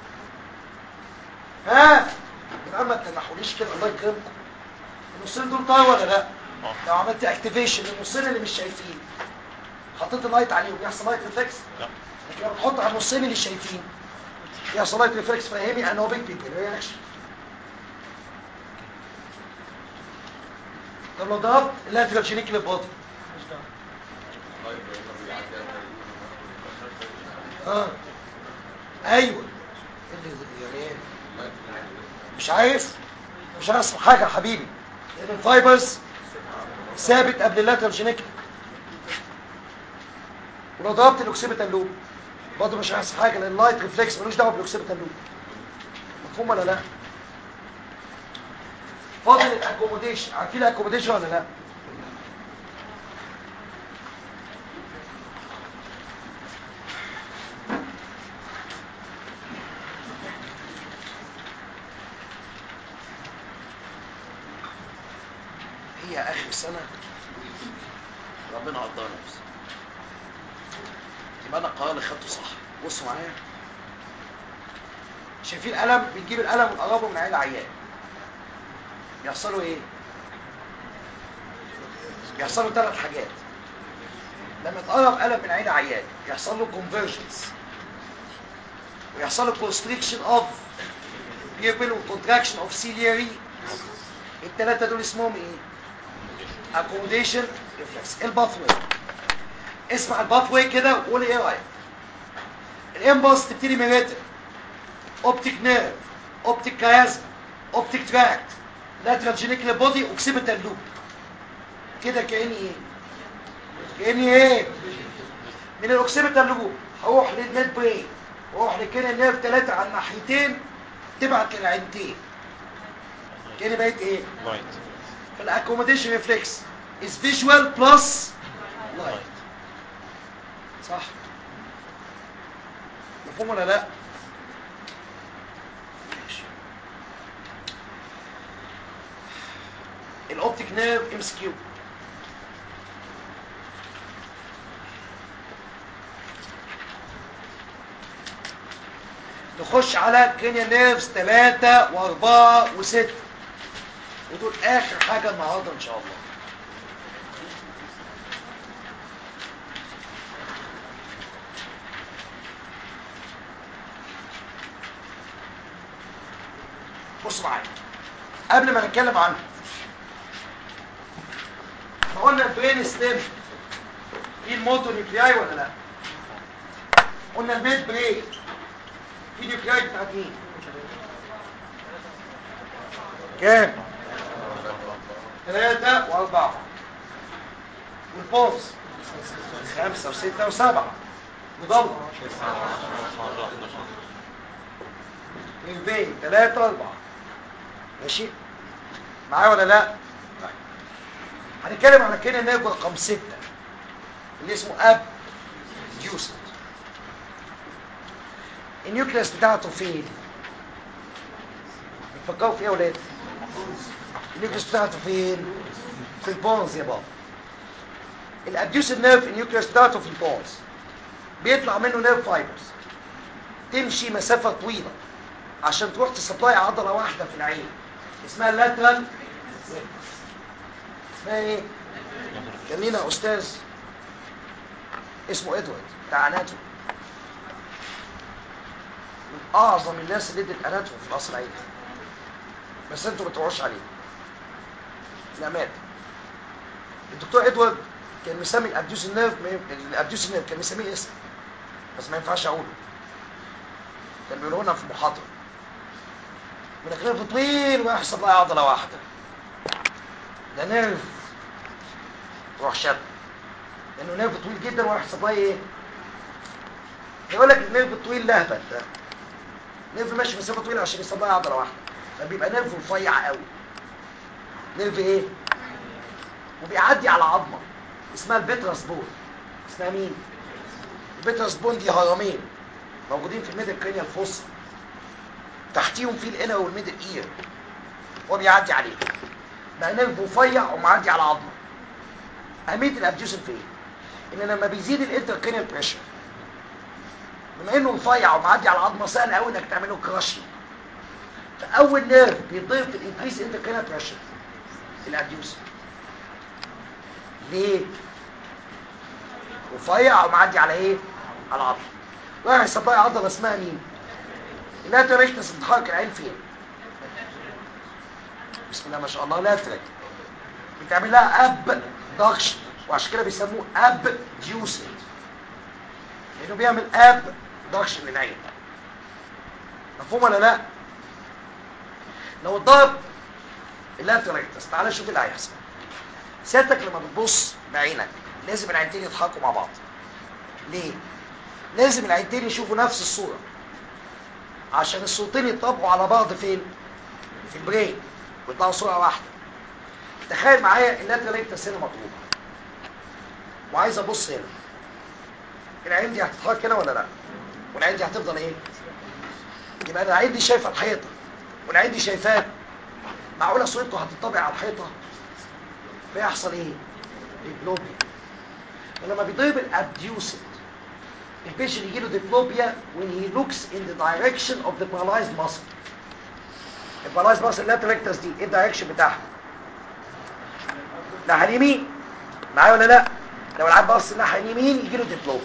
ها يبقى ما تنحوليش كده الله يكرمكم النصين دول طاير ولا لا لو عملت اكتيفيشن للنصين اللي مش شايفين حطيت اللايت عليهم يحصل لايت ريفلكس لا لكن لو بتحط على النصين اللي شايفين يحصل لايت ريفلكس فهمي انوبيك بيبيلر رياكشن طب لو ضربت اللاترال جينيكال بودي اه ايوه اللي يعني ايه مش عارف مش عارف حاجه يا حبيبي لان الفايبرز ثابت قبل اللاترال جينيكال ولو ضربت الاوكسيبيتال لوب برضه مش عارف حاجه لان اللايت ريفلكس ملوش دعوه بالاوكسيبيتال لوب مفهوم ولا لا فاضل الاكوموديشن عارفين الاكوموديشن ولا لا هي اخر سنه ربنا قضاها نفسي يبقى انا القرار اللي خدته صح بصوا معايا شايفين القلم بنجيب القلم ونقربه من عين العيان يحصلوا ايه يحصلوا ثلاث حاجات لما تقرب قلم من عين عيان يحصل له كونفرجنس ويحصل له كونستريكشن اوف بيبل وكونتراكشن اوف سيلياري الثلاثه دول اسمهم ايه اكوموديشن ريفلكس الباث واي اسمع الباث واي كده وقول ايه رايك الامبلس تبتدي من ريتم اوبتيك نيرف اوبتيك كيازما اوبتيك تراكت لاترال جينيكال بودي اوكسيبيتال لوب كده كاني ايه كاني ايه من الاوكسيبيتال لوب هروح للميد برين واروح لكده النيرف ثلاثه على الناحيتين تبعت للعينتين كاني بقيت ايه لايت فالاكوموديشن ريفلكس از فيجوال بلس لايت صح مفهوم ولا لا ماشي. الاوبتيك نيرف ام اس كيو نخش على كينيا نيرفز 3 و4 و6 ودول اخر حاجه النهارده ان شاء الله بصوا معايا قبل ما نتكلم عنه احنا قلنا البرين ستيم في الموتو نيوكلياي ولا لا قلنا الميد برين في نيوكلياي بتاعت مين كام ثلاثة وأربعة والبوز خمسة وستة وسبعة وضل البين ثلاثة وأربعة ماشي معايا ولا لا طيب. هنتكلم على كده نيرف رقم ستة اللي اسمه اب ديوسنت النيوكليس بتاعته فين بتفكروا في ايه يا ولاد النيوكليس بتاعته فين في البونز يا بابا الابديوسن نيرف النيوكليس بتاعته في البونز بيطلع منه نيرف فايبرز تمشي مسافة طويلة عشان تروح تسبلاي عضلة واحدة في العين اسمها اللاترال اسمها ايه كان لينا استاذ اسمه ادوارد بتاع اناتومي من اعظم الناس اللي ادت اناتومي في القصر العيني بس انتوا ما تروحوش عليه لا مات الدكتور ادوارد كان مسمي الابديوس نيرف الابديوس نيرف كان مسميه اسم بس ما ينفعش اقوله كان بيقولوا لنا في محاضره من نيرف طويل ويحصل لها عضله واحده ده نيرف روح شد لانه نيرف طويل جدا ويحصل لها ايه يقول لك النيرف الطويل لهبل ده نيرف ماشي مسافه طويله عشان يصاب لها عضله واحده فبيبقى نيرف رفيع قوي نيرف ايه وبيعدي على عظمه اسمها البيتراس بون اسمها مين البيتراس بون دي هرمين موجودين في الميدل كرينيال فوس تحتيهم في الانر والميدل اير هو بيعدي عليه بقى نيرف رفيع ومعدي على عظمه اهميه الابديوسن في ايه ان لما بيزيد الانتركرينيال بريشر بما انه رفيع ومعدي على العظمه سهل قوي انك تعمله كراشنج فاول نيرف بيضيف في الانكريس انتركرينيال بريشر الابديوسن ليه رفيع ومعدي على ايه على العظم راح يصدق عضله اسمها مين اللاتريكتس بتحرك العين فين بسم الله ما شاء الله لاتريك بتعمل لها اب دكشن وعشان كده بيسموه اب ديوسنت لانه بيعمل اب دكشن للعين مفهوم ولا لا لو اتضرب اللاتريكتس تعالى شوف اللي هيحصل سيادتك لما بتبص بعينك لازم العينتين يضحكوا مع بعض ليه لازم العينتين يشوفوا نفس الصورة عشان الصورتين يطبقوا على بعض فين في البرين ويطلعوا صورة واحدة تخيل معايا اللاترال ريكتس هنا مطلوبة وعايز ابص هنا العين دي هتتحرك هنا ولا لا والعين دي هتفضل ايه يبقى انا العين دي شايفه الحيطه والعين دي شايفاه معقوله صورته هتطبق على الحيطه بيحصل ايه ديبلوبيا ولما بيضرب الابديوسنت البيشنت يجي له ديبلوبيا when he looks in the direction of the paralyzed muscle البارالايزد muscle اللاترال ريكتس دي ايه الدايركشن بتاعها ناحيه اليمين معايا ولا لا لو العيان بص الناحيه اليمين يجي له ديبلوبيا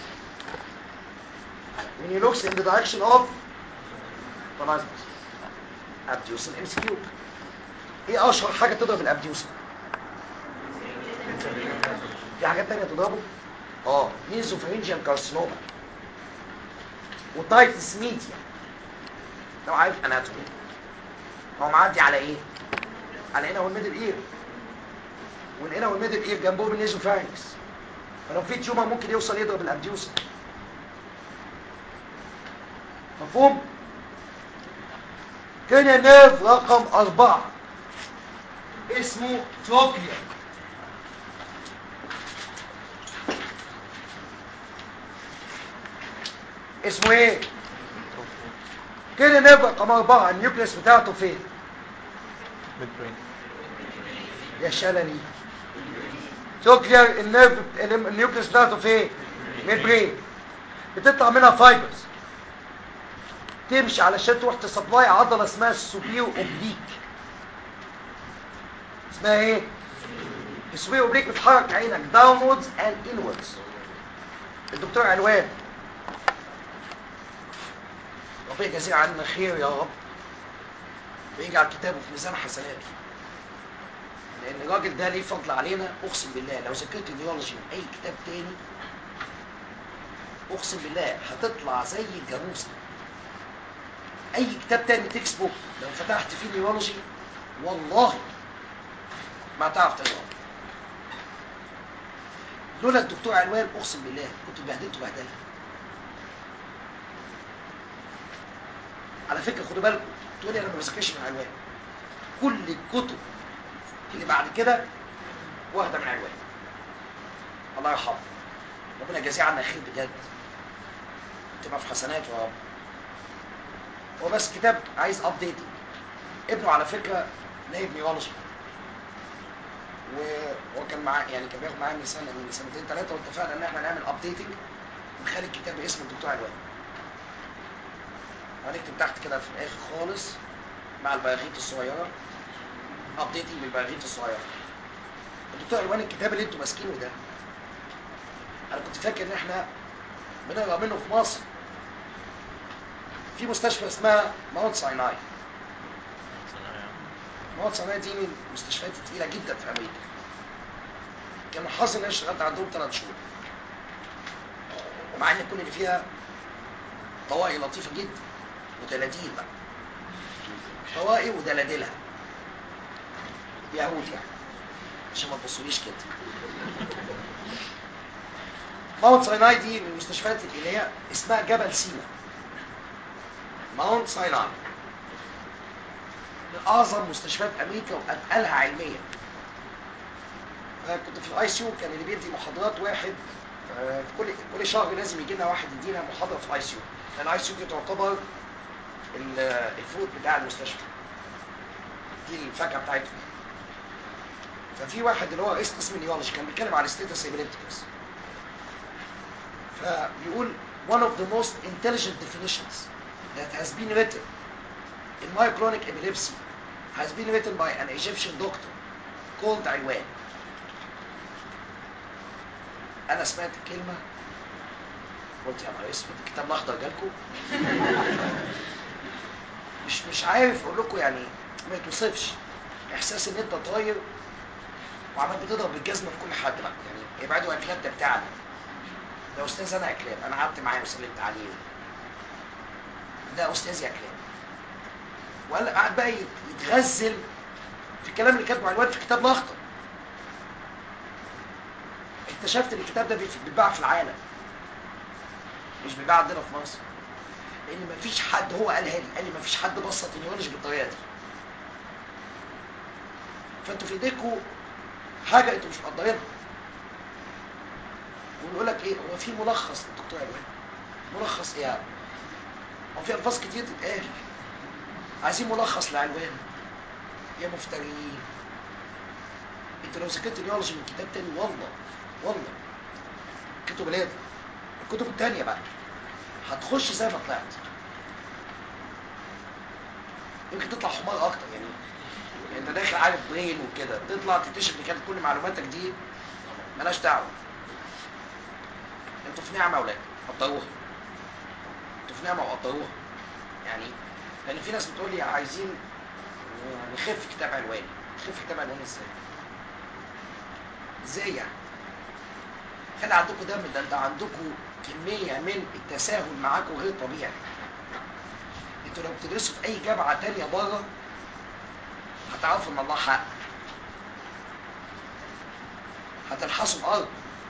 when he looks in the direction of paralyzed muscle abducen MCQ ايه اشهر حاجه تضرب الابديوسن في حاجات تانية تضربه اه نيزوفرينجيان كارسينوما وتايتس ميديا لو عارف اناتومي هو معدي على ايه على هنا والميدل اير والهنا والميدل اير جنبهم النيزوفارينكس فلو في تيومر ممكن يوصل يضرب الابديوسن مفهوم كان نيرف رقم أربعة اسمه تروكليا اسمه ايه كده نبقى رقم أربعة النيوكليس بتاعته فين ميد برين يا شلني تروكليا النيرف النيوكليس بتاعته فين ميد برين بتطلع منها فايبرز تمشي علشان تروح تسبلاي عضله اسمها السوبيو اوبليك اسمها ايه السوبيو اوبليك بتحرك عينك داونوردز اند انوردز الدكتور علوان ربنا يجازيه عنا خير يا رب ويجعل كتابه في ميزان حسناته لان الراجل ده ليه فضل علينا اقسم بالله لو ذاكرت النيولوجي من اي كتاب تاني اقسم بالله هتطلع زي الجاموسه اي كتاب تاني تكست بوك لو فتحت فيه نيولوجي والله ما هتعرف تقرا لولا الدكتور علوان اقسم بالله كنت اتبهدلت بهدله على فكره خدوا بالكم تقولي انا ما بذاكرش من علوان كل الكتب اللي بعد كده واخده من علوان الله يرحمه ربنا يجازيه عنا خير بجد تبقى في حسناته يا رب هو بس كتاب عايز ابديت ابنه على فكره نايب نيولوجي وهو كان معاه يعني كان بياخد معايا من سنه من سنتين ثلاثه واتفقنا ان احنا نعمل ابديتنج ونخلي الكتاب باسم الدكتور علوان هنكتب تحت كده في الاخر خالص مع البياغيط الصغيره ابديتنج بالبياغيط الصغيره الدكتور علوان الكتاب اللي انتوا ماسكينه ده انا كنت فاكر ان احنا بنقرا منه في مصر في مستشفى اسمها ماونت سايناي ماونت سايناي دي من المستشفيات التقيله جدا في امريكا كان حظي ان انا اشتغلت عندهم ثلاث شهور ومع ان كل اللي فيها طوائي لطيفه جدا ودلاديل بقى طوائي ودلادلها يهود يعني عشان ما تبصوليش كده ماونت سايناي دي من المستشفيات اللي هي اسمها جبل سينا ماونت سايناي من اعظم مستشفيات امريكا واتقلها علميا انا كنت في الاي سي يو كان اللي بيدي محاضرات واحد آه، في كل كل شهر لازم يجي لنا واحد يدينا محاضره في الاي سي يو لان الاي سي يو دي تعتبر ال- الفوت بتاع المستشفى دي الفاكهه بتاعتهم ففي واحد اللي هو رئيس قسم النيولوجي كان بيتكلم على ستيتس ابيليبتيكس فبيقول one of the most intelligent definitions that has been written in myoclonic epilepsy has been written by an Egyptian doctor called علوان انا سمعت الكلمه قلت يا نهار اسود الكتاب الاخضر جالكم مش مش عارف اقول لكم يعني ما يتوصفش احساس ان انت طاير وعمال بتضرب بالجزمه في كل حد بقى يعني ابعدوا عن الكلاب ده بتاعنا ده استاذ انا يا كلاب انا قعدت معاه وسلمت عليه ده استاذ يا كلاب وقال قعد بقى يتغزل في الكلام اللي كاتبه عنوان في الكتاب الاخضر اكتشفت ان الكتاب ده بيتباع في العالم مش بيتباع عندنا في مصر لان مفيش حد هو قالها لي قال لي مفيش حد بسط النيولوجي بالطريقه دي فانتوا في ايديكم حاجه انتوا مش مقدرينها ويقول لك ايه هو في ملخص للدكتور علوان ملخص ايه يعني هو في الفاظ كتير تتقال عايزين ملخص لعلوان يا مفترين انت لو ذاكرت نيولوجي من كتاب تاني والله والله كتب الايه الكتب التانية بقى هتخش زي ما طلعت يمكن تطلع حمار اكتر يعني انت داخل عارف برين وكده تطلع تكتشف ان كانت كل معلوماتك دي ملهاش دعوه انتوا في نعمه يا اولاد قدروها انتوا في نعمه وقدروها يعني لان في ناس بتقول لي عايزين نخف كتاب علوان نخف كتاب علوان ازاي ازاي يعني خلي عندكم دم ده انت عندكم كميه من التساهل معاكم غير طبيعي انتوا لو بتدرسوا في اي جامعه تانية بره هتعرفوا ان الله حق هتلحسوا الارض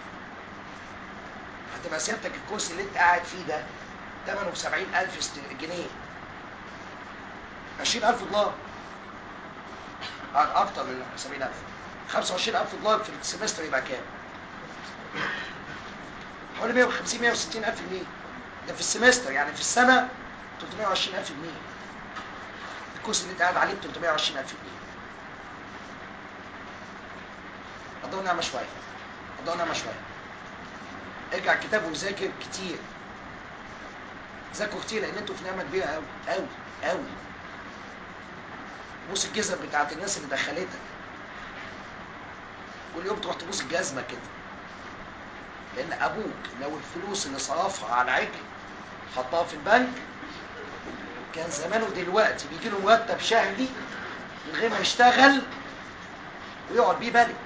هتبقى سيادتك الكرسي اللي انت قاعد فيه ده ثمنه ب 70000 است- جنيه 20000 دولار أ- اكتر من 70000 25000 دولار في السمستر يبقى كام حوالي 150 160 الف جنيه ده في السمستر يعني في السنه 320 الف جنيه الكورس اللي انت قاعد عليه ب 320 الف جنيه قضوا نعمه شويه قضوا نعمه شويه ارجع الكتاب وذاكر كتير ذاكروا كتير لان انتوا في نعمه كبيره قوي قوي قوي بوس الجزم بتاعت الناس اللي دخلتك كل يوم تروح تبوس الجزمه كده لان ابوك لو الفلوس اللي صرفها على عجل حطها في البنك كان زمانه دلوقتي بيجي له مرتب شهري من غير ما يشتغل ويقعد بيه بالك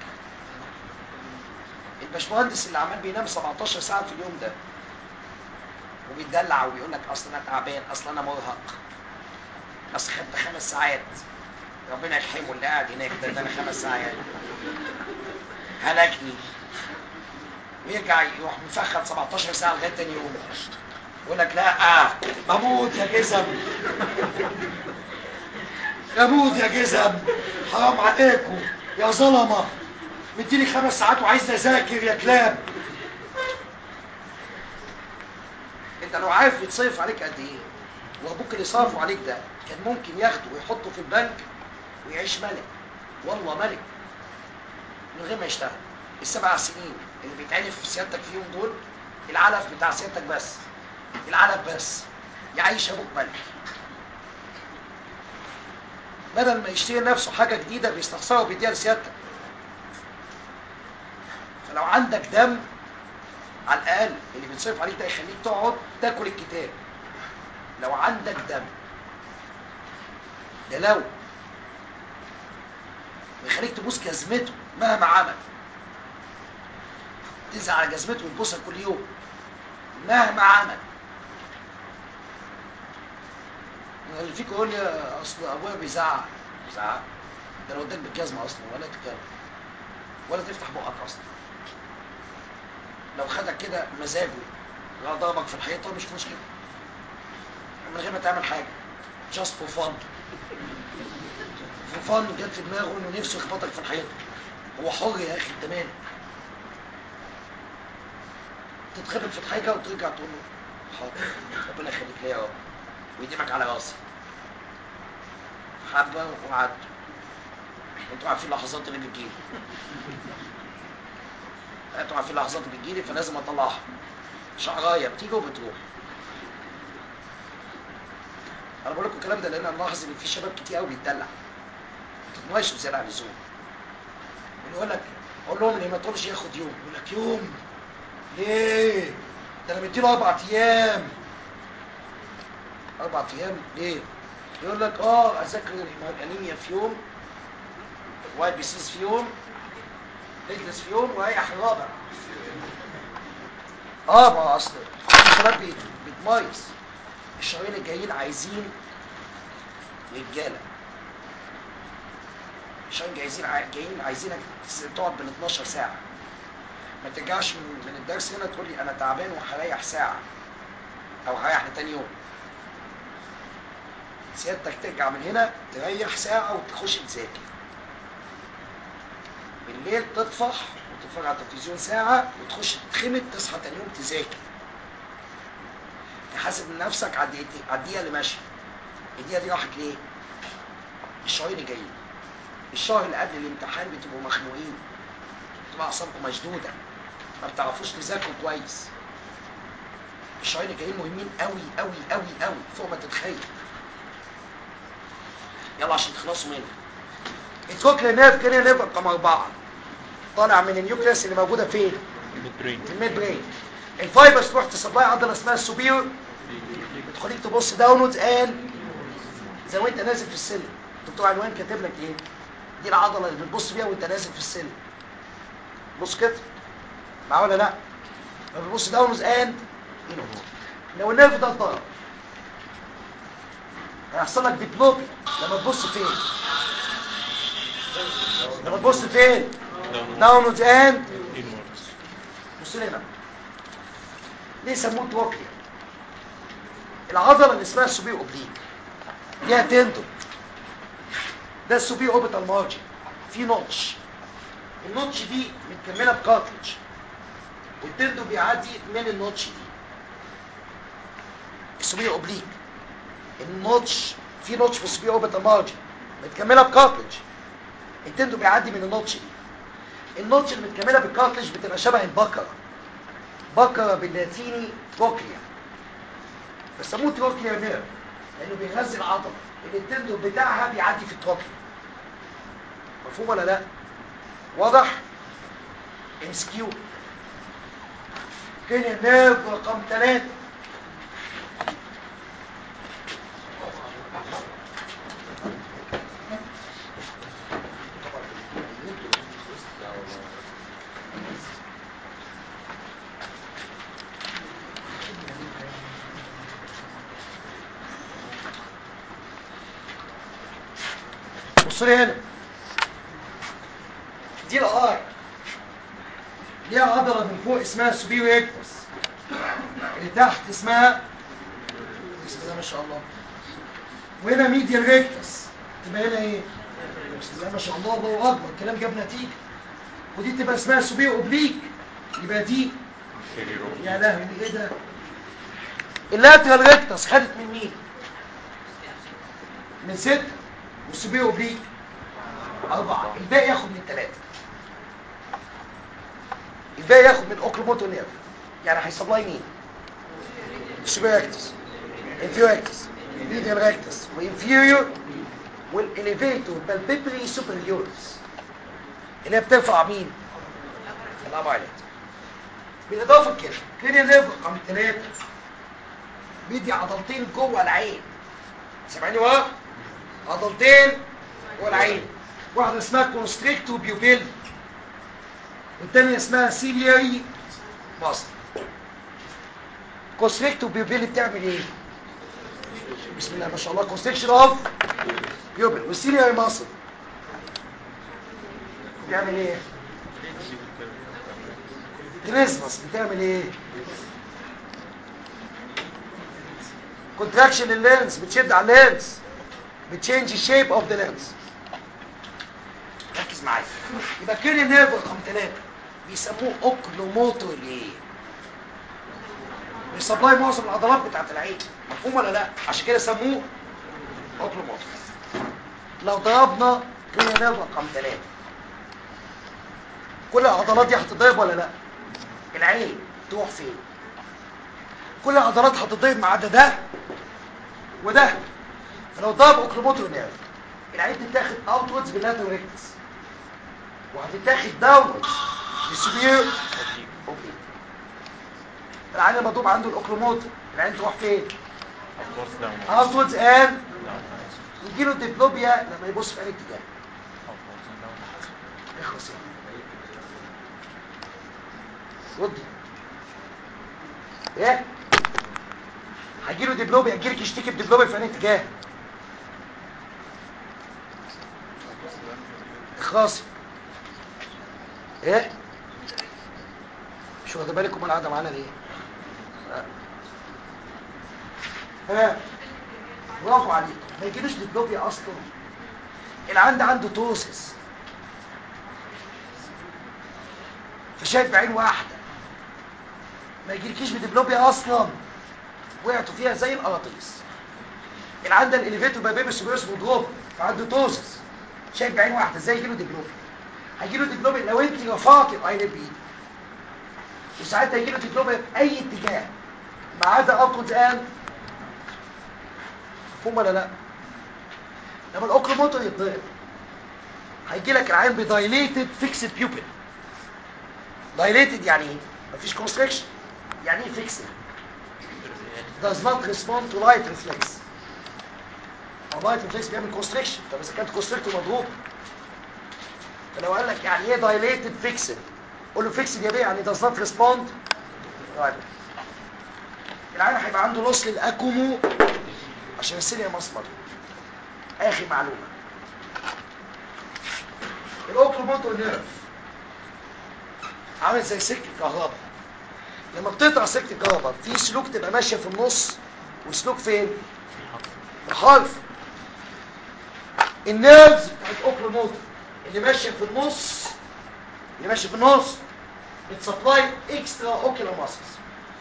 الباشمهندس اللي عمال بينام 17 ساعه في اليوم ده وبيتدلع وبيقول لك اصل انا تعبان اصل انا مرهق اصل خدت خمس ساعات ربنا يرحمه اللي قاعد هناك ده ده انا خمس ساعات هلكني ويرجع يروح مفخد 17 ساعه لغايه تاني يوم يقول لك لا بموت يا جزم بموت يا جزم حرام عليكم يا ظلمه مديني خمس ساعات وعايز اذاكر يا كلاب انت لو عارف يتصرف عليك قد ايه وابوك اللي صرفه عليك ده كان ممكن ياخده ويحطه في البنك ويعيش ملك والله ملك من غير ما يشتغل السبع سنين اللي بيتعرف سيادتك فيهم دول العلف بتاع سيادتك بس العلف بس يعيش ابوك ملك بدل ما يشتري لنفسه حاجه جديده بيستخسرها وبيديها لسيادتك فلو عندك دم على الاقل اللي بيتصرف عليك ده يخليك تقعد تاكل الكتاب لو عندك دم ده لو ويخليك تبوس جزمته مهما عمل تنزل على جزمته وتبوسها كل يوم مهما عمل اللي فيك يقول لي اصل ابويا بيزعق بيزعق ده لو اداك بالجزمه اصلا ولا تتكلم ولا تفتح بقك اصلا لو خدك كده مزاجه لو ضربك في الحيطه مش مشكله من غير ما تعمل حاجه just for fun for fun جت في دماغه انه نفسه يخبطك في الحيطه هو حر يا اخي انت مالك تتخبط في الحاجه وترجع تقول له حاضر ربنا يخليك ليا يا رب ويديمك على راسي حبه وعدوا انتوا عارفين اللحظات اللي بتجيلي انتوا عارفين اللحظات اللي بتجيلي فلازم اطلعها شعرايه بتيجي وبتروح انا بقول لكم الكلام ده لان انا ملاحظ ان في شباب كتير قوي بيتدلع بتتماشوا زياده عن اللزوم يقول لك اقول لهم الهيماتولوجي ياخد يوم يقول لك يوم ليه؟ ده انا مديله اربع ايام اربع ايام ليه؟ يقول لك اه اذاكر الانيميا في يوم واي بي سيز في يوم بيجلس في يوم واريح الرابع اه ما اصل الشباب بيت- بيتميز الشهرين الجايين عايزين رجاله الشهرين جايين جايين عايزينك تس- تقعد بال 12 ساعه ما ترجعش من, من الدرس هنا تقول لي انا تعبان وهريح ساعه او هريح لتاني يوم سيادتك ترجع من هنا تريح ساعه وتخش تذاكر بالليل تطفح وتتفرج على التلفزيون ساعه وتخش تتخمد تصحى تاني يوم تذاكر تحاسب من نفسك على الدقيقتين على الدقيقه اللي ماشيه الدقيقه دي راحت ليه؟ الشهرين الجايين الشهر اللي قبل الامتحان بتبقوا مخنوقين بتبقى اعصابكم مشدوده ما بتعرفوش تذاكروا كويس الشهرين الجايين مهمين قوي قوي قوي قوي فوق ما تتخيل يلا عشان تخلصوا منه الكوكلي نيرف كده نيرف رقم أربعة طالع من النيوكليس اللي موجودة فين؟ mid brain في الميد برين الفايبرز تروح تسبلاي عضلة اسمها السوبير بتخليك تبص داونوردز ان زي وانت نازل في السلم دكتور عنوان كاتب لك ايه؟ دي العضلة اللي بتبص بيها وانت نازل في السلم بص كده معاه ولا لا؟ لما بتبص داونوردز ان لو النيرف ده اتضرب هيحصل لك ديبلوبي لما تبص فين؟ لما تبص فين؟ downward داونوردز ان inwards بص لي هنا ليه سموه توكليا العضله اللي اسمها السوبير اوبليك ليها تندون ده السوبي اوربيتال مارجن في نوتش النوتش دي متكمله بكارتلج والتندو بيعدي من النوتش دي السوبي اوبليك النوتش في نوتش في السوبي اوربيتال مارجن متكمله بكارتلج التندو بيعدي من النوتش دي النوتش المتكمله بالكارتلج بتبقى شبه البكره بكره باللاتيني تروكليا بيسموه تروكليا نيرف لانه بيغذي العضله اللي التندو بتاعها بيعدي في التروكليا مفهوم ولا لا واضح ام اس كيو كده نيرف رقم ثلاثة بصوا لي هنا دي الار ليها عضله من فوق اسمها سوبيو اكتس اللي تحت اسمها بسم الله ما شاء الله وهنا ميديال ريكتس تبقى هنا ايه بسم الله ما شاء الله الله اكبر الكلام جاب نتيجه ودي تبقى اسمها سوبيو اوبليك يبقى دي يا لهوي ايه ده اللاترال ريكتس خدت من مين من ستة والسوبيو اوبليك أربعة الباقي ياخد من ثلاثة الباقي ياخد من اوكلوموتو نيرف يعني هيسبلاي مين السوبيو اكتس انفيريور اكتس ميديال ريكتس وانفيريور والاليفيتور بالبيبري سوبريورس اللي هي بترفع مين الابر عينات بالاضافه لكده كلينيا نيرف رقم ثلاثة بيدي عضلتين جوه العين سامعني ورا عضلتين جوه العين واحده اسمها كونستريكتو بيوبيل والتانية اسمها سيلياري ماست كونستريكتو بيوبيل بتعمل ايه بسم الله ما شاء الله كونستريكشن اوف بيوبيل والسيلياري ماسل بتعمل ايه تريزمس بتعمل ايه كونتراكشن لللينز بتشد على اللينز بتشينج الشيب اوف ذا لينز ركز معايا يبقى كيري نيرف رقم ثلاثة بيسموه اوكلوموتور ليه بيسبلاي معظم العضلات بتاعت العين مفهوم ولا لا عشان كده سموه اوكلوموتور لو ضربنا كيري نيرف رقم ثلاثة كل العضلات دي هتتضرب ولا لا العين تروح فين كل العضلات هتتضرب ما عدا ده وده فلو ضرب اوكلوموتور نيرف العين تتاخد اوتوردز باللاترال ريكتس وهتتاخد داونورد للسوبير اوبليك العين المضروب عنده الاوكلوموتور العين تروح فين Upwards, downwards. اوتوردز اند Downwards. يجيله ديبلوبيا لما يبص في اي اتجاه Upwards and downwards. اخلص يعني ودي ايه هيجيله ديبلوبيا يجيلك يشتكي بديبلوبيا في اي اتجاه اخلاصي ايه مش واخد بالك امال قاعده معانا ليه ها. ها برافو عليك ما يجيلوش ديبلوبيا اصلا العند عنده توسس فشايف بعين واحده ما يجيلكيش بديبلوبيا اصلا وقعتوا فيها زي القراطيس العند الاليفيتور بقى بيبي سوبرس مضروب فعنده توسس شايف بعين واحده ازاي يجيله ديبلوبيا هيجيله ديبلوبيا لو انت رفعتي الايلid بايدك وساعتها يجيله ديبلوبيا باي اتجاه ما عدا اوتوز اند مفهوم ولا لا لما الاوكلوموتور يتضرب هيجي لك العين بدايليتد فيكسد بيوبل دايليتد يعني ايه مفيش كونستريكشن يعني ايه فيكسد does not respond to light reflex او light reflex بيعمل كونستريكشن طب اذا كانت كونستريكتور مضروب فلو قال لك يعني ايه دايليتد فيكسد قول له فيكسد يا بيه يعني does not respond to light العين هيبقى عنده لوس للاكومو عشان السيليا مصمر اخر معلومه الاوكلوموتور نيرف عامل زي سلك الكهرباء لما بتقطع سلك الكهرباء في سلوك تبقى ماشيه في النص وسلوك فين في حرف في الحرف النيرفز الاوكلوموتر اللي ماشيه في النص اللي ماشيه في النص بتسبلاي اكسترا اوكيولار ماسلز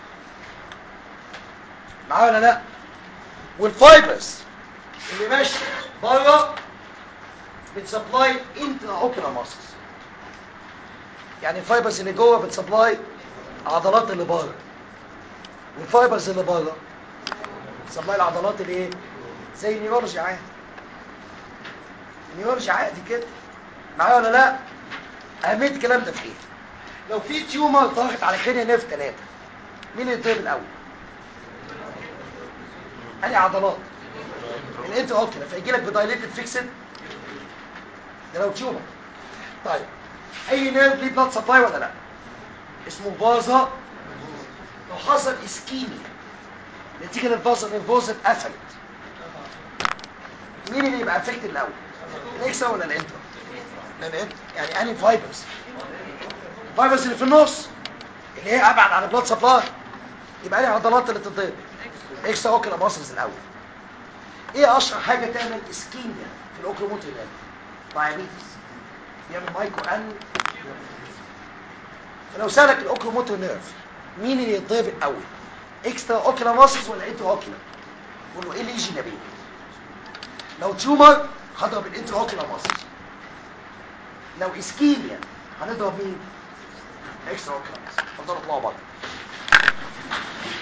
معايا ولا لا والفايبرز اللي ماشيه بره بتسبلاي انترا اوكيولار ماسلز يعني الفايبرز اللي جوه بتسبلاي عضلات اللي بره والفايبرز اللي بره بتسبلاي العضلات اللي ايه زي النيورولوجي عادي النيورولوجي عادي كده معايا ولا لا اهميه الكلام ده في ايه لو في تيومر ضاغط على كرينيا نيرف 3 مين اللي يضرب الاول انهي عضلات الانتر اوكيولار فيجي لك بدايليتد فيكسد ده لو تيومر طيب اي نيرف ليه بلاد سبلاي ولا لا اسمه فازا لو حصل اسكيميا نتيجه للفازا نيرفوزا اتقفلت مين اللي يبقى افكت الاول الاكسترا ولا الانترا لا الانترا يعني انهي فايبرز الفايبرز اللي في النص اللي هي ابعد عن البلاد سبلاي يبقى انهي عضلات اللي تتضرب اكسترا اوكيولار ماسلز الاول ايه اشهر حاجه تعمل اسكيميا في الاوكلوموتر نيرف دايابيتس يعمل مايكرو ان فلو سالك الاوكلوموتر نيرف مين اللي يتضرب الاول اكسترا اوكيولار ماسلز ولا انترا اوكيولار قول له ايه اللي يجي نبيه لو تيومر هضرب الانترا اوكيولار ماسلز لو اسكيميا هنضرب مين اكسترا اوكيولار ماسلز اتفضلوا اطلعوا بره